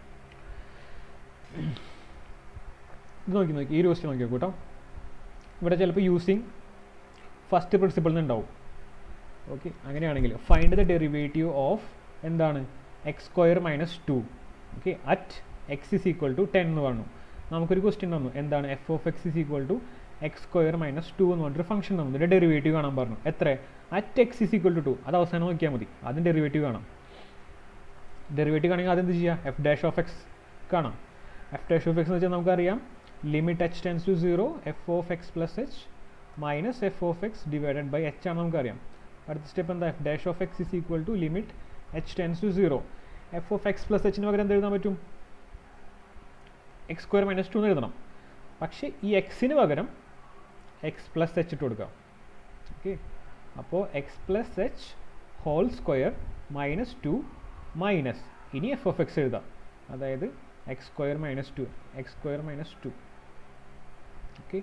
ഇത് നോക്കി നോക്കി ഈ ഒരു ക്വസ്റ്റ്യൻ നോക്കി കേട്ടോ ഇവിടെ ചിലപ്പോൾ യൂസിങ് ഫസ്റ്റ് പ്രിൻസിപ്പിൾ ഉണ്ടാവും ഓക്കെ അങ്ങനെയാണെങ്കിൽ ഫൈൻഡ് ദ ഡെറിവേറ്റീവ് ഓഫ് എന്താണ് x square minus two okay at x is equal to ten എന്ന് പറഞ്ഞു നമുക്കൊരു ക്വസ്റ്റ്യൻ തന്നു എന്താണ് f of x is equal to x square minus two എന്ന് പറഞ്ഞൊരു ഫംഗ്ഷൻ തന്നു ഇതിൻ്റെ ഡെറിവേറ്റീവ് കാണാൻ പറഞ്ഞു എത്ര at x is equal to two അത് അവസാനം നോക്കിയാൽ മതി അതിൻ്റെ ഡെറിവേറ്റീവ് കാണാം ഡെറിവേറ്റീവ് ആണെങ്കിൽ ആദ്യം എന്ത് ചെയ്യുക എഫ് ഡാഷ് ഓഫ് എക്സ് കാണാം എഫ് ഡാഷ് ഓഫ് എക്സ് എന്ന് വെച്ചാൽ നമുക്കറിയാം limit h tends to zero f of x plus h minus f of x divided by h ആണ് നമുക്കറിയാം അടുത്ത സ്റ്റെപ്പ് എന്താ f dash of x is equal to limit h tends to zero f of x plus എച്ചിന് പകരം എന്ത് എഴുതാൻ പറ്റും X square minus two എന്ന് എഴുതണം പക്ഷേ ഈ എക്സിന് പകരം എക്സ് പ്ലസ് എച്ച് ഇട്ട് കൊടുക്കാം ഓക്കെ അപ്പോൾ x plus h whole square minus two minus ഇനി എഫ് ഓഫ് എക്സ് എഴുതാം അതായത് x square minus two x square minus two okay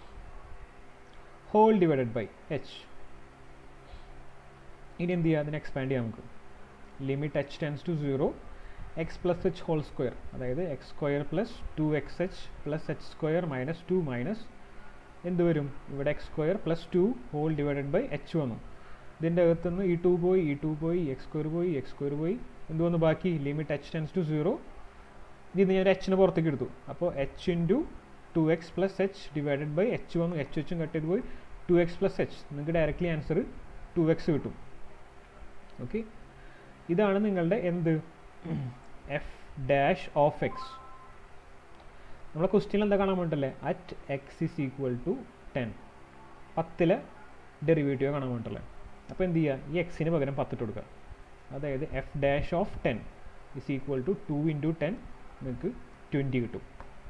whole divided by h ഇനി എന്ത് ചെയ്യുക അതിനെ എക്സ്പാൻഡ് ചെയ്യാം നമുക്ക് limit h tends to zero x plus h whole square അതായത് x square plus two x h plus h square minus two minus എന്ത് വരും ഇവിടെ x square plus two whole divided by h വന്നു ഇതിൻ്റെ അകത്തുനിന്ന് ഈ ടു പോയി ഈ ടു പോയി എക്സ് സ്ക്വയർ പോയി എക്സ് സ്ക്വയർ പോയി എന്ത് വന്നു ബാക്കി limit h tends to zero ഇത് ഞാൻ എച്ചിന് പുറത്തേക്ക് എടുത്തു അപ്പോൾ h into two x plus h divided by h വന്നു എച്ച് എച്ചും കട്ട് ചെയ്ത് പോയി ടു എക്സ് പ്ലസ് എച്ച് നിങ്ങൾക്ക് ഡയറക്റ്റ്ലി ആൻസർ ടു എക്സ് കിട്ടും ഓക്കെ ഇതാണ് നിങ്ങളുടെ എന്ത് എഫ് ഡാഷ് ഓഫ് എക്സ് നമ്മളെ ക്വസ്റ്റ്യൻ എന്താ കാണാൻ വേണ്ടല്ലേ at x is equal to ten പത്തിലെ ഡെറിവേറ്റീവ് കാണാൻ വേണ്ടല്ലേ അപ്പോൾ എന്ത് ചെയ്യുക ഈ എക്സിന് പകരം പത്തിട്ട് കൊടുക്കുക അതായത് f dash of ten is equal to two into ten നിങ്ങൾക്ക് ട്വൻറ്റി കിട്ടും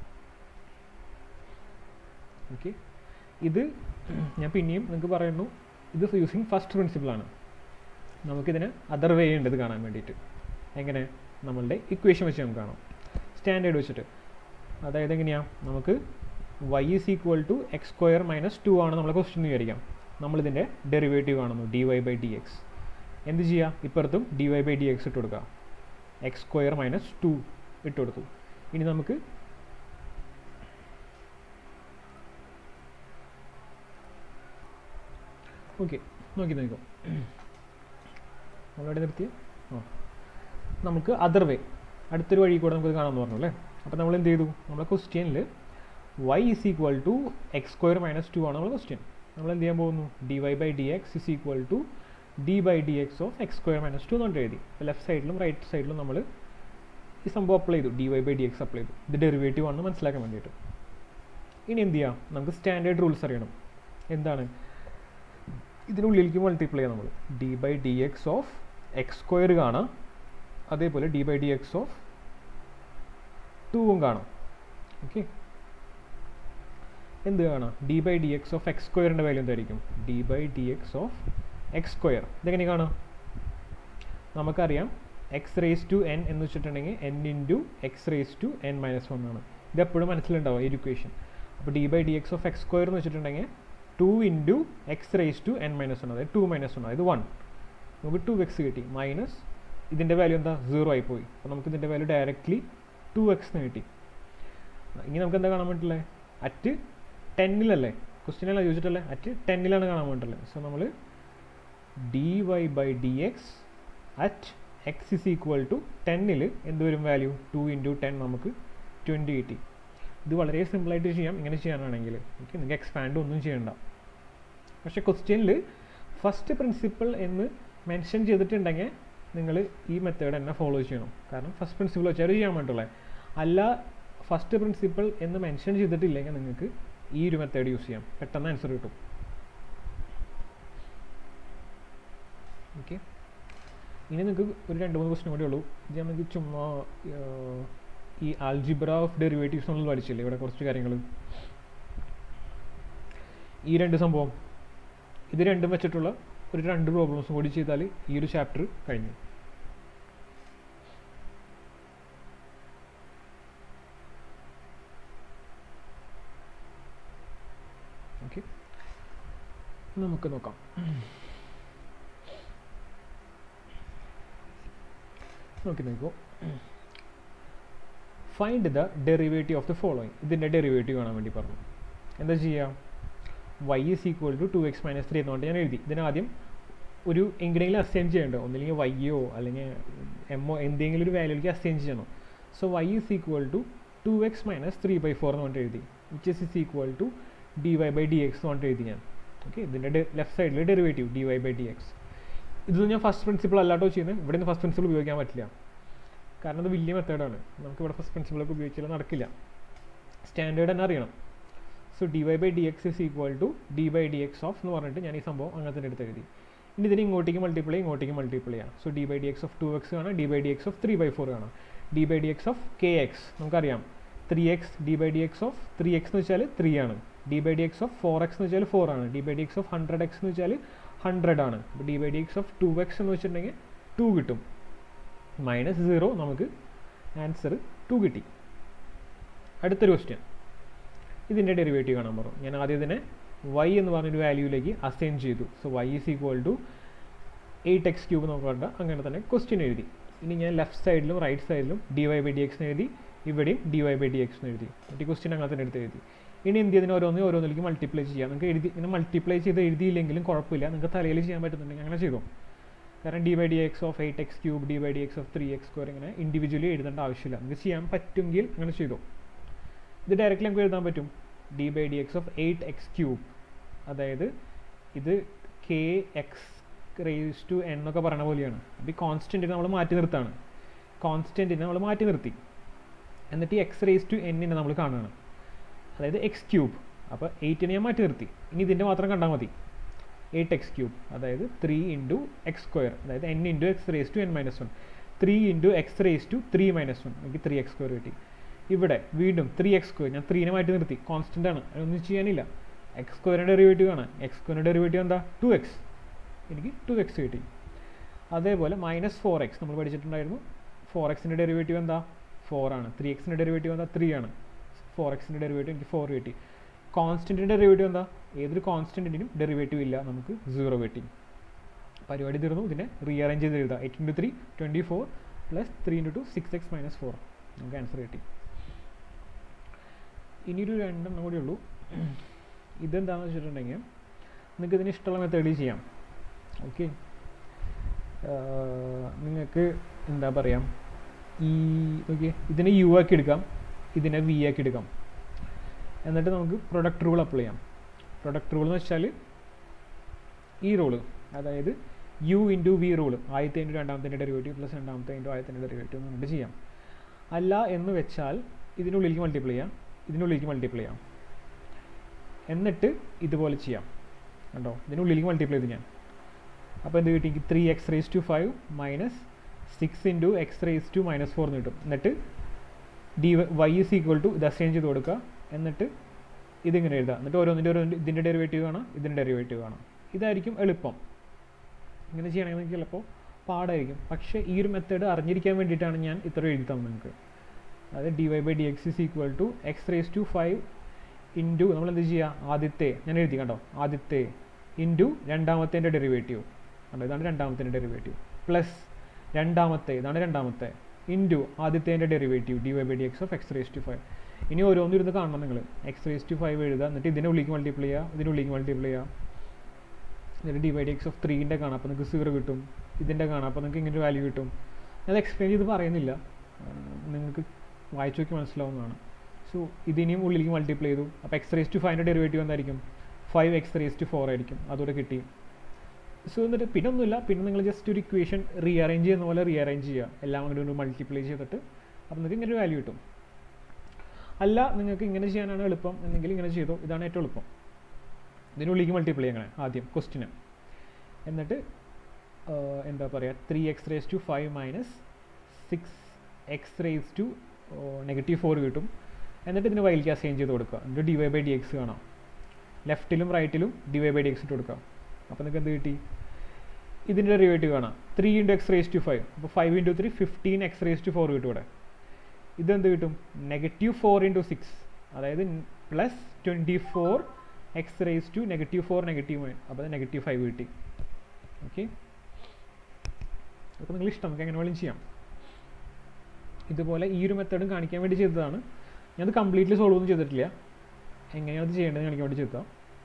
ഓക്കെ ഇത് ഞാൻ പിന്നെയും നിങ്ങൾക്ക് പറയുന്നു ഇത് യൂസിങ് ഫസ്റ്റ് പ്രിൻസിപ്പിളാണ് നമുക്കിതിന് അതർ വേ ഉണ്ട് ഇത് കാണാൻ വേണ്ടിയിട്ട് എങ്ങനെ നമ്മളുടെ ഇക്വേഷൻ വെച്ച് നമുക്ക് കാണാം സ്റ്റാൻഡേർഡ് വെച്ചിട്ട് അതായത് എങ്ങനെയാണ് നമുക്ക് y is equal to x square minus two ആണ് നമ്മളെ ക്വസ്റ്റ്യൻ വിചാരിക്കാം നമ്മളിതിൻ്റെ ഡെറിവേറ്റീവ് കാണുന്നു d y by d x എന്ത് ചെയ്യുക ഇപ്പുറത്തും d y by d x ഇട്ട് കൊടുക്കുക എക്സ് സ്ക്വയർ മൈനസ് ടു ഇട്ട് കൊടുത്തു ഇനി നമുക്ക് ഓക്കെ നോക്കി നോക്കോ നമ്മളെവിടെ നിർത്തിയ ആ നമുക്ക് അതർ വേ അടുത്തൊരു വഴി കൂടെ നമുക്ക് കാണാമെന്ന് പറഞ്ഞു അല്ലേ അപ്പോൾ നമ്മൾ എന്ത് ചെയ്തു നമ്മളെ ക്വസ്റ്റ്യനിൽ y is equal to x square minus two ആണ് നമ്മുടെ ക്വസ്റ്റ്യൻ നമ്മൾ എന്ത് ചെയ്യാൻ പോകുന്നു d y by d x is equal to d by d x of x square minus two എന്നിട്ട് എഴുതി ലെഫ്റ്റ് സൈഡിലും റൈറ്റ് സൈഡിലും നമ്മൾ ഈ സംഭവം അപ്ലൈ ചെയ്തു d y by d x apply ചെയ്തു ഇത് ഡെറിവേറ്റീവ് ആണെന്ന് മനസ്സിലാക്കാൻ വേണ്ടിയിട്ട് ഇനി എന്ത് ചെയ്യാം നമുക്ക് സ്റ്റാൻഡേർഡ് റൂൾസ് അറിയണം എന്താണ് ഇതിനുള്ളിലേക്ക് മൾട്ടിപ്ലൈ ചെയ്യാം നമ്മൾ d by d x of x square കാണാം അതേപോലെ d by d x of ടൂവും കാണാം ഓക്കെ എന്ത് കാണാം d by d x of x സ്ക്വയറിൻ്റെ വാല്യൂ എന്തായിരിക്കും d by d x of x square ഇതെങ്ങനെ കാണാം നമുക്കറിയാം എക്സ് റേസ് ടു എൻ എന്ന് വെച്ചിട്ടുണ്ടെങ്കിൽ n into x raise to n minus one ആണ് ഇത് എപ്പോഴും മനസ്സിലുണ്ടാവും ഈ ഇക്വേഷൻ അപ്പോൾ d by d x of x square എന്ന് വെച്ചിട്ടുണ്ടെങ്കിൽ two into x raise to n minus one അതായത് ടു മൈനസ് വൺ അതായത് വൺ നമുക്ക് ടു എക്സ് കിട്ടി മൈനസ് ഇതിൻ്റെ വാല്യൂ എന്താ സീറോ ആയി പോയി അപ്പോൾ നമുക്ക് ഇതിൻ്റെ വാല്യൂ ഡയറക്റ്റ്ലി ടു എക്സ് എന്ന് കിട്ടി ഇനി നമുക്ക് എന്താ കാണാൻ പറ്റില്ലേ അറ്റ് ടെന്നിലല്ലേ ക്വസ്റ്റ്യനല്ല ചോദിച്ചിട്ടല്ലേ അറ്റ് ടെന്നിലാണ് കാണാൻ വേണ്ടിയിട്ടുള്ളത് സോ നമ്മൾ d y by d x at x is equal to ടെന്നിൽ എന്ത് വരും വാല്യൂ ടു ഇൻറ്റു ടെൻ നമുക്ക് ട്വൻറ്റി കിട്ടി ഇത് വളരെ സിമ്പിളായിട്ട് ചെയ്യാം ഇങ്ങനെ ചെയ്യാനാണെങ്കിൽ ഓക്കെ നിങ്ങൾക്ക് എക്സ്പാൻഡ് ഒന്നും ചെയ്യണ്ട പക്ഷേ ക്വസ്റ്റ്യനിൽ ഫസ്റ്റ് പ്രിൻസിപ്പിൾ എന്ന് മെൻഷൻ ചെയ്തിട്ടുണ്ടെങ്കിൽ നിങ്ങൾ ഈ മെത്തേഡ് തന്നെ ഫോളോ ചെയ്യണം കാരണം ഫസ്റ്റ് പ്രിൻസിപ്പിൾ വെച്ചാൽ ചെയ്യാൻ വേണ്ടുള്ളത് അല്ല ഫസ്റ്റ് പ്രിൻസിപ്പിൾ എന്ന് മെൻഷൻ ചെയ്തിട്ടില്ലെങ്കിൽ നിങ്ങൾക്ക് ഈ ഒരു മെത്തേഡ് യൂസ് ചെയ്യാം പെട്ടെന്ന് ആൻസർ കിട്ടും ഓക്കെ ഇനി നിങ്ങൾക്ക് ഒരു രണ്ട് മൂന്ന് ക്വസ്റ്റൻ കൂടെ ഉള്ളൂ ഇത് നമുക്ക് ചുമ്മാ ആഹ്, ഈ ആൽജിബ്ര ഓഫ് ഡെറിവേറ്റീവ്സ് നമ്മൾ പഠിച്ചില്ലേ ഇവിടെ കുറച്ച് കാര്യങ്ങൾ ഈ രണ്ട് സംഭവം ഇത് രണ്ടും വെച്ചിട്ടുള്ള ഒരു രണ്ട് പ്രോബ്ലംസും കൂടി ചെയ്താൽ ഈ ഒരു ചാപ്റ്റർ കഴിഞ്ഞു ഓക്കെ നമുക്ക് നോക്കാം നോക്കി നോക്കൂ find the derivative of the following ഇതിൻ്റെ ഡെറിവേറ്റീവ് കാണാൻ വേണ്ടി പറഞ്ഞു എന്താ ചെയ്യാം y is equal to two x minus three എന്നുകൊണ്ട് ഞാൻ എഴുതി ഇതിനാദ്യം ഒരു എങ്ങനെയെങ്കിലും അസൈൻ ചെയ്യേണ്ടത് ഒന്നില്ലെങ്കിൽ വൈയോ അല്ലെങ്കിൽ എമ്മോ എന്തെങ്കിലും ഒരു വാല്യൂലേക്ക് അസൈൻ ചെയ്യണം so y is equal to two x minus three by four എന്ന് പറഞ്ഞിട്ട് എഴുതി which is is equal to d y by d x എന്ന് പറഞ്ഞിട്ട് എഴുതി ഞാൻ ഓക്കെ ഇതിൻ്റെ ലെഫ്റ്റ് സൈഡിൽ derivative d y by d x ഇത് ഞാൻ ഫസ്റ്റ് പ്രിൻസിപ്പിൾ അല്ലാട്ടോ ചെയ്യുന്നത് ഇവിടെ നിന്ന് ഫസ്റ്റ് പ്രിൻസിപ്പിൾ ഉപയോഗിക്കാൻ പറ്റില്ല കാരണം അത് വലിയ മെത്തേഡാണ് നമുക്ക് ഇവിടെ ഫസ്റ്റ് പ്രിൻസിപ്പിളൊക്കെ ഉപയോഗിച്ചാൽ നടക്കില്ല സ്റ്റാൻഡേർഡ് തന്നെ അറിയണം so d y by d x is equal to d by d x of എന്ന് പറഞ്ഞിട്ട് ഞാൻ ഈ സംഭവം അങ്ങനെ തന്നെ എടുത്ത് എഴുതി ഇനി ഇതിന് ഇങ്ങോട്ടേക്ക് മൾട്ടിപ്ലൈ ഇങ്ങോട്ടേക്ക് മൾട്ടിപ്ലൈ ചെയ്യാം so d by d x of two x കാണാം d by d x of three by four കാണാം d by d x of k x നമുക്കറിയാം three x d by d x of three x എന്ന് വെച്ചാൽ three ആണ് d by d x of four x എന്ന് വെച്ചാൽ four ആണ് d by d x of hundred x എന്ന് വെച്ചാൽ hundred ആണ് അപ്പോൾ d by d x of two x എന്ന് വെച്ചിട്ടുണ്ടെങ്കിൽ ടു കിട്ടും മൈനസ് സീറോ നമുക്ക് ആൻസർ ടു കിട്ടി അടുത്തൊരു ക്വസ്റ്റ്യൻ ഇതിൻ്റെ ഡെറിവേറ്റീവ് കാണാൻ പറഞ്ഞു ഞാൻ ആദ്യം ഇതിനെ വൈ എന്ന് പറഞ്ഞൊരു വാല്യൂയിലേക്ക് അസൈൻ ചെയ്തു so y is equal to eight x cube നോക്കേണ്ട അങ്ങനെ തന്നെ ക്വസ്റ്റ്യൻ എഴുതി ഇനി ഞാൻ ലെഫ്റ്റ് സൈഡിലും റൈറ്റ് സൈഡിലും d y by d x എഴുതി ഇവിടെയും d y by d x എഴുതി എന്നിട്ട് ക്വസ്റ്റ്യൻ അങ്ങനെ തന്നെ എടുത്ത് എഴുതി ഇനി എന്ത് ചെയ്തതിന് ഓരോന്ന് ഓരോന്നിലേക്ക് മൾട്ടിപ്ലൈ ചെയ്യാം നിങ്ങൾക്ക് എഴുതി ഇങ്ങനെ മൾട്ടിപ്ലൈ ചെയ്ത് എഴുതിയില്ലെങ്കിലും കുഴപ്പമില്ല നിങ്ങൾക്ക് തലയിൽ ചെയ്യാൻ പറ്റുന്നുണ്ടെങ്കിൽ അങ്ങനെ ചെയ്തോ കാരണം d by d x of eight x cube d by d x of three x square ഇങ്ങനെ ഇൻഡിവിജ്വലി എഴുതേണ്ട ആവശ്യമില്ല നിങ്ങൾക്ക് ചെയ്യാൻ പറ്റുമെങ്കിൽ അങ്ങനെ ചെയ്തോ ഇത് ഡയറക്റ്റ്ലി നമുക്ക് എഴുതാൻ പറ്റും d by d x of eight x cube അതായത് ഇത് k x raise to n എന്നൊക്കെ പറയുന്ന പോലെയാണ് അപ്പോൾ ഈ കോൺസ്റ്റൻറ്റിനെ നമ്മൾ മാറ്റി നിർത്താണ് കോൺസ്റ്റൻറ്റിനെ നമ്മൾ മാറ്റി നിർത്തി എന്നിട്ട് ഈ എക്സ് റേസ് ടു എന്നിനെ നമ്മൾ കാണുകയാണ് അതായത് എക്സ് ക്യൂബ് അപ്പോൾ എയ്റ്റിനെ ഞാൻ മാറ്റി നിർത്തി ഇനി ഇതിൻ്റെ മാത്രം കണ്ടാൽ മതി എയ്റ്റ് എക്സ് ക്യൂബ് അതായത് ത്രീ ഇൻറ്റു എക്സ് സ്ക്വയർ അതായത് n into x raise to n minus one three into x raise to three minus one എനിക്ക് ത്രീ എക്സ് സ്ക്വയർ കിട്ടി ഇവിടെ വീണ്ടും ത്രീ എക്സ് സ്ക്വയർ ഞാൻ ത്രീനെ മാറ്റി നിർത്തി കോൺസ്റ്റൻ്റ് ആണ് അതൊന്നും ചെയ്യാനില്ല എക്സ് സ്ക്വയറിൻ്റെ ഡെറിവേറ്റീവ് ആണ് എക്സ് സ്ക്വയറിൻ്റെ ഡെറിവേറ്റീവ് എന്താ ടു എക്സ് എനിക്ക് ടു എക്സ് കിട്ടി അതേപോലെ മൈനസ് ഫോർ എക്സ് നമ്മൾ പഠിച്ചിട്ടുണ്ടായിരുന്നു ഫോർ എക്സിൻ്റെ ഡെറിവേറ്റീവ് എന്താ ഫോർ ആണ് ത്രീ എക്സിൻ്റെ ഡെറിവേറ്റീവ് എന്താ ത്രീ ആണ് ഫോർ എക്സിൻ്റെ ഡെറിവേറ്റീവ് എനിക്ക് ഫോർ കിട്ടി കോൺസ്റ്റൻറ്റിൻ്റെ ഡെറിവേറ്റീവ് എന്താ ഏതൊരു കോൺസ്റ്റൻറ്റിനും ഡെറിവേറ്റീവ് ഇല്ല നമുക്ക് സീറോ കിട്ടി പരിപാടി തീർന്നു ഇതിനെ റീഅറേഞ്ച് ചെയ്ത് എഴുതാം eight into three twenty four plus three into two six x minus four നമുക്ക് ആൻസർ കിട്ടി ഇനിയൊരു രണ്ടെണ്ണം കൂടി ഉള്ളൂ ഇതെന്താണെന്ന് വെച്ചിട്ടുണ്ടെങ്കിൽ നിങ്ങൾക്ക് ഇതിന് ഇഷ്ടമുള്ള മെത്തേഡിൽ ചെയ്യാം ഓക്കെ നിങ്ങൾക്ക് എന്താ പറയുക ഈ ഓക്കെ ഇതിനെ യു ആക്കി എടുക്കാം ഇതിനെ വി ആക്കി എടുക്കാം എന്നിട്ട് നമുക്ക് പ്രൊഡക്റ്റ് റൂൾ അപ്ലൈ ചെയ്യാം പ്രൊഡക്റ്റ് റൂൾ എന്ന് വെച്ചാൽ ഈ റൂള് അതായത് യു ഇൻറ്റു വി റൂള് ആദ്യത്തെ ഇൻറ്റു രണ്ടാമത്തെ ഡെറിവേറ്റീവ് പ്ലസ് രണ്ടാമത്തെ ഇൻറ്റു ആദ്യത്തെ ഡെറിവേറ്റീവ് എന്ന് പറഞ്ഞിട്ട് ചെയ്യാം അല്ല എന്ന് വെച്ചാൽ ഇതിനുള്ളിലേക്ക് മൾട്ടിപ്ലൈ ചെയ്യാം ഇതിനുള്ളിലേക്ക് മൾട്ടിപ്ലൈ ചെയ്യാം എന്നിട്ട് ഇതുപോലെ ചെയ്യാം കണ്ടോ ഇതിനുള്ളിലേക്ക് മൾട്ടിപ്ലൈ ചെയ്ത് ഞാൻ അപ്പോൾ എന്ത് കിട്ടി three x raise to five minus six into x raise to minus four എന്ന് കിട്ടും എന്നിട്ട് d y is equal to ഇത് അസൈൻ ചെയ്ത് കൊടുക്കുക എന്നിട്ട് ഇതിങ്ങനെ എഴുതുക എന്നിട്ട് ഓരോന്നിൻ്റെ ഓരോ ഇതിൻ്റെ ഡെറിവേറ്റീവ് കാണാം ഇതിൻ്റെ ഡെറിവേറ്റീവ് കാണാം ഇതായിരിക്കും എളുപ്പം ഇങ്ങനെ ചെയ്യണമെങ്കിൽ ചിലപ്പോൾ പാടായിരിക്കും പക്ഷേ ഈ ഒരു മെത്തേഡ് അറിഞ്ഞിരിക്കാൻ വേണ്ടിയിട്ടാണ് ഞാൻ ഇത്ര എഴുതി തന്നത് നിങ്ങൾക്ക് അതായത് d y by d x is equal to x raise to five into നമ്മൾ എന്ത് ചെയ്യുക ആദ്യത്തെ ഞാൻ എഴുതി കണ്ടോ ആദ്യത്തെ ഇൻറ്റു രണ്ടാമത്തേൻ്റെ ഡെറിവേറ്റീവ് കണ്ടോ ഇതാണ് രണ്ടാമത്തേൻ്റെ ഡെറിവേറ്റീവ് പ്ലസ് രണ്ടാമത്തെ ഇതാണ് രണ്ടാമത്തെ ഇൻറ്റു ആദ്യത്തേൻ്റെ derivative d y by d x of x raise to five ഇനി ഓരോന്നും ഇരുന്ന് കാണണം നിങ്ങൾ എക്സ് റേസ് ടു ഫൈവ് എഴുതുക എന്നിട്ട് ഇതിൻ്റെ ഉള്ളിലേക്ക് മൾട്ടിപ്ലൈ ചെയ്യുക ഇതിൻ്റെ ഉള്ളിലേക്ക് മൾട്ടിപ്ലൈ ചെയ്യുക എന്നിട്ട് d by d x of ത്രീൻ്റെ കാണാം അപ്പോൾ നിങ്ങൾക്ക് സീറോ കിട്ടും ഇതിൻ്റെ കാണാം അപ്പോൾ നിങ്ങൾക്ക് ഇങ്ങനെ ഒരു വാല്യൂ കിട്ടും ഞാൻ എക്സ്പ്ലെയിൻ ചെയ്ത് പറയുന്നില്ല നിങ്ങൾക്ക് വായിച്ചു നോക്കി മനസ്സിലാവുന്നതാണ് സോ ഇതിനെയും ഉള്ളിലേക്ക് മൾട്ടിപ്ലൈ ചെയ്തു അപ്പോൾ എക്സ് റേസ് ടു ഫൈവിൻ്റെ ഡെറിവേറ്റീവ് എന്തായിരിക്കും five x raise to four ആയിരിക്കും അതുകൂടെ കിട്ടി സോ എന്നിട്ട് പിന്നെ ഒന്നുമില്ല പിന്നെ നിങ്ങൾ ജസ്റ്റ് ഒരു ഇക്വേഷൻ റീഅറേഞ്ച് ചെയ്യുന്ന പോലെ റീഅറേഞ്ച് ചെയ്യുക എല്ലാം കൂടി ഒരു മൾട്ടിപ്ലൈ ചെയ്തിട്ട് അപ്പോൾ നിങ്ങൾക്ക് ഇങ്ങനെ ഒരു വാല്യൂ കിട്ടും അല്ല നിങ്ങൾക്ക് ഇങ്ങനെ ചെയ്യാനാണ് എളുപ്പം എന്നെങ്കിൽ ഇങ്ങനെ ചെയ്തോ ഇതാണ് ഏറ്റവും എളുപ്പം ഇതിനുള്ളിലേക്ക് മൾട്ടിപ്ലൈ ചെയ്യണേ ആദ്യം ക്വസ്റ്റിന് എന്നിട്ട് എന്താ പറയുക three x raise to five minus six x raise to negative four കിട്ടും എന്നിട്ട് ഇതിന് വൈൽക്ക് അസൈൻ ചെയ്ത് കൊടുക്കുക എന്നിട്ട് d y by d x കാണാം ലെഫ്റ്റിലും റൈറ്റിലും d y by d x ഇട്ട് കൊടുക്കുക അപ്പോൾ നിങ്ങൾക്ക് എന്ത് കിട്ടി ഇതിൻ്റെ ഡെറിവേറ്റീവ് കാണാം three into x raise to five അപ്പോൾ five into three fifteen x raise to four കിട്ടും ഇവിടെ ഇതെന്ത് കിട്ടും നെഗറ്റീവ് ഫോർ ഇൻറ്റു സിക്സ് അതായത് plus twenty four x raise to negative four negative അപ്പോൾ അത് നെഗറ്റീവ് ഫൈവ് കിട്ടി ഓക്കെ അപ്പോൾ നിങ്ങൾ ഇഷ്ടം നമുക്ക് എങ്ങനെ വേണമെങ്കിലും ചെയ്യാം ഇതുപോലെ ഈ ഒരു മെത്തേഡും കാണിക്കാൻ വേണ്ടി ചെയ്തതാണ് ഞാനത് കംപ്ലീറ്റ്ലി സോൾവ് ഒന്നും ചെയ്തിട്ടില്ല എങ്ങനെയാണ് അത് ചെയ്യേണ്ടത് കാണിക്കാൻ വേണ്ടി ചെയ്തതാണ്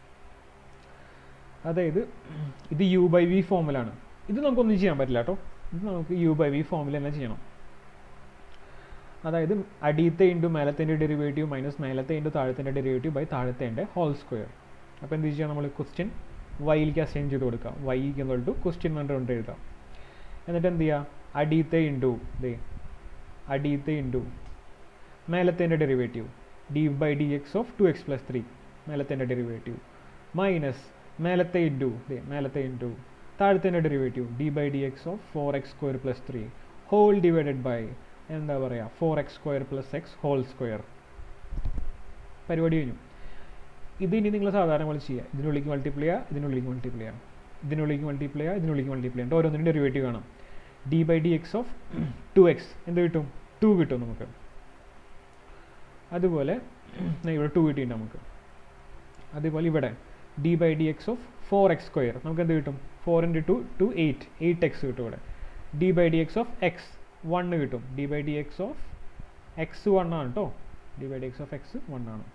അതായത് ഇത് യു ബൈ വി ഫോമിലാണ് ഇത് നമുക്കൊന്നും ചെയ്യാൻ പറ്റില്ല കേട്ടോ ഇത് നമുക്ക് യു ബൈ വി ഫോമിൽ തന്നെ ചെയ്യണം അതായത് അടിയത്തെ ഇൻറ്റു മേലത്തിൻ്റെ ഡെറിവേറ്റീവ് മൈനസ് മേലത്തെ ഇൻറ്റു താഴത്തിൻ്റെ ഡെറിവേറ്റീവ് ബൈ താഴത്തേൻ്റെ ഹോൾ സ്ക്വയർ അപ്പോൾ എന്ത് ചെയ്യുക നമ്മൾ ക്വസ്റ്റ്യൻ വൈയിലേക്ക് അസൈൻ ചെയ്ത് കൊടുക്കാം വൈ ഈക്വൽ ടു ക്വസ്റ്റ്യൻ പറഞ്ഞുകൊണ്ട് എഴുതാം എന്നിട്ട് എന്ത് ചെയ്യുക അടിയത്തെ ഇൻറ്റു ദേ അടിയത്തെ ഇൻറ്റു മേലത്തേൻ്റെ derivative d by d x of two x plus three മേലത്തേൻ്റെ ഡെറിവേറ്റീവ് മൈനസ് മേലത്തെ ഇൻറ്റു ദേ മേലത്തെ ഇൻറ്റു താഴത്തേൻ്റെ derivative d by d x of four x square plus three whole divided by എന്താ പറയുക four x square plus x whole square പരിപാടി കഴിഞ്ഞു ഇത് ഇനി നിങ്ങൾ സാധാരണ പോലെ ചെയ്യുക ഇതിനുള്ളിലേക്ക് മൾട്ടിപ്ലൈ ചെയ്യുക ഇതിനുള്ളിലേക്ക് മൾട്ടിപ്ലൈ ചെയ്യാം ഇതിനുള്ളിലേക്ക് മൾട്ടിപ്ലൈ ചെയ്യുക ഇതിനുള്ളിലേക്ക് മൾട്ടിപ്ലൈ ചെയ്യാം ഓരോന്നിനും ഡെറിവേറ്റീവ് കാണാം d by d x of two x എന്ത് കിട്ടും ടു കിട്ടും നമുക്ക് അതുപോലെ ഇവിടെ ടു കിട്ടിയിട്ടുണ്ട് നമുക്ക് അതുപോലെ ഇവിടെ d by d x of four x square നമുക്ക് എന്ത് കിട്ടും four into two two eight eight x കിട്ടും ഇവിടെ d by d x of x one കിട്ടും d by d x of x one ആണ് കേട്ടോ d by d x of x one ആണ്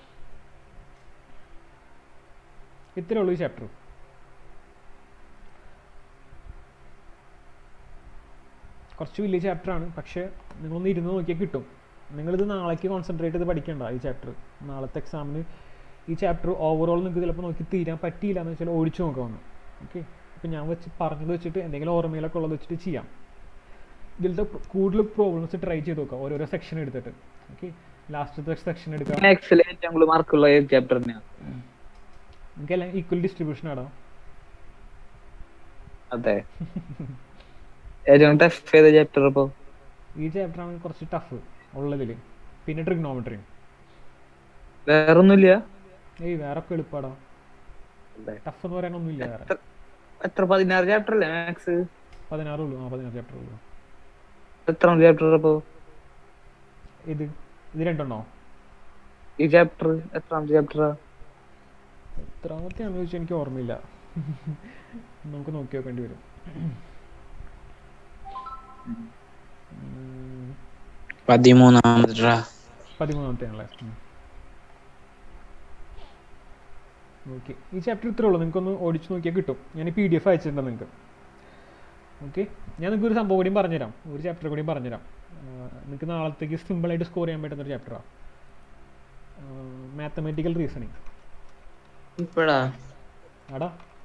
ഇത്രേ ഉള്ളൂ ഈ ചാപ്റ്റർ കുറച്ച് വലിയ ചാപ്റ്ററാണ് പക്ഷേ നിങ്ങളൊന്ന് ഇരുന്ന് നോക്കിയാൽ കിട്ടും നിങ്ങളിത് നാളേക്ക് കോൺസെൻട്രേറ്റ് ചെയ്ത് പഠിക്കണ്ട ഈ ചാപ്റ്റർ നാളത്തെ എക്സാമിന് ഈ ചാപ്റ്റർ ഓവറോൾ നിങ്ങൾക്ക് ചിലപ്പോൾ നോക്കി തീരാൻ പറ്റിയില്ല എന്ന് വെച്ചാൽ ഓടിച്ചു നോക്കാമെന്ന് ഓക്കെ അപ്പോൾ ഞാൻ വെച്ച് പറഞ്ഞത് വെച്ചിട്ട് എന്തെങ്കിലും ഓർമ്മയിലൊക്കെ ഉള്ളത് വെച്ചിട്ട് ചെയ്യാം ഇതിലത്തെ കൂടുതൽ പ്രോബ്ലംസ് ട്രൈ ചെയ്ത് നോക്കാം ഓരോരോ സെക്ഷൻ എടുത്തിട്ട് ഓക്കെ ലാസ്റ്റത്തെ സെക്ഷൻ എടുക്കാം മാത്സിലെ ഏറ്റവും കൂടുതൽ മാർക്കുള്ള ഏത് ചാപ്റ്റർ തന്നെയാണ് നിങ്ങൾക്ക് എല്ലാം ഈക്വൽ ഡിസ്ട്രിബ്യൂഷൻ ആടാം അതെ ഏറ്റവും ടഫ് ചെയ്ത ചാപ്റ്റർ ഇപ്പോ ഈ ചാപ്റ്ററാണ് കുറച്ച് ടഫ് ഉള്ളതിൽ പിന്നെ ട്രിഗ്നോമെട്രി വേറൊന്നുമില്ല ഏയ് വേറെ ഒക്കെ എളുപ്പാടാ അതെ. ടഫ് എന്ന് പറയാനൊന്നുമില്ല വേറെ എത്ര പതിനാറ് ചാപ്റ്റർ അല്ലേ മാത്സ് പതിനാറ് ഉള്ളൂ ആ പതിനാറ് ചാപ്റ്റർ ഉള്ളൂ എത്ര ചാപ്റ്റർ ഇപ്പോ ഇത് ഇത് രണ്ടെണ്ണോ ഈ ചാപ്റ്റർ എത്രാമത്തെ ചാപ്റ്ററാ എത്രാമത്തെയാണെന്ന് ചോദിച്ചാൽ എനിക്ക് ഓർമ്മയില്ല നമുക്ക് നോക്കി നോക്കേണ്ടി വരും ഉം, പതിമൂന്നാമത്തെ പതിമൂന്നാമത്തെ ആണല്ലേ ഓക്കെ ഈ ചാപ്റ്റർ ഇത്രേ ഉള്ളൂ നിങ്ങൾക്കൊന്ന് ഓടിച്ച് നോക്കിയാൽ കിട്ടും ഞാൻ പി ഡി എഫ് അയച്ചിട്ടുണ്ട് നിങ്ങൾക്ക് ഓക്കെ ഞാൻ നിങ്ങൾക്ക് ഒരു സംഭവം കൂടിയും പറഞ്ഞുതരാം ഒരു ചാപ്റ്റർ കൂടിയും പറഞ്ഞുതരാം നിങ്ങൾക്ക് നാളത്തേക്ക് സിമ്പിളായിട്ട് സ്കോർ ചെയ്യാൻ പറ്റുന്ന ഒരു ചാപ്റ്ററാണ് മാത്തമാറ്റിക്കൽ റീസണിങ് ഇപ്പഴാ ആടാ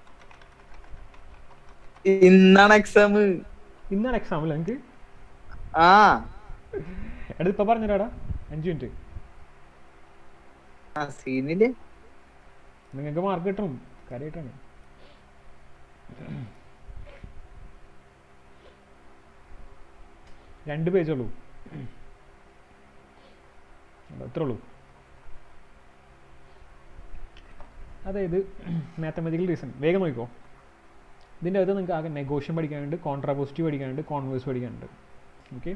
ഇന്നാണ് എക്സാം ഇന്നാണ് എക്സാം അല്ലേ നിങ്ങൾക്ക് ആ എടാ ഇപ്പം പറഞ്ഞുതരാടാ അഞ്ച് മിനിറ്റ് ആ സീനില് നിങ്ങൾക്ക് മാർക്ക് കിട്ടണം കാര്യമായിട്ടാണ് രണ്ട് പേജേ ഉള്ളൂ അത്രേ ഉള്ളൂ അതായത് മാത്തമാറ്റിക്കൽ റീസൺ വേഗം നോക്കിക്കോ ഇതിൻ്റെ അകത്ത് നിങ്ങൾക്ക് ആകെ നെഗോഷ്യൻ പഠിക്കാനുണ്ട് കോൺട്രാപോസിറ്റീവ് പഠിക്കാനുണ്ട് കോൺവേഴ്സ് പഠിക്കാനുണ്ട് ഓക്കെ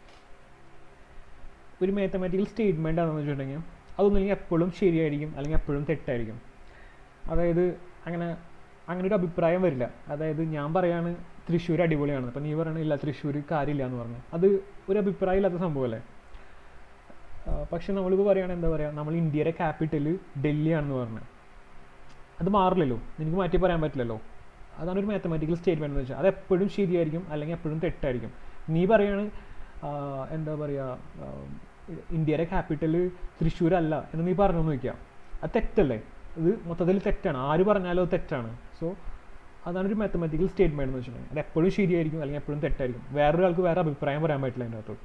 ഒരു മാത്തമാറ്റിക്കൽ സ്റ്റേറ്റ്മെൻ്റ് ആണെന്ന് വെച്ചിട്ടുണ്ടെങ്കിൽ അതൊന്നും എപ്പോഴും ശരിയായിരിക്കും അല്ലെങ്കിൽ എപ്പോഴും തെറ്റായിരിക്കും അതായത് അങ്ങനെ അങ്ങനെ ഒരു അഭിപ്രായം വരില്ല അതായത് ഞാൻ പറയാണ് തൃശ്ശൂർ അടിപൊളിയാണ് അപ്പം നീ പറയണ ഇല്ല തൃശ്ശൂർ കാര്യമില്ല എന്ന് പറഞ്ഞു അത് ഒരു അഭിപ്രായം ഇല്ലാത്ത സംഭവമല്ലേ ആ, പക്ഷെ നമ്മളിപ്പോൾ പറയുകയാണെങ്കിൽ എന്താ പറയുക നമ്മൾ ഇന്ത്യയുടെ ക്യാപിറ്റൽ ഡൽഹിയാണെന്ന് പറഞ്ഞു അത് മാറില്ലല്ലോ നിനക്ക് മാറ്റി പറയാൻ പറ്റില്ലല്ലോ അതാണ് ഒരു മാത്തമാറ്റിക്കൽ സ്റ്റേറ്റ്മെന്റ് എന്ന് വെച്ചാൽ അത് എപ്പോഴും ശരിയായിരിക്കും അല്ലെങ്കിൽ എപ്പോഴും തെറ്റായിരിക്കും നീ പറയാണ് ആ, എന്താ പറയുക ആ, ഇന്ത്യയുടെ ക്യാപിറ്റൽ തൃശ്ശൂർ അല്ല എന്ന് നീ പറഞ്ഞു നോക്കിയാൽ അത് തെറ്റല്ലേ ഇത് മൊത്തത്തിൽ തെറ്റാണ് ആര് പറഞ്ഞാലും അത് തെറ്റാണ് സോ അതാണ് ഒരു മാത്തമാറ്റിക്കൽ സ്റ്റേറ്റ്മെന്റ് എന്ന് വെച്ചിട്ടുണ്ടെങ്കിൽ അത് എപ്പോഴും ശരിയായിരിക്കും അല്ലെങ്കിൽ എപ്പോഴും തെറ്റായിരിക്കും വേറൊരാൾക്ക് വേറെ അഭിപ്രായം പറയാൻ പറ്റില്ല അതിൻ്റെ അകത്ത്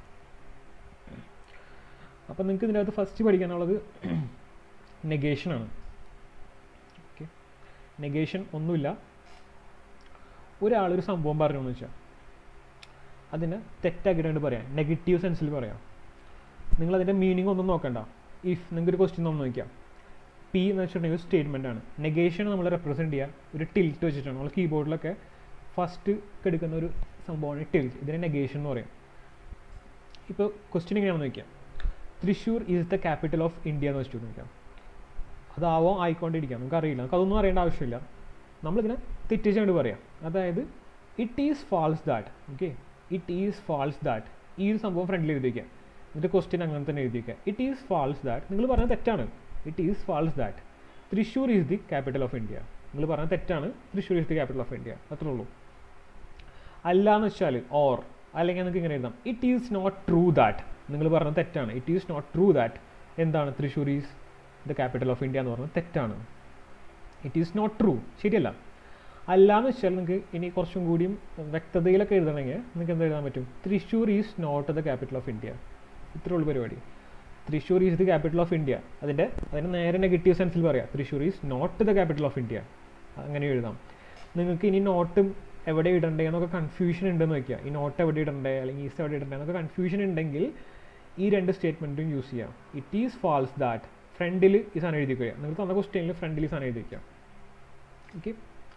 അപ്പം നിങ്ങൾക്ക് ഇതിൻ്റെ അകത്ത് ഫസ്റ്റ് പഠിക്കാനുള്ളത് നെഗേഷനാണ് ഓക്കെ നെഗേഷൻ ഒന്നുമില്ല ഒരാളൊരു സംഭവം പറഞ്ഞു എന്ന് വെച്ചാൽ അതിന് തെറ്റാക്കിയിട്ടുണ്ട് പറയാം നെഗറ്റീവ് സെൻസിൽ പറയാം നിങ്ങൾ അതിൻ്റെ മീനിങ് ഒന്നും നോക്കണ്ട ഇഫ് നിങ്ങൾക്ക് ഒരു ക്വസ്റ്റ്യൻ ഒന്ന് നോക്കിയാൽ പി എന്ന് വെച്ചിട്ടുണ്ടെങ്കിൽ സ്റ്റേറ്റ്മെൻ്റ് ആണ് നെഗേഷൻ നമ്മൾ റെപ്രസെൻറ്റ് ചെയ്യുക ഒരു ടിൽറ്റ് വെച്ചിട്ടാണ് നമ്മൾ കീബോർഡിലൊക്കെ ഫസ്റ്റ് എടുക്കുന്ന ഒരു സംഭവമാണ് ടിൽറ്റ് ഇതിനെ നെഗേഷൻ എന്ന് പറയും ഇപ്പോൾ ക്വസ്റ്റ്യൻ ഇങ്ങനെയാണെന്ന് നോക്കിയാൽ Thrissur is the capital of India എന്ന് വെച്ചിട്ട് നോക്കാം അതാവോ ആയിക്കൊണ്ടിരിക്കാം നമുക്ക് അറിയില്ല നമുക്ക് അതൊന്നും അറിയേണ്ട ആവശ്യമില്ല നമ്മളിതിനെ തെറ്റിച്ചുകൊണ്ട് പറയാം അതായത് it is false that okay it is false that ഈ ഒരു സംഭവം ഫ്രണ്ടിൽ എഴുതി വയ്ക്കുക എന്നിട്ട് ക്വസ്റ്റ്യൻ അങ്ങനെ തന്നെ എഴുതി വയ്ക്കുക ഇറ്റ് ഈസ് ഫാൾസ് ദാറ്റ് നിങ്ങൾ പറഞ്ഞത് തെറ്റാണ് it is false that Thrissur is the capital of India നിങ്ങൾ പറഞ്ഞത് തെറ്റാണ് Thrissur is the capital of India അത്രേ ഉള്ളൂ അല്ല എന്ന് വെച്ചാൽ ഓർ അല്ലെങ്കിൽ നിങ്ങൾക്ക് ഇങ്ങനെ എഴുതാം it is not true that നിങ്ങൾ പറഞ്ഞത് തെറ്റാണ് it is not true that എന്താണ് Thrissur is the capital of India എന്ന് പറഞ്ഞത് തെറ്റാണ് ഇറ്റ് ഈസ് നോട്ട് ട്രൂ ശരിയല്ല അല്ല എന്ന് വെച്ചാൽ നിങ്ങൾക്ക് ഇനി കുറച്ചും കൂടിയും വ്യക്തതയിലൊക്കെ എഴുതണമെങ്കിൽ നിങ്ങൾക്ക് എന്ത് എഴുതാൻ പറ്റും Thrissur is not the capital of India ഇത്രേ ഉള്ളൂ പരിപാടി Thrissur is the capital of India അതിൻ്റെ അതിന് നേരെ നെഗറ്റീവ് സെൻസിൽ പറയാം Thrissur is not the capital of India അങ്ങനെ എഴുതാം നിങ്ങൾക്ക് ഇനി നോട്ടും എവിടെ ഇടണ്ടേ എന്നൊക്കെ കൺഫ്യൂഷൻ ഉണ്ടെന്ന് വെക്കുക ഈ നോട്ട് എവിടെ ഇടണ്ടേ അല്ലെങ്കിൽ ഈസ് എവിടെ ഇടണ്ടേ എന്നൊക്കെ കൺഫ്യൂഷൻ ഉണ്ടെങ്കിൽ ഈ രണ്ട് സ്റ്റേറ്റ്മെൻറ്റും യൂസ് ചെയ്യാം ഇറ്റ് ഈസ് ഫാൾസ് ദാറ്റ് ഫ്രണ്ടിൽ ഈ സാധനം എഴുതി വയ്ക്കുക നിങ്ങൾ തന്ന ക്വസ്റ്റ്യനിൽ ഫ്രണ്ടിൽ ഈ സാധനം എഴുതി വയ്ക്കുക ഓക്കെ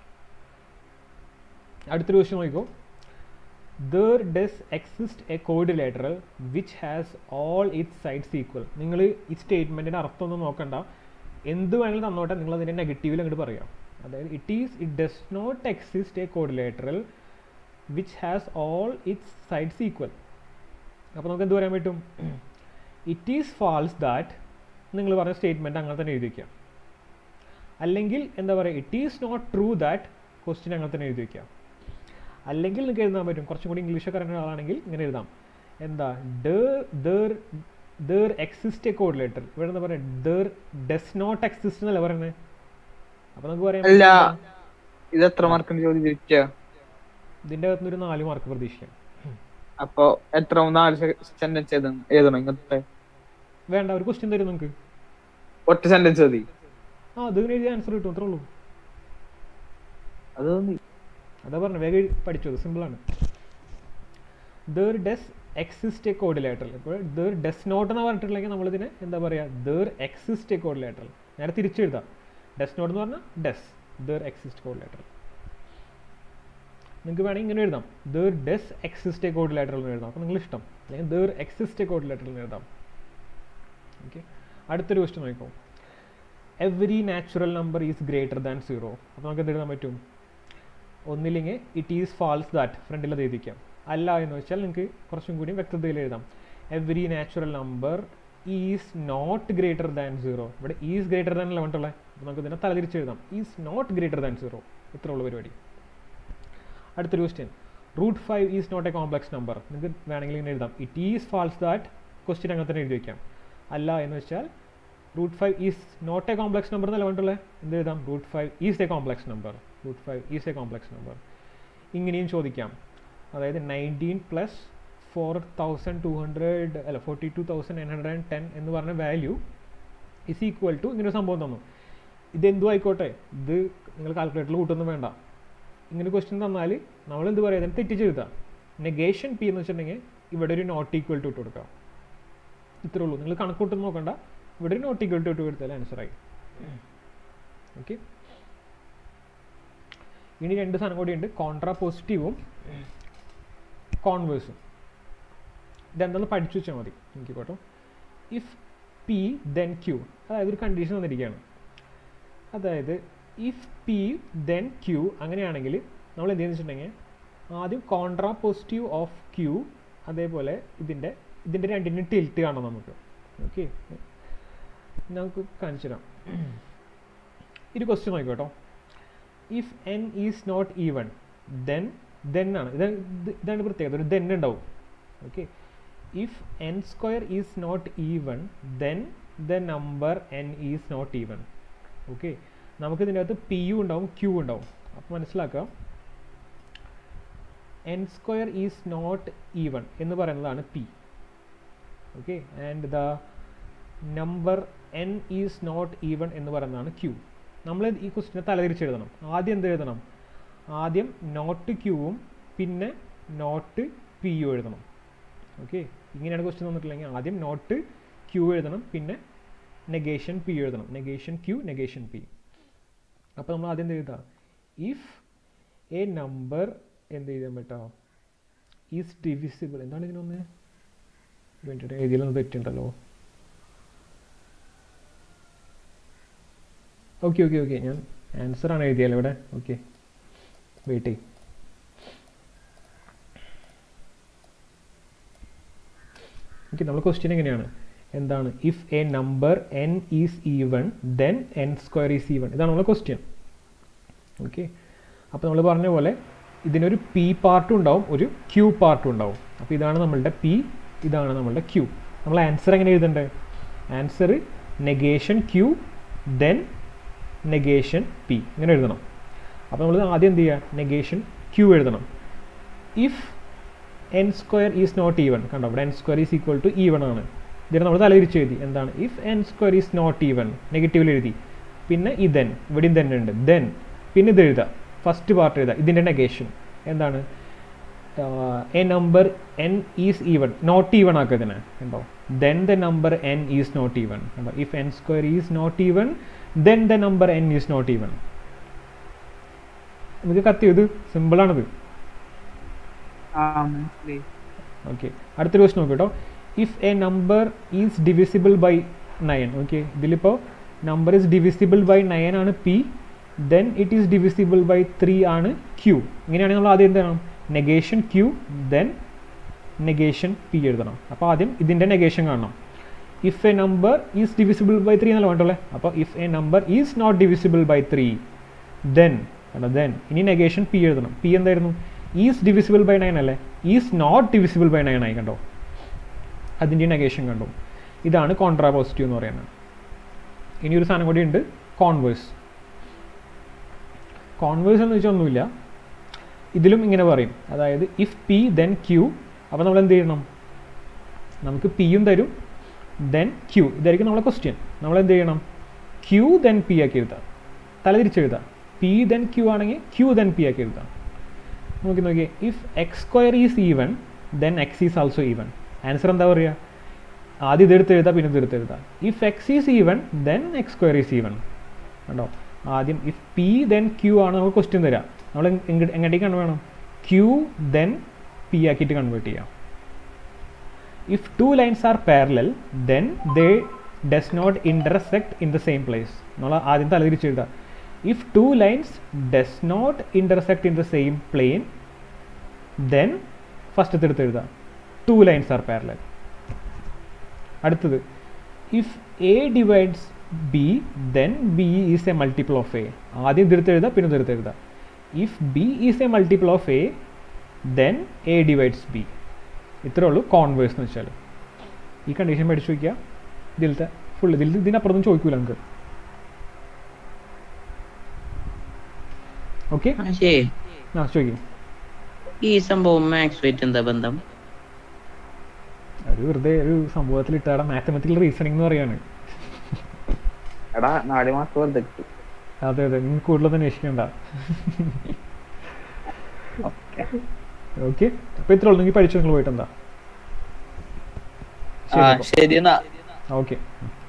അടുത്തൊരു ക്വസ്റ്റ്യൻ നോക്കിക്കോ there does exist a quadrilateral which has all its sides equal നിങ്ങൾ ഈ സ്റ്റേറ്റ്മെൻറ്റിൻ്റെ അർത്ഥം ഒന്നും നോക്കണ്ട എന്ത് വേണമെങ്കിലും തന്നോട്ടെ നിങ്ങൾ അതിൻ്റെ നെഗറ്റീവിൽ അങ്ങോട്ട് പറയാം അതായത് it is it does not exist a quadrilateral which has all its sides equal അപ്പോൾ നമുക്ക് എന്ത് പറയാൻ പറ്റും ഇറ്റ് ഈസ് ഫാൾസ് ദാറ്റ് നിങ്ങൾ പറഞ്ഞ സ്റ്റേറ്റ്മെൻറ്റ് അങ്ങനെ തന്നെ എഴുതി വയ്ക്കാം അല്ലെങ്കിൽ എന്താ പറയുക it is not true that question അങ്ങനെ തന്നെ എഴുതി വയ്ക്കാം അല്ലെങ്കിൽ നിങ്ങൾക്ക് എഴുതാൻ പറ്റും കുറച്ചും കൂടി ഇംഗ്ലീഷൊക്കെ അറിയുന്ന ആളാണെങ്കിൽ ഇങ്ങനെ എഴുതാം എന്താ there there exist a quadrilateral ഇവിടെ എന്താ പറയുക ദർ ഡസ് നോട്ട് എക്സിസ്റ്റ് എന്നല്ല പറയുന്നത് അപ്പോൾ നമുക്ക് പറയാം അല്ല ഇത് എത്ര മാർക്കിന് ചോദ്യം ചോദിച്ചാ ഇതിൻ്റെ അകത്ത് ഒരു നാല് മാർക്ക് പ്രതീക്ഷിക്കാം അപ്പൊ എത്ര നാല് സെന്റൻസ് എഴുതണം എഴുതണം ഇങ്ങനത്തെ വേണ്ട ഒരു ക്വസ്റ്റ്യൻ തരും നമുക്ക് ഒറ്റ സെന്റൻസ് മതി ആ അതിന് എഴുതി ആൻസർ കിട്ടും അത്രേ ഉള്ളൂ അത് തോന്നി അതാ പറഞ്ഞു വേഗം എഴുതി പഠിച്ചത് സിമ്പിളാണ് there does exist a quadrilateral ഇപ്പോൾ ദർ ഡസ് നോട്ട് എന്ന് പറഞ്ഞിട്ടുണ്ടെങ്കിൽ നമ്മളിതിനെ എന്താ പറയുക ദർ എക്സിസ്റ്റ് എ കോഡിലേറ്ററൽ നേരെ തിരിച്ചെഴുതാം ഡസ് നോട്ട് എന്ന് പറഞ്ഞാൽ ഡസ് ദർ എക്സിസ്റ്റ് കോഡിലേറ്ററൽ നിങ്ങൾക്ക് വേണമെങ്കിൽ ഇങ്ങനെ എഴുതാം there does exist a quadrilateral എന്ന് എഴുതാം അപ്പോൾ നിങ്ങൾ ഇഷ്ടം അല്ലെങ്കിൽ ദർ എക്സിസ്റ്റ് എ കോഡിലേറ്ററൽ എന്ന് എഴുതാം ഓക്കെ അടുത്തൊരു ക്വസ്റ്റ്യൻ നോക്കോ every natural number is greater than zero അപ്പോൾ നമുക്ക് എന്ത് എഴുതാൻ പറ്റും ഒന്നില്ലെങ്കിൽ ഇറ്റ് ഈസ് ഫാൾസ് ദാറ്റ് ഫ്രണ്ടിൽ അത് എഴുതിക്കാം അല്ല എന്ന് വെച്ചാൽ നിങ്ങൾക്ക് കുറച്ചും കൂടി വ്യക്തതയിൽ എഴുതാം every natural number is not greater than zero ഇവിടെ ഈസ് ഗ്രേറ്റർ ദാൻ അല്ല പറഞ്ഞിട്ടുള്ളത് അപ്പോൾ നമുക്ക് ഇതിനെ തലതിരിച്ച് എഴുതാം is not greater than zero ഇത്ര ഉള്ള പരിപാടി അടുത്തൊരു question root five is not a complex number നിങ്ങൾക്ക് വേണമെങ്കിൽ ഇങ്ങനെ എഴുതാം it is false that question അങ്ങനെ തന്നെ എഴുതി വയ്ക്കാം അല്ല എന്ന് വെച്ചാൽ root five is not a complex number എന്നല്ല വേണ്ടുള്ളത് എന്ത് എഴുതാം root five is a complex number root five is a complex number ഇങ്ങനെയും ചോദിക്കാം അതായത് nineteen plus four thousand two hundred അല്ല forty two thousand nine hundred and ten എന്ന് പറഞ്ഞ വാല്യൂ ഇസ് ഈക്വൽ ടു ഇങ്ങനെ ഒരു സംഭവം തന്നു ഇതെന്തും ആയിക്കോട്ടെ ഇത് നിങ്ങൾ കാൽക്കുലേറ്ററിൽ കൂട്ടൊന്നും വേണ്ട ഇങ്ങനെ ക്വസ്റ്റ്യൻ തന്നാൽ നമ്മൾ എന്ത് പറയുക അതിന് തെറ്റിച്ച് എഴുതാം നെഗേഷൻ പി എന്ന് വെച്ചിട്ടുണ്ടെങ്കിൽ ഇവിടെ ഒരു നോട്ട് ഈക്വൽ ടു ഇട്ട് കൊടുക്കാം ഇത്രേ ഉള്ളൂ നിങ്ങൾ കണക്ക് കൂട്ടൊന്നും നോക്കണ്ട ഇവിടെ ഒരു നോട്ട് ഈക്വൽ ടു ഇട്ട് കൊടുത്താൽ ആൻസറായി ഓക്കെ ഇനി രണ്ട് സാധനം കൂടി ഉണ്ട് കോൺട്രാ പോസിറ്റീവും കോൺവേഴ്സും ഇതെന്താന്ന് പഠിച്ചു വെച്ചാൽ മതി എനിക്ക് കേട്ടോ ഇഫ് പി ദെൻ ക്യൂ അതായത് ഒരു കണ്ടീഷൻ വന്നിരിക്കുകയാണ് അതായത് ഇഫ് പി ദെൻ ക്യൂ അങ്ങനെയാണെങ്കിൽ നമ്മൾ എന്ത് ചെയ്യുന്നത് വെച്ചിട്ടുണ്ടെങ്കിൽ ആദ്യം കോൺട്രാ പോസിറ്റീവ് ഓഫ് ക്യൂ അതേപോലെ ഇതിൻ്റെ ഇതിൻ്റെ രണ്ടിനും ടിൽറ്റ് കാണാം നമുക്ക് ഓക്കെ നമുക്ക് കാണിച്ചു തരാം ഒരു ക്വസ്റ്റ്യൻ നോക്കിക്കോട്ടോ if n is not even then then ആണ് ഇത് ഇത് ഇതാണ് പ്രത്യേകത ഒരു ദെൻ ഉണ്ടാവും okay if n square is not even then the number n is not even okay നമുക്ക് ഇതിൻ്റെ അകത്ത് പി യു ഉണ്ടാവും ക്യൂ ഉണ്ടാവും അപ്പോൾ മനസ്സിലാക്കുക n square is not even എന്ന് പറയുന്നതാണ് P okay and the number n is not even എന്ന് പറയുന്നതാണ് ക്യൂ നമ്മൾ ഈ ക്വസ്റ്റിനെ തലതിരിച്ചെഴുതണം ആദ്യം എന്ത് എഴുതണം ആദ്യം നോട്ട് ക്യൂവും പിന്നെ നോട്ട് പി യു എഴുതണം ഓക്കെ ഇങ്ങനെയാണ് ക്വസ്റ്റ്യൻ തന്നിട്ടില്ലെങ്കിൽ ആദ്യം നോട്ട് ക്യൂ എഴുതണം പിന്നെ നെഗേഷൻ പി എഴുതണം നെഗേഷൻ ക്യൂ നെഗേഷൻ പി അപ്പോൾ നമ്മൾ ആദ്യം എന്ത് എഴുതാം ഇഫ് എ നമ്പർ എന്ത് എഴുതാൻ പറ്റാ ഈസ് ഡിവിസിബിൾ എന്താണ് ഇതിനൊന്ന് വേണ്ടിയിട്ട് എഴുതിയാലൊന്ന് തെറ്റുണ്ടല്ലോ ഓക്കെ ഓക്കെ ഓക്കെ ഞാൻ ആൻസർ ആണ് എഴുതിയാലോ ഇവിടെ ഓക്കെ വെയിറ്റ് ചെയ്യും ഓക്കെ നമ്മൾ ക്വസ്റ്റ്യൻ എങ്ങനെയാണ് എന്താണ് if a number n is even then n square is even ഇതാണ് നമ്മളെ ക്വസ്റ്റ്യൻ ഓക്കെ അപ്പോൾ നമ്മൾ പറഞ്ഞ പോലെ ഇതിനൊരു പി പാർട്ടും ഉണ്ടാവും ഒരു ക്യൂ പാർട്ടും ഉണ്ടാവും അപ്പോൾ ഇതാണ് നമ്മളുടെ പി ഇതാണ് നമ്മളുടെ ക്യൂ നമ്മൾ ആൻസർ എങ്ങനെ എഴുതണ്ടേ answer negation Q then negation P ഇങ്ങനെ എഴുതണം അപ്പോൾ നമ്മൾ ആദ്യം എന്ത് ചെയ്യുക നെഗേഷൻ ക്യൂ എഴുതണം if n square is not even കണ്ടോ ഇവിടെ n square is equal to even ആണ് ഇതിന് നമ്മൾ തലതിരിച്ച് എഴുതി എന്താണ് if n square is not even നെഗറ്റീവിൽ എഴുതി പിന്നെ ഈ ദെൻ ഇവിടെയും തന്നെ ഉണ്ട് ദെൻ പിന്നെ ഇത് എഴുതാം ഫസ്റ്റ് പാർട്ട് എഴുതാം ഇതിൻ്റെ നെഗേഷൻ എന്താണ് a number n is even not even ആക്കുക ഇതിനെ കണ്ടോ then the number n is not even കണ്ടോ if n square is not even then the number n is not even നമുക്ക് കത്തിയോ ഇത് സിമ്പിളാണിത് ആ മനസ്സിലായി ഓക്കെ അടുത്തൊരു ക്വസ്റ്റ് നോക്കട്ടോ if a number is divisible by nine okay ഇതിലിപ്പോൾ number is divisible by nine ആണ് P then it is divisible by three ആണ് ക്യൂ ഇങ്ങനെയാണെങ്കിൽ നമ്മൾ ആദ്യം എന്ത് ചെയ്യണം negation Q then negation P എഴുതണം അപ്പോൾ ആദ്യം ഇതിൻ്റെ നെഗേഷൻ കാണണം if a number is divisible by three എന്നല്ല വേണ്ടല്ലേ അപ്പോൾ if a number is not divisible by three then കണ്ടോ ദെൻ ഇനി നെഗേഷൻ പി എഴുതണം പി എന്തായിരുന്നു ഈസ് ഡിവിസിബിൾ ബൈ നയൻ അല്ലേ is not divisible by nine ആയി കണ്ടോ അതിൻ്റെ നെഗേഷൻ കണ്ടു ഇതാണ് കോൺട്രാ പോസിറ്റീവ് എന്ന് പറയുന്നത് ഇനി ഒരു സാധനം കൂടി ഉണ്ട് കോൺവേഴ്സ് കോൺവേഴ്സ് എന്ന് വെച്ചാൽ ഒന്നുമില്ല ഇതിലും ഇങ്ങനെ പറയും അതായത് ഇഫ് പി ദെൻ ക്യൂ അപ്പോൾ നമ്മൾ എന്ത് ചെയ്യണം നമുക്ക് പിയും തരും ദെൻ ക്യൂ ഇതായിരിക്കും നമ്മളെ ക്വസ്റ്റ്യൻ നമ്മൾ എന്ത് ചെയ്യണം ക്യൂ ദെൻ പി ആക്കി എഴുതാം തലതിരിച്ചെഴുതാം പി ദെൻ ക്യൂ ആണെങ്കിൽ ക്യൂ ദെൻ പി ആക്കി എഴുതാം നോക്കി നോക്കിയേ if x square is even then x is also even answer എന്താ പറയുക ആദ്യം ഇതെടുത്ത് എഴുതാം പിന്നെ ഇതെടുത്ത് എഴുതാം if x is even then x square is even കണ്ടോ ആദ്യം ഇഫ് പി ദെൻ ക്യൂ ആണ് നമുക്ക് ക്വസ്റ്റ്യൻ തരാം നമ്മൾ എങ്ങോട്ടേക്ക് കൺവേർട്ട് വേണം ക്യൂ ദെൻ പി ആക്കിയിട്ട് കൺവേർട്ട് ചെയ്യാം if two lines are parallel then they does not intersect in the same place നമ്മൾ ആദ്യം തലതിരിച്ച് എഴുതാം if two lines does not intersect in the same plane then first എടുത്ത് എഴുതാം two lines are parallel അടുത്തത് if a divides b then b is a multiple of a ആദ്യം ഇതെടുത്ത് എഴുതാം പിന്നെ ഇതെടുത്ത് എഴുതാം if b is a multiple of a then a divides b ഇത്രേ ഉള്ളൂ കോൺവേഴ്സ് എന്ന് വെച്ചാൽ ഈ കണ്ടീഷൻ പഠിച്ചു വയ്ക്കുക ഇതിലത്തെ ഫുൾ ഇതിൽ ഇതിനപ്പുറത്തും ചോദിക്കൂല നമുക്ക് ഓക്കെ പക്ഷേ ആ ചോദിക്കും ഈ സംഭവം മാത്സ് വെയിറ്റ് എന്താ ബന്ധം അത് വെറുതെ ഒരു സംഭവത്തിൽ ഇട്ടാടെ മാത്തമെറ്റിക്കൽ റീസണിങ് എന്ന് പറയാണ് എടാ നാല് മാസം വെറുതെ കിട്ടി അതെ അതെ നിങ്ങൾ കൂടുതലൊന്നും അന്വേഷിക്കണ്ട ഓക്കെ അപ്പോൾ ഇത്ര ഉള്ളൂ പഠിച്ചു നിങ്ങൾ പോയിട്ട് എന്താ ആ ശരി എന്നാ ഓക്കെ